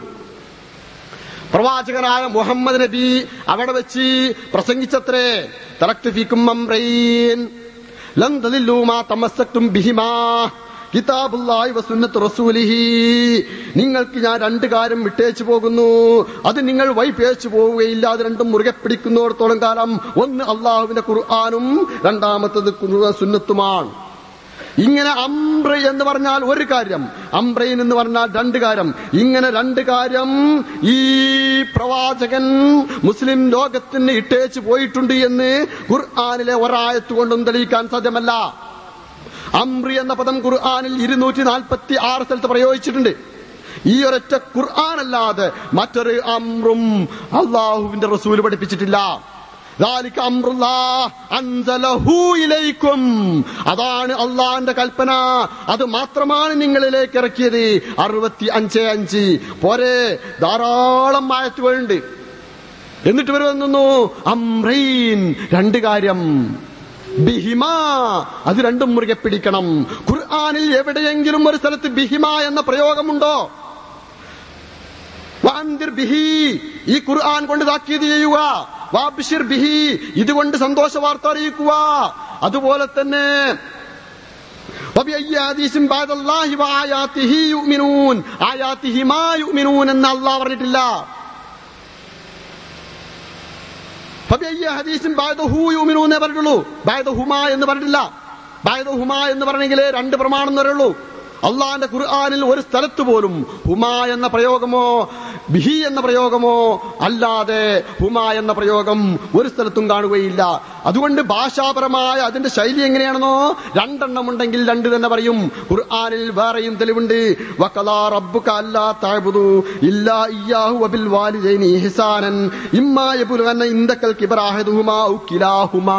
പ്രവാചകനായ മുഹമ്മദ് നബി അവിടെ വെച്ച് പ്രസംഗിച്ചത്രേ തറക്തു ഫീക്കും അംറൈൻ ലൻ തദില്ലൂ മാ തമസ്സക്തും ബിഹിമാ കിതാബുല്ലാഹി വസുന്നത്ത് റസൂലിഹി നിങ്ങൾക്ക് ഞാൻ രണ്ട് കാര്യം വിട്ടേച്ചു പോകുന്നു അത് നിങ്ങൾ വൈപേച്ചു പോവുകയില്ല അത് രണ്ടും മുറുകെ പിടിക്കുന്നിടത്തോളം കാലം ഒന്ന് അള്ളാഹുവിന്റെ ഖുർആാനും രണ്ടാമത്തത് ഖുർആൻ സുന്നത്തുമാണ് ഇങ്ങനെ അംബ്ര എന്ന് പറഞ്ഞാൽ ഒരു കാര്യം അംബ്രയിൻ എന്ന് പറഞ്ഞാൽ രണ്ട് കാര്യം ഇങ്ങനെ രണ്ട് കാര്യം ഈ പ്രവാചകൻ മുസ്ലിം ലോകത്തിന് ഇട്ടേച്ച് പോയിട്ടുണ്ട് എന്ന് ഖുർആാനിലെ ഒരായത്ത് കൊണ്ടും തെളിയിക്കാൻ സാധ്യമല്ല അംബ്രി എന്ന പദം ഖുർആാനിൽ ഇരുന്നൂറ്റി നാൽപ്പത്തി ആറ് സ്ഥലത്ത് പ്രയോഗിച്ചിട്ടുണ്ട് ഈ ഒരൊറ്റ ഖുർആൻ അല്ലാതെ മറ്റൊരു അമ്രും അള്ളാഹുവിന്റെ റസൂല് പഠിപ്പിച്ചിട്ടില്ല ذلك أمر الله أنزله إليكم അതാണ് അള്ളാന്റെ കൽപ്പന അത് മാത്രമാണ് നിങ്ങളിലേക്ക് ഇറക്കിയത് അറുപത്തി അഞ്ച് അഞ്ച് പോരെ ധാരാളം ആയത്തുകളുണ്ട് എന്നിട്ട് ഇവർ വന്നു അമ്രൈൻ രണ്ട് കാര്യം ബിഹിമ അത് രണ്ടും മുറുകെ പിടിക്കണം ഖുർആാനിൽ എവിടെയെങ്കിലും ഒരു സ്ഥലത്ത് ബിഹിമ എന്ന പ്രയോഗമുണ്ടോ വാന്തിർ ബിഹി ഈ ഖുർആൻ കൊണ്ട് താക്കീത് ചെയ്യുക വാബിഷിർ ബിഹി ഇതുകൊണ്ട് സന്തോഷ വാർത്ത അറിയിക്കുക അതുപോലെ തന്നെ وبأي حديث بعد الله وآياته يؤمنون آياته ما يؤمنون എന്ന് അള്ളാഹ് പറഞ്ഞിട്ടില്ല ഫബിഅയ്യ ഹദീസിൻ ബഅദഹു യുമിനൂന്നേ പറഞ്ഞിട്ടുള്ളൂ ബഅദഹുമാ എന്ന് പറഞ്ഞിട്ടില്ല ബഅദഹുമാ എന്ന് പറഞ്ഞെങ്കിൽ രണ്ട് പ്രമാണം എന്ന് പറയുള്ളൂ അള്ളാന്റെ ഖുർആാനിൽ ഒരു സ്ഥലത്ത് പോലും ഹുമാ എന്ന പ്രയോഗമോ ബിഹി എന്ന പ്രയോഗമോ അല്ലാതെ ഹുമ എന്ന പ്രയോഗം ഒരു സ്ഥലത്തും കാണുകയില്ല അതുകൊണ്ട് ഭാഷാപരമായ അതിന്റെ ശൈലി എങ്ങനെയാണെന്നോ രണ്ടെണ്ണം ഉണ്ടെങ്കിൽ രണ്ട് തന്നെ പറയും ഖുർആനിൽ വേറെയും തെളിവുണ്ട് വഖലാ റബ്ബുക അല്ലാ തഅബുദു ഇല്ലാ ഇയ്യാഹു വബിൽ വാലിദൈനി ഇഹ്സാനൻ ഇമ്മാ യബുലുഗന്ന ഇൻദക്കൽ കിബറാഹദുഹുമാ ഔ കിലാഹുമാ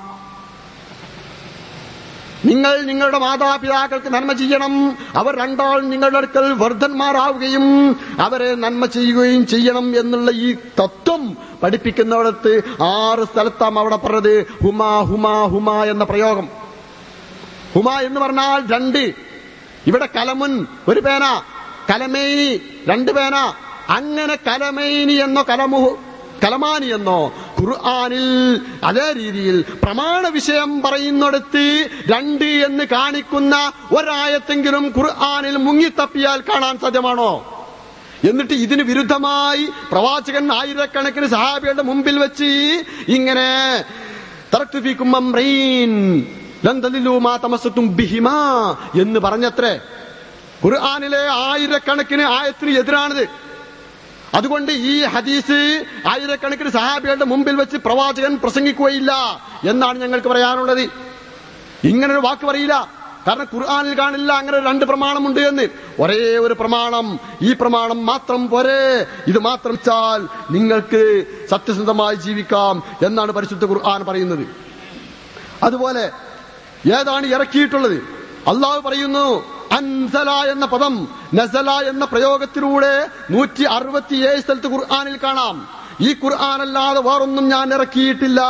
നിങ്ങൾ നിങ്ങളുടെ മാതാപിതാക്കൾക്ക് നന്മ ചെയ്യണം അവർ രണ്ടാൾ നിങ്ങളുടെ അടുക്കൽ വർദ്ധന്മാരാവുകയും അവരെ നന്മ ചെയ്യുകയും ചെയ്യണം എന്നുള്ള ഈ തത്വം പഠിപ്പിക്കുന്നിടത്ത് ആറ് സ്ഥലത്താണ് അവിടെ പറഞ്ഞത് ഹുമാ ഹുമാ ഹുമാ എന്ന പ്രയോഗം ഹുമ എന്ന് പറഞ്ഞാൽ രണ്ട് ഇവിടെ കലമുൻ ഒരു പേന കലമേനി രണ്ട് പേന അങ്ങനെ കലമേനി എന്നോ കലമു കലമാനി എന്നോ ഖുർആാനിൽ അതേ രീതിയിൽ പ്രമാണ വിഷയം പറയുന്നിടത്ത് രണ്ട് എന്ന് കാണിക്കുന്ന ഒരായത്തെങ്കിലും ഖുർആാനിൽ മുങ്ങിത്തപ്പിയാൽ കാണാൻ സാധ്യമാണോ എന്നിട്ട് ഇതിന് വിരുദ്ധമായി പ്രവാചകൻ ആയിരക്കണക്കിന് സഹാബികളുടെ മുമ്പിൽ വെച്ച് ഇങ്ങനെ തറക്തുഫിക്കും അംറീൻ ലൻ തലിലൂ മാ തമസ്സത്തും ബിഹിമാ എന്ന് പറഞ്ഞത്രേ ഖുർആാനിലെ ആയിരക്കണക്കിന് ആയത്തിന് എതിരാണിത് അതുകൊണ്ട് ഈ ഹദീസ് ആയിരക്കണക്കിന് സഹാബികളുടെ മുമ്പിൽ വെച്ച് പ്രവാചകൻ പ്രസംഗിക്കുകയില്ല എന്നാണ് ഞങ്ങൾക്ക് പറയാനുള്ളത് ഇങ്ങനൊരു വാക്ക് പറയില്ല കാരണം ഖുർആാനിൽ കാണില്ല അങ്ങനെ രണ്ട് പ്രമാണമുണ്ട് എന്ന് ഒരേ ഒരു പ്രമാണം ഈ പ്രമാണം മാത്രം പോരെ ഇത് മാത്രം വെച്ചാൽ നിങ്ങൾക്ക് സത്യസന്ധമായി ജീവിക്കാം എന്നാണ് പരിശുദ്ധ ഖുർആൻ പറയുന്നത് അതുപോലെ ഏതാണ് ഇറക്കിയിട്ടുള്ളത് അള്ളാഹു പറയുന്നു അൻസല എന്ന പദം നസല എന്ന പ്രയോഗത്തിലൂടെ നൂറ്റി അറുപത്തിയേഴ് സ്ഥലത്ത് ഖുർആാനിൽ കാണാം ഈ ഖുർആൻ അല്ലാതെ വേറൊന്നും ഞാൻ ഇറക്കിയിട്ടില്ല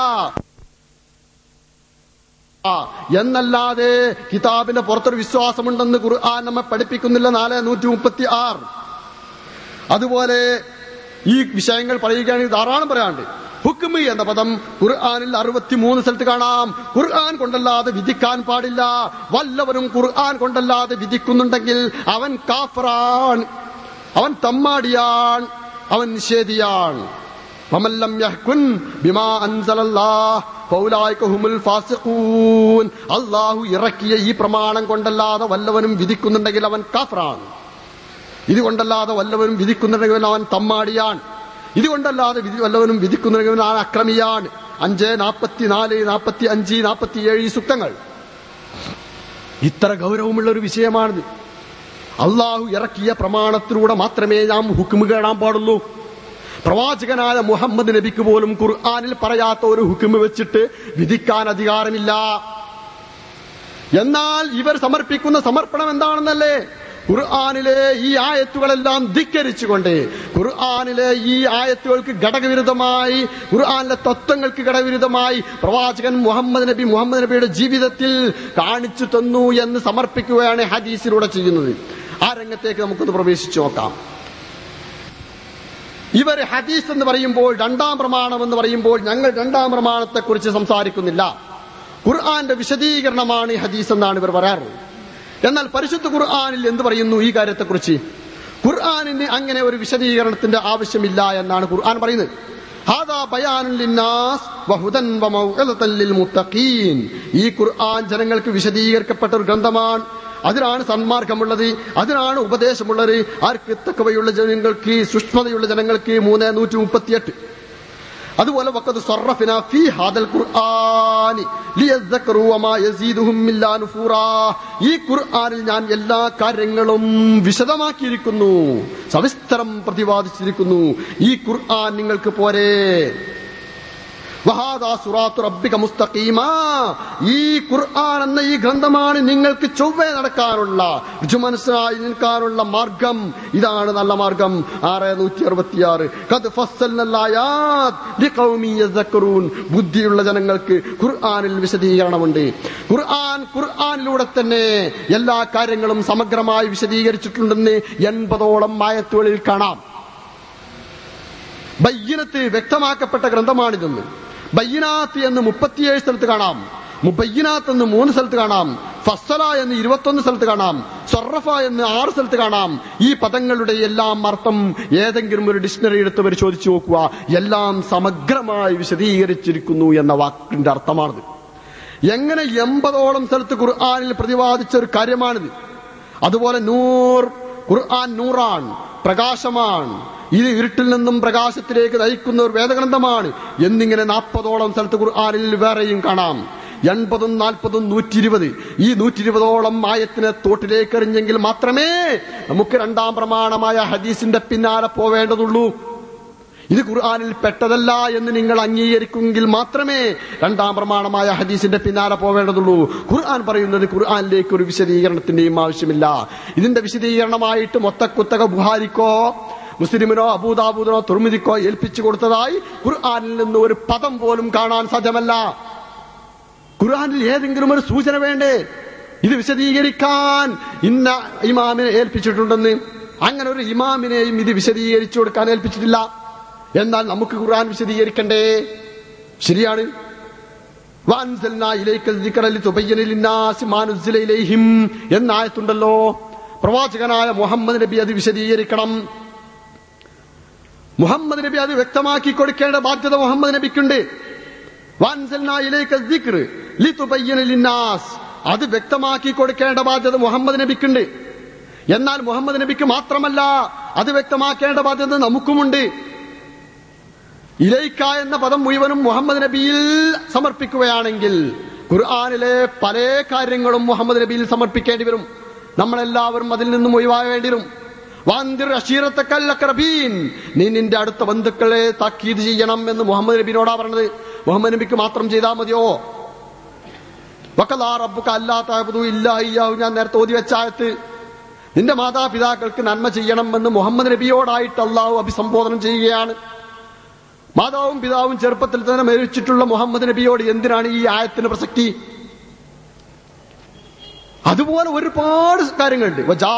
ആ, എന്നല്ലാതെ കിതാബിന്റെ പുറത്തൊരു വിശ്വാസമുണ്ടെന്ന് ഖുർആൻ നമ്മെ പഠിപ്പിക്കുന്നില്ല നാല് നൂറ്റി മുപ്പത്തി ആറ് അതുപോലെ ഈ വിഷയങ്ങൾ പറയുകയാണെങ്കിൽ ധാരാളം പറയാണ്ട് ഹുക്മ് എന്ന പദം ഖുർആാനിൽ അറുപത്തിമൂന്ന് സ്ഥലത്ത് കാണാം ഖുർആൻ കൊണ്ടല്ലാതെ വിധിക്കാൻ പാടില്ല വല്ലവരും ഖുർആൻ കൊണ്ടല്ലാതെ വിധിക്കുന്നുണ്ടെങ്കിൽ അവൻ കാഫറാൻ അവൻ തമ്മാടിയാൻ അവൻ നിഷേധിയാൻ വമല്ലം യഹ്കുൻ ബിമാ അൻസലല്ലാഹ് ഫൗലായിക ഹുമുൽ ഫാസിഖൂൻ അല്ലാഹു ഇറക്കിയ ഈ പ്രമാണം കൊണ്ടല്ലാതെ വല്ലവനും വിധിക്കുന്നുണ്ടെങ്കിൽ അവൻ കാഫറാണ് ഇതുകൊണ്ടല്ലാതെ വല്ലവനും വിധിക്കുന്നുണ്ടെങ്കിൽ അവൻ തമ്മാടിയാൻ ഇതുകൊണ്ടല്ലാതെ വിധി വല്ലവനും വിധിക്കുന്നുണ്ടെങ്കിൽ അവൻ അക്രമിയാണ് അഞ്ച് നാൽപ്പത്തിനാല് നാൽപ്പത്തി അഞ്ച് നാൽപ്പത്തിയേഴ് ഈ സുക്തങ്ങൾ ഇത്ര ഗൗരവമുള്ള ഒരു വിഷയമാണിത് അള്ളാഹു ഇറക്കിയ പ്രമാണത്തിലൂടെ മാത്രമേ നാം ഹുക്കുമ് കേടാൻ പാടുള്ളൂ പ്രവാചകനായ മുഹമ്മദ് നബിക്ക് പോലും ഖുർആാനിൽ പറയാത്ത ഒരു ഹുക്കുമ് വെച്ചിട്ട് വിധിക്കാൻ അധികാരമില്ല എന്നാൽ ഇവർ സമർപ്പിക്കുന്ന സമർപ്പണം എന്താണെന്നല്ലേ ഖുർആാനിലെ ഈ ആയത്തുകളെല്ലാം ധിക്കരിച്ചുകൊണ്ട് ഖുർആാനിലെ ഈ ആയത്തുകൾക്ക് ഘടകവിരുദ്ധമായി ഖുർആാനിലെ തത്വങ്ങൾക്ക് ഘടകവിരുദ്ധമായി പ്രവാചകൻ മുഹമ്മദ് നബി മുഹമ്മദ് നബിയുടെ ജീവിതത്തിൽ കാണിച്ചു തന്നു എന്ന് സമർപ്പിക്കുകയാണ് ഹദീസിലൂടെ ചെയ്യുന്നത് ആ രംഗത്തേക്ക് നമുക്കൊന്ന് പ്രവേശിച്ചു നോക്കാം ഇവർ ഹദീസ് എന്ന് പറയുമ്പോൾ രണ്ടാം പ്രമാണം എന്ന് പറയുമ്പോൾ ഞങ്ങൾ രണ്ടാം പ്രമാണത്തെക്കുറിച്ച് സംസാരിക്കുന്നില്ല ഖുർആന്റെ വിശദീകരണമാണ് ഈ ഹദീസ് എന്നാണ് ഇവർ പറയാറുള്ളത് എന്നാൽ പരിശുദ്ധ ഖുർആാനിൽ എന്ത് പറയുന്നു ഈ കാര്യത്തെക്കുറിച്ച് ഖുർആാനിന് അങ്ങനെ ഒരു വിശദീകരണത്തിന്റെ ആവശ്യമില്ല എന്നാണ് ഖുർആൻ പറയുന്നത് ഹാദാ ബയാനുൻ ലിന്നാസ് വഹുദൻ വമൗഇദത്തൻ ലിൽമുത്തഖീൻ ഈ ഖുർആൻ ജനങ്ങൾക്ക് വിശദീകരിക്കപ്പെട്ട ഒരു ഗ്രന്ഥമാണ് അതിനാണ് സന്മാർഗമുള്ളത് അതിനാണ് ഉപദേശമുള്ളത് ആർക്ക് തക്കവയുള്ള ജനങ്ങൾക്ക് സൂക്ഷ്മതയുള്ള ജനങ്ങൾക്ക് മൂന്ന് നൂറ്റി മുപ്പത്തിയെട്ട് അതുപോലെ വക്കത് സർറഫിന ഫീ ഹാദൽ ഖുർആനി ലിയസ്സക്കറു വമാ യസീദുഹും ഇല്ലാ നുഫൂറാ ഈ ഖുർആനിൽ ഞാൻ എല്ലാ കാര്യങ്ങളും വിശദമാക്കിയിരിക്കുന്നു സവിസ്തരം പ്രതിപാദിച്ചിരിക്കുന്നു ഈ ഖുർആൻ നിങ്ങൾക്ക് പോരെ വഹാദാ സുറാത്തു റബ്ബിക മുസ്തഖീമാ ഈ ഖുർആൻ എന്ന ഈ ഗ്രന്ഥമാണ് നിങ്ങൾക്ക് ചൊവ്വേ നടക്കാനുള്ള ഋജുമനസ്സായി നിൽക്കാനുള്ള മാർഗം ഇതാണ് നല്ല മാർഗം ആറ് നൂറ്റി അറുപത്തിയാറ് കത് ബുദ്ധിയുള്ള ജനങ്ങൾക്ക് ഖുർആനിൽ വിശദീകരണമുണ്ട് ഖുർആൻ ഖുർആനിലൂടെ തന്നെ എല്ലാ കാര്യങ്ങളും സമഗ്രമായി വിശദീകരിച്ചിട്ടുണ്ടെന്ന് എൺപതോളം ആയത്തുകളിൽ കാണാം ബയ്യനത്ത് വ്യക്തമാക്കപ്പെട്ട ഗ്രന്ഥമാണിതെന്ന് ബയ്യനാത്ത് എന്ന് മുപ്പത്തിയേഴ് സ്ഥലത്ത് കാണാം മുബയ്യനാത്ത് എന്ന് മൂന്ന് സ്ഥലത്ത് കാണാം ഫസ്സല എന്ന് ഇരുപത്തൊന്ന് സ്ഥലത്ത് കാണാം സൊറഫ എന്ന് ആറ് സ്ഥലത്ത് കാണാം ഈ പദങ്ങളുടെ എല്ലാം അർത്ഥം ഏതെങ്കിലും ഒരു ഡിക്ഷണറി എടുത്ത് പരിശോധിച്ചു നോക്കുക എല്ലാം സമഗ്രമായി വിശദീകരിച്ചിരിക്കുന്നു എന്ന വാക്കിന്റെ അർത്ഥമാണിത് എങ്ങനെ എൺപതോളം സ്ഥലത്ത് ഖുർആാനിൽ പ്രതിപാദിച്ച ഒരു കാര്യമാണിത് അതുപോലെ നൂർ ഖുർആൻ നൂറാൻ പ്രകാശമാണ് ഇത് ഇരുട്ടിൽ നിന്നും പ്രകാശത്തിലേക്ക് നയിക്കുന്ന ഒരു വേദഗ്രന്ഥമാണ് എന്നിങ്ങനെ നാൽപ്പതോളം സ്ഥലത്ത് ഖുർആാനിൽ വേറെയും കാണാം എൺപതും നാൽപ്പതും നൂറ്റി ഇരുപത് ഈ നൂറ്റി ഇരുപതോളം ആയത്തിനെ തോട്ടിലേക്ക് എറിഞ്ഞെങ്കിൽ മാത്രമേ നമുക്ക് രണ്ടാം പ്രമാണമായ ഹദീസിന്റെ പിന്നാലെ പോവേണ്ടതുള്ളൂ ഇത് ഖുർആാനിൽ പെട്ടതല്ല എന്ന് നിങ്ങൾ അംഗീകരിക്കുമെങ്കിൽ മാത്രമേ രണ്ടാം പ്രമാണമായ ഹദീസിന്റെ പിന്നാലെ പോവേണ്ടതുള്ളൂ ഖുർആൻ പറയുന്നത് ഖുർആാനിലേക്ക് ഒരു വിശദീകരണത്തിന്റെയും ആവശ്യമില്ല ഇതിന്റെ വിശദീകരണമായിട്ട് മൊത്തക്കുത്തക ബുഹാരിക്കോ മുസ്ലിമിനോ അബൂദാബൂദിനോ തുർമിദിക്കോ ഏൽപ്പിച്ചു കൊടുത്തതായി ഖുർആാനിൽ നിന്ന് ഒരു പദം പോലും കാണാൻ സാധ്യമല്ല ഖുർആാനിൽ ഏതെങ്കിലും ഒരു സൂചന വേണ്ടേ ഇത് വിശദീകരിക്കാൻ ഇന്ന ഇമാമിനെ ഏൽപ്പിച്ചിട്ടുണ്ടെന്ന് അങ്ങനെ ഒരു ഇമാമിനെയും ഇത് വിശദീകരിച്ചു കൊടുക്കാൻ ഏൽപ്പിച്ചിട്ടില്ല എന്നാൽ നമുക്ക് ഖുർആൻ വിശദീകരിക്കണ്ടേ ശരിയാണ് വാൻസൽനാ ഇലൈക്കൽ ദിക്റ ലിതുബയ്യന ലിന്നാസി മാ നുസ്സില ഇലൈഹിം എന്ന ആയത്തുണ്ടല്ലോ പ്രവാചകനായ മുഹമ്മദ് നബി അത് വിശദീകരിക്കണം മുഹമ്മദ് നബി അത് വ്യക്തമാക്കി കൊടുക്കേണ്ട ബാധ്യത മുഹമ്മദ് നബിക്കുണ്ട് വാൻസൽനാ ഇലൈക്കൽ ദിക്ർ ലിതുബയ്യന ലിന്നാസ് അത് വ്യക്തമാക്കി കൊടുക്കേണ്ട ബാധ്യത മുഹമ്മദ് നബിക്കുണ്ട് എന്നാൽ മുഹമ്മദ് നബിക്ക് മാത്രമല്ല അത് വ്യക്തമാക്കേണ്ട ബാധ്യത നമുക്കുമുണ്ട് ഇലൈക്ക എന്ന പദം മുഴുവനും മുഹമ്മദ് നബിയിൽ സമർപ്പിക്കുകയാണെങ്കിൽ ഖുർആാനിലെ പല കാര്യങ്ങളും മുഹമ്മദ് നബിയിൽ സമർപ്പിക്കേണ്ടി വരും നമ്മളെല്ലാവരും അതിൽ നിന്നും ഒഴിവാകേണ്ടി വരും വാന്തിർ അഷീറത്തക്കല്ലക്രബീൻ നീ നിന്റെ അടുത്ത ബന്ധുക്കളെ താക്കീത് ചെയ്യണം എന്ന് മുഹമ്മദ് നബിനോടാ പറഞ്ഞത് മുഹമ്മദ് നബിക്ക് മാത്രം ചെയ്താൽ മതിയോ വക്കലാ റബ്ബുക്ക് അല്ലാത്ത ഇല്ല അയ്യാഹു ഞാൻ നേരത്തെ ഓതി വെച്ചായത്ത് നിന്റെ മാതാപിതാക്കൾക്ക് നന്മ ചെയ്യണമെന്ന് മുഹമ്മദ് നബിയോടായിട്ട് അള്ളാഹു അഭിസംബോധനം ചെയ്യുകയാണ് മാതാവും പിതാവും ചെറുപ്പത്തിൽ തന്നെ മരിച്ചിട്ടുള്ള മുഹമ്മദ് നബിയോട് എന്തിനാണ് ഈ ആയത്തിന് പ്രസക്തി അതുപോലെ ഒരുപാട് കാര്യങ്ങളുണ്ട് വജാ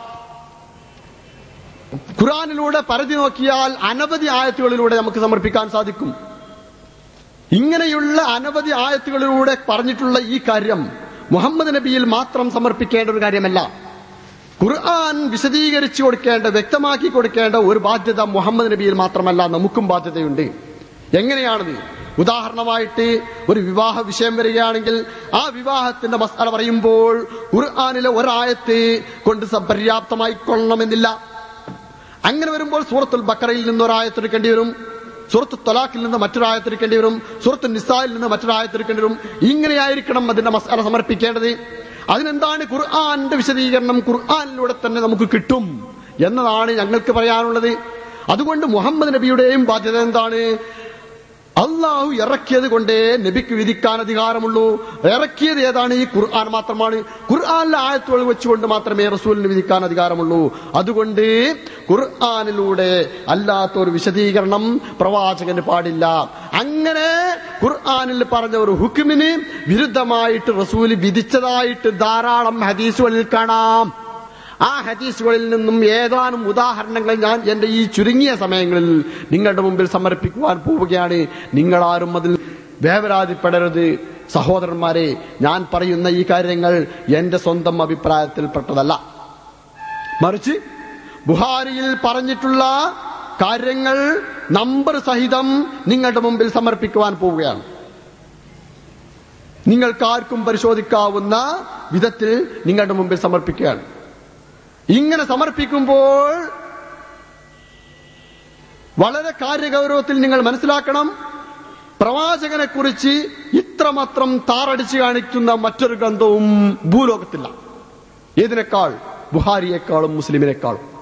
ഖുറാനിലൂടെ പരിധി നോക്കിയാൽ അനവധി ആയത്തുകളിലൂടെ നമുക്ക് സമർപ്പിക്കാൻ സാധിക്കും ഇങ്ങനെയുള്ള അനവധി ആയത്തുകളിലൂടെ പറഞ്ഞിട്ടുള്ള ഈ കാര്യം മുഹമ്മദ് നബിയിൽ മാത്രം സമർപ്പിക്കേണ്ട ഒരു കാര്യമല്ല ഖുർആൻ വിശദീകരിച്ചു കൊടുക്കേണ്ട വ്യക്തമാക്കി കൊടുക്കേണ്ട ഒരു ബാധ്യത മുഹമ്മദ് നബിയിൽ മാത്രമല്ല നമുക്കും ബാധ്യതയുണ്ട് എങ്ങനെയാണത് ഉദാഹരണമായിട്ട് ഒരു വിവാഹ വിഷയം വരികയാണെങ്കിൽ ആ വിവാഹത്തിന്റെ മസാല പറയുമ്പോൾ ഖുർആാനിലെ ഒരായത്ത് കൊണ്ട് പര്യാപ്തമായി കൊള്ളണമെന്നില്ല അങ്ങനെ വരുമ്പോൾ സൂറത്തുൽ ബക്കറയിൽ നിന്ന് ഒരായത്തെടുക്കേണ്ടി വരും സൂറത്ത് തൊലാഖിൽ നിന്ന് മറ്റൊരായത്തെടുക്കേണ്ടി വരും സൂറത്ത് നിസായിൽ നിന്ന് മറ്റൊരായത്തെടുക്കേണ്ടി വരും ഇങ്ങനെയായിരിക്കണം അതിന്റെ മസാല സമർപ്പിക്കേണ്ടത് അതിനെന്താണ് ഖുർആാന്റെ വിശദീകരണം ഖുർആാനിലൂടെ തന്നെ നമുക്ക് കിട്ടും എന്നതാണ് ഞങ്ങൾക്ക് പറയാനുള്ളത് അതുകൊണ്ട് മുഹമ്മദ് നബിയുടെയും ബാധ്യത എന്താണ് അള്ളാഹു ഇറക്കിയത് കൊണ്ടേ നബിക്ക് വിധിക്കാൻ അധികാരമുള്ളൂ ഇറക്കിയത് ഏതാണ് ഈ ഖുർആൻ മാത്രമാണ് ഖുർആാനിലെ ആയത്തുകൾ വെച്ചുകൊണ്ട് മാത്രമേ റസൂലിന് വിധിക്കാൻ അധികാരമുള്ളൂ അതുകൊണ്ട് ഖുർആാനിലൂടെ അല്ലാത്ത ഒരു വിശദീകരണം പ്രവാചകന് പാടില്ല അങ്ങനെ ഖുർആാനിൽ പറഞ്ഞ ഒരു ഹുക്കുമിന് വിരുദ്ധമായിട്ട് റസൂൽ വിധിച്ചതായിട്ട് ധാരാളം ഹദീസുകളിൽ കാണാം ആ ഹദീസുകളിൽ നിന്നും ഏതാനും ഉദാഹരണങ്ങൾ ഞാൻ എന്റെ ഈ ചുരുങ്ങിയ സമയങ്ങളിൽ നിങ്ങളുടെ മുമ്പിൽ സമർപ്പിക്കുവാൻ പോവുകയാണ് നിങ്ങളാരും അതിൽ വേവരാതിപ്പെടരുത് സഹോദരന്മാരെ ഞാൻ പറയുന്ന ഈ കാര്യങ്ങൾ എന്റെ സ്വന്തം അഭിപ്രായത്തിൽപ്പെട്ടതല്ല മറിച്ച് ബുഹാരിയിൽ പറഞ്ഞിട്ടുള്ള കാര്യങ്ങൾ നമ്പർ സഹിതം നിങ്ങളുടെ മുമ്പിൽ സമർപ്പിക്കുവാൻ പോവുകയാണ് നിങ്ങൾക്കാർക്കും പരിശോധിക്കാവുന്ന വിധത്തിൽ നിങ്ങളുടെ മുമ്പിൽ സമർപ്പിക്കുകയാണ് ഇങ്ങനെ സമർപ്പിക്കുമ്പോൾ വളരെ കാര്യഗൗരവത്തിൽ നിങ്ങൾ മനസ്സിലാക്കണം പ്രവാചകനെ കുറിച്ച് ഇത്രമാത്രം താറടിച്ച് കാണിക്കുന്ന മറ്റൊരു ഗ്രന്ഥവും ഭൂലോകത്തില്ല ഏതിനേക്കാൾ ബുഹാരിയേക്കാളും മുസ്ലിമിനേക്കാളും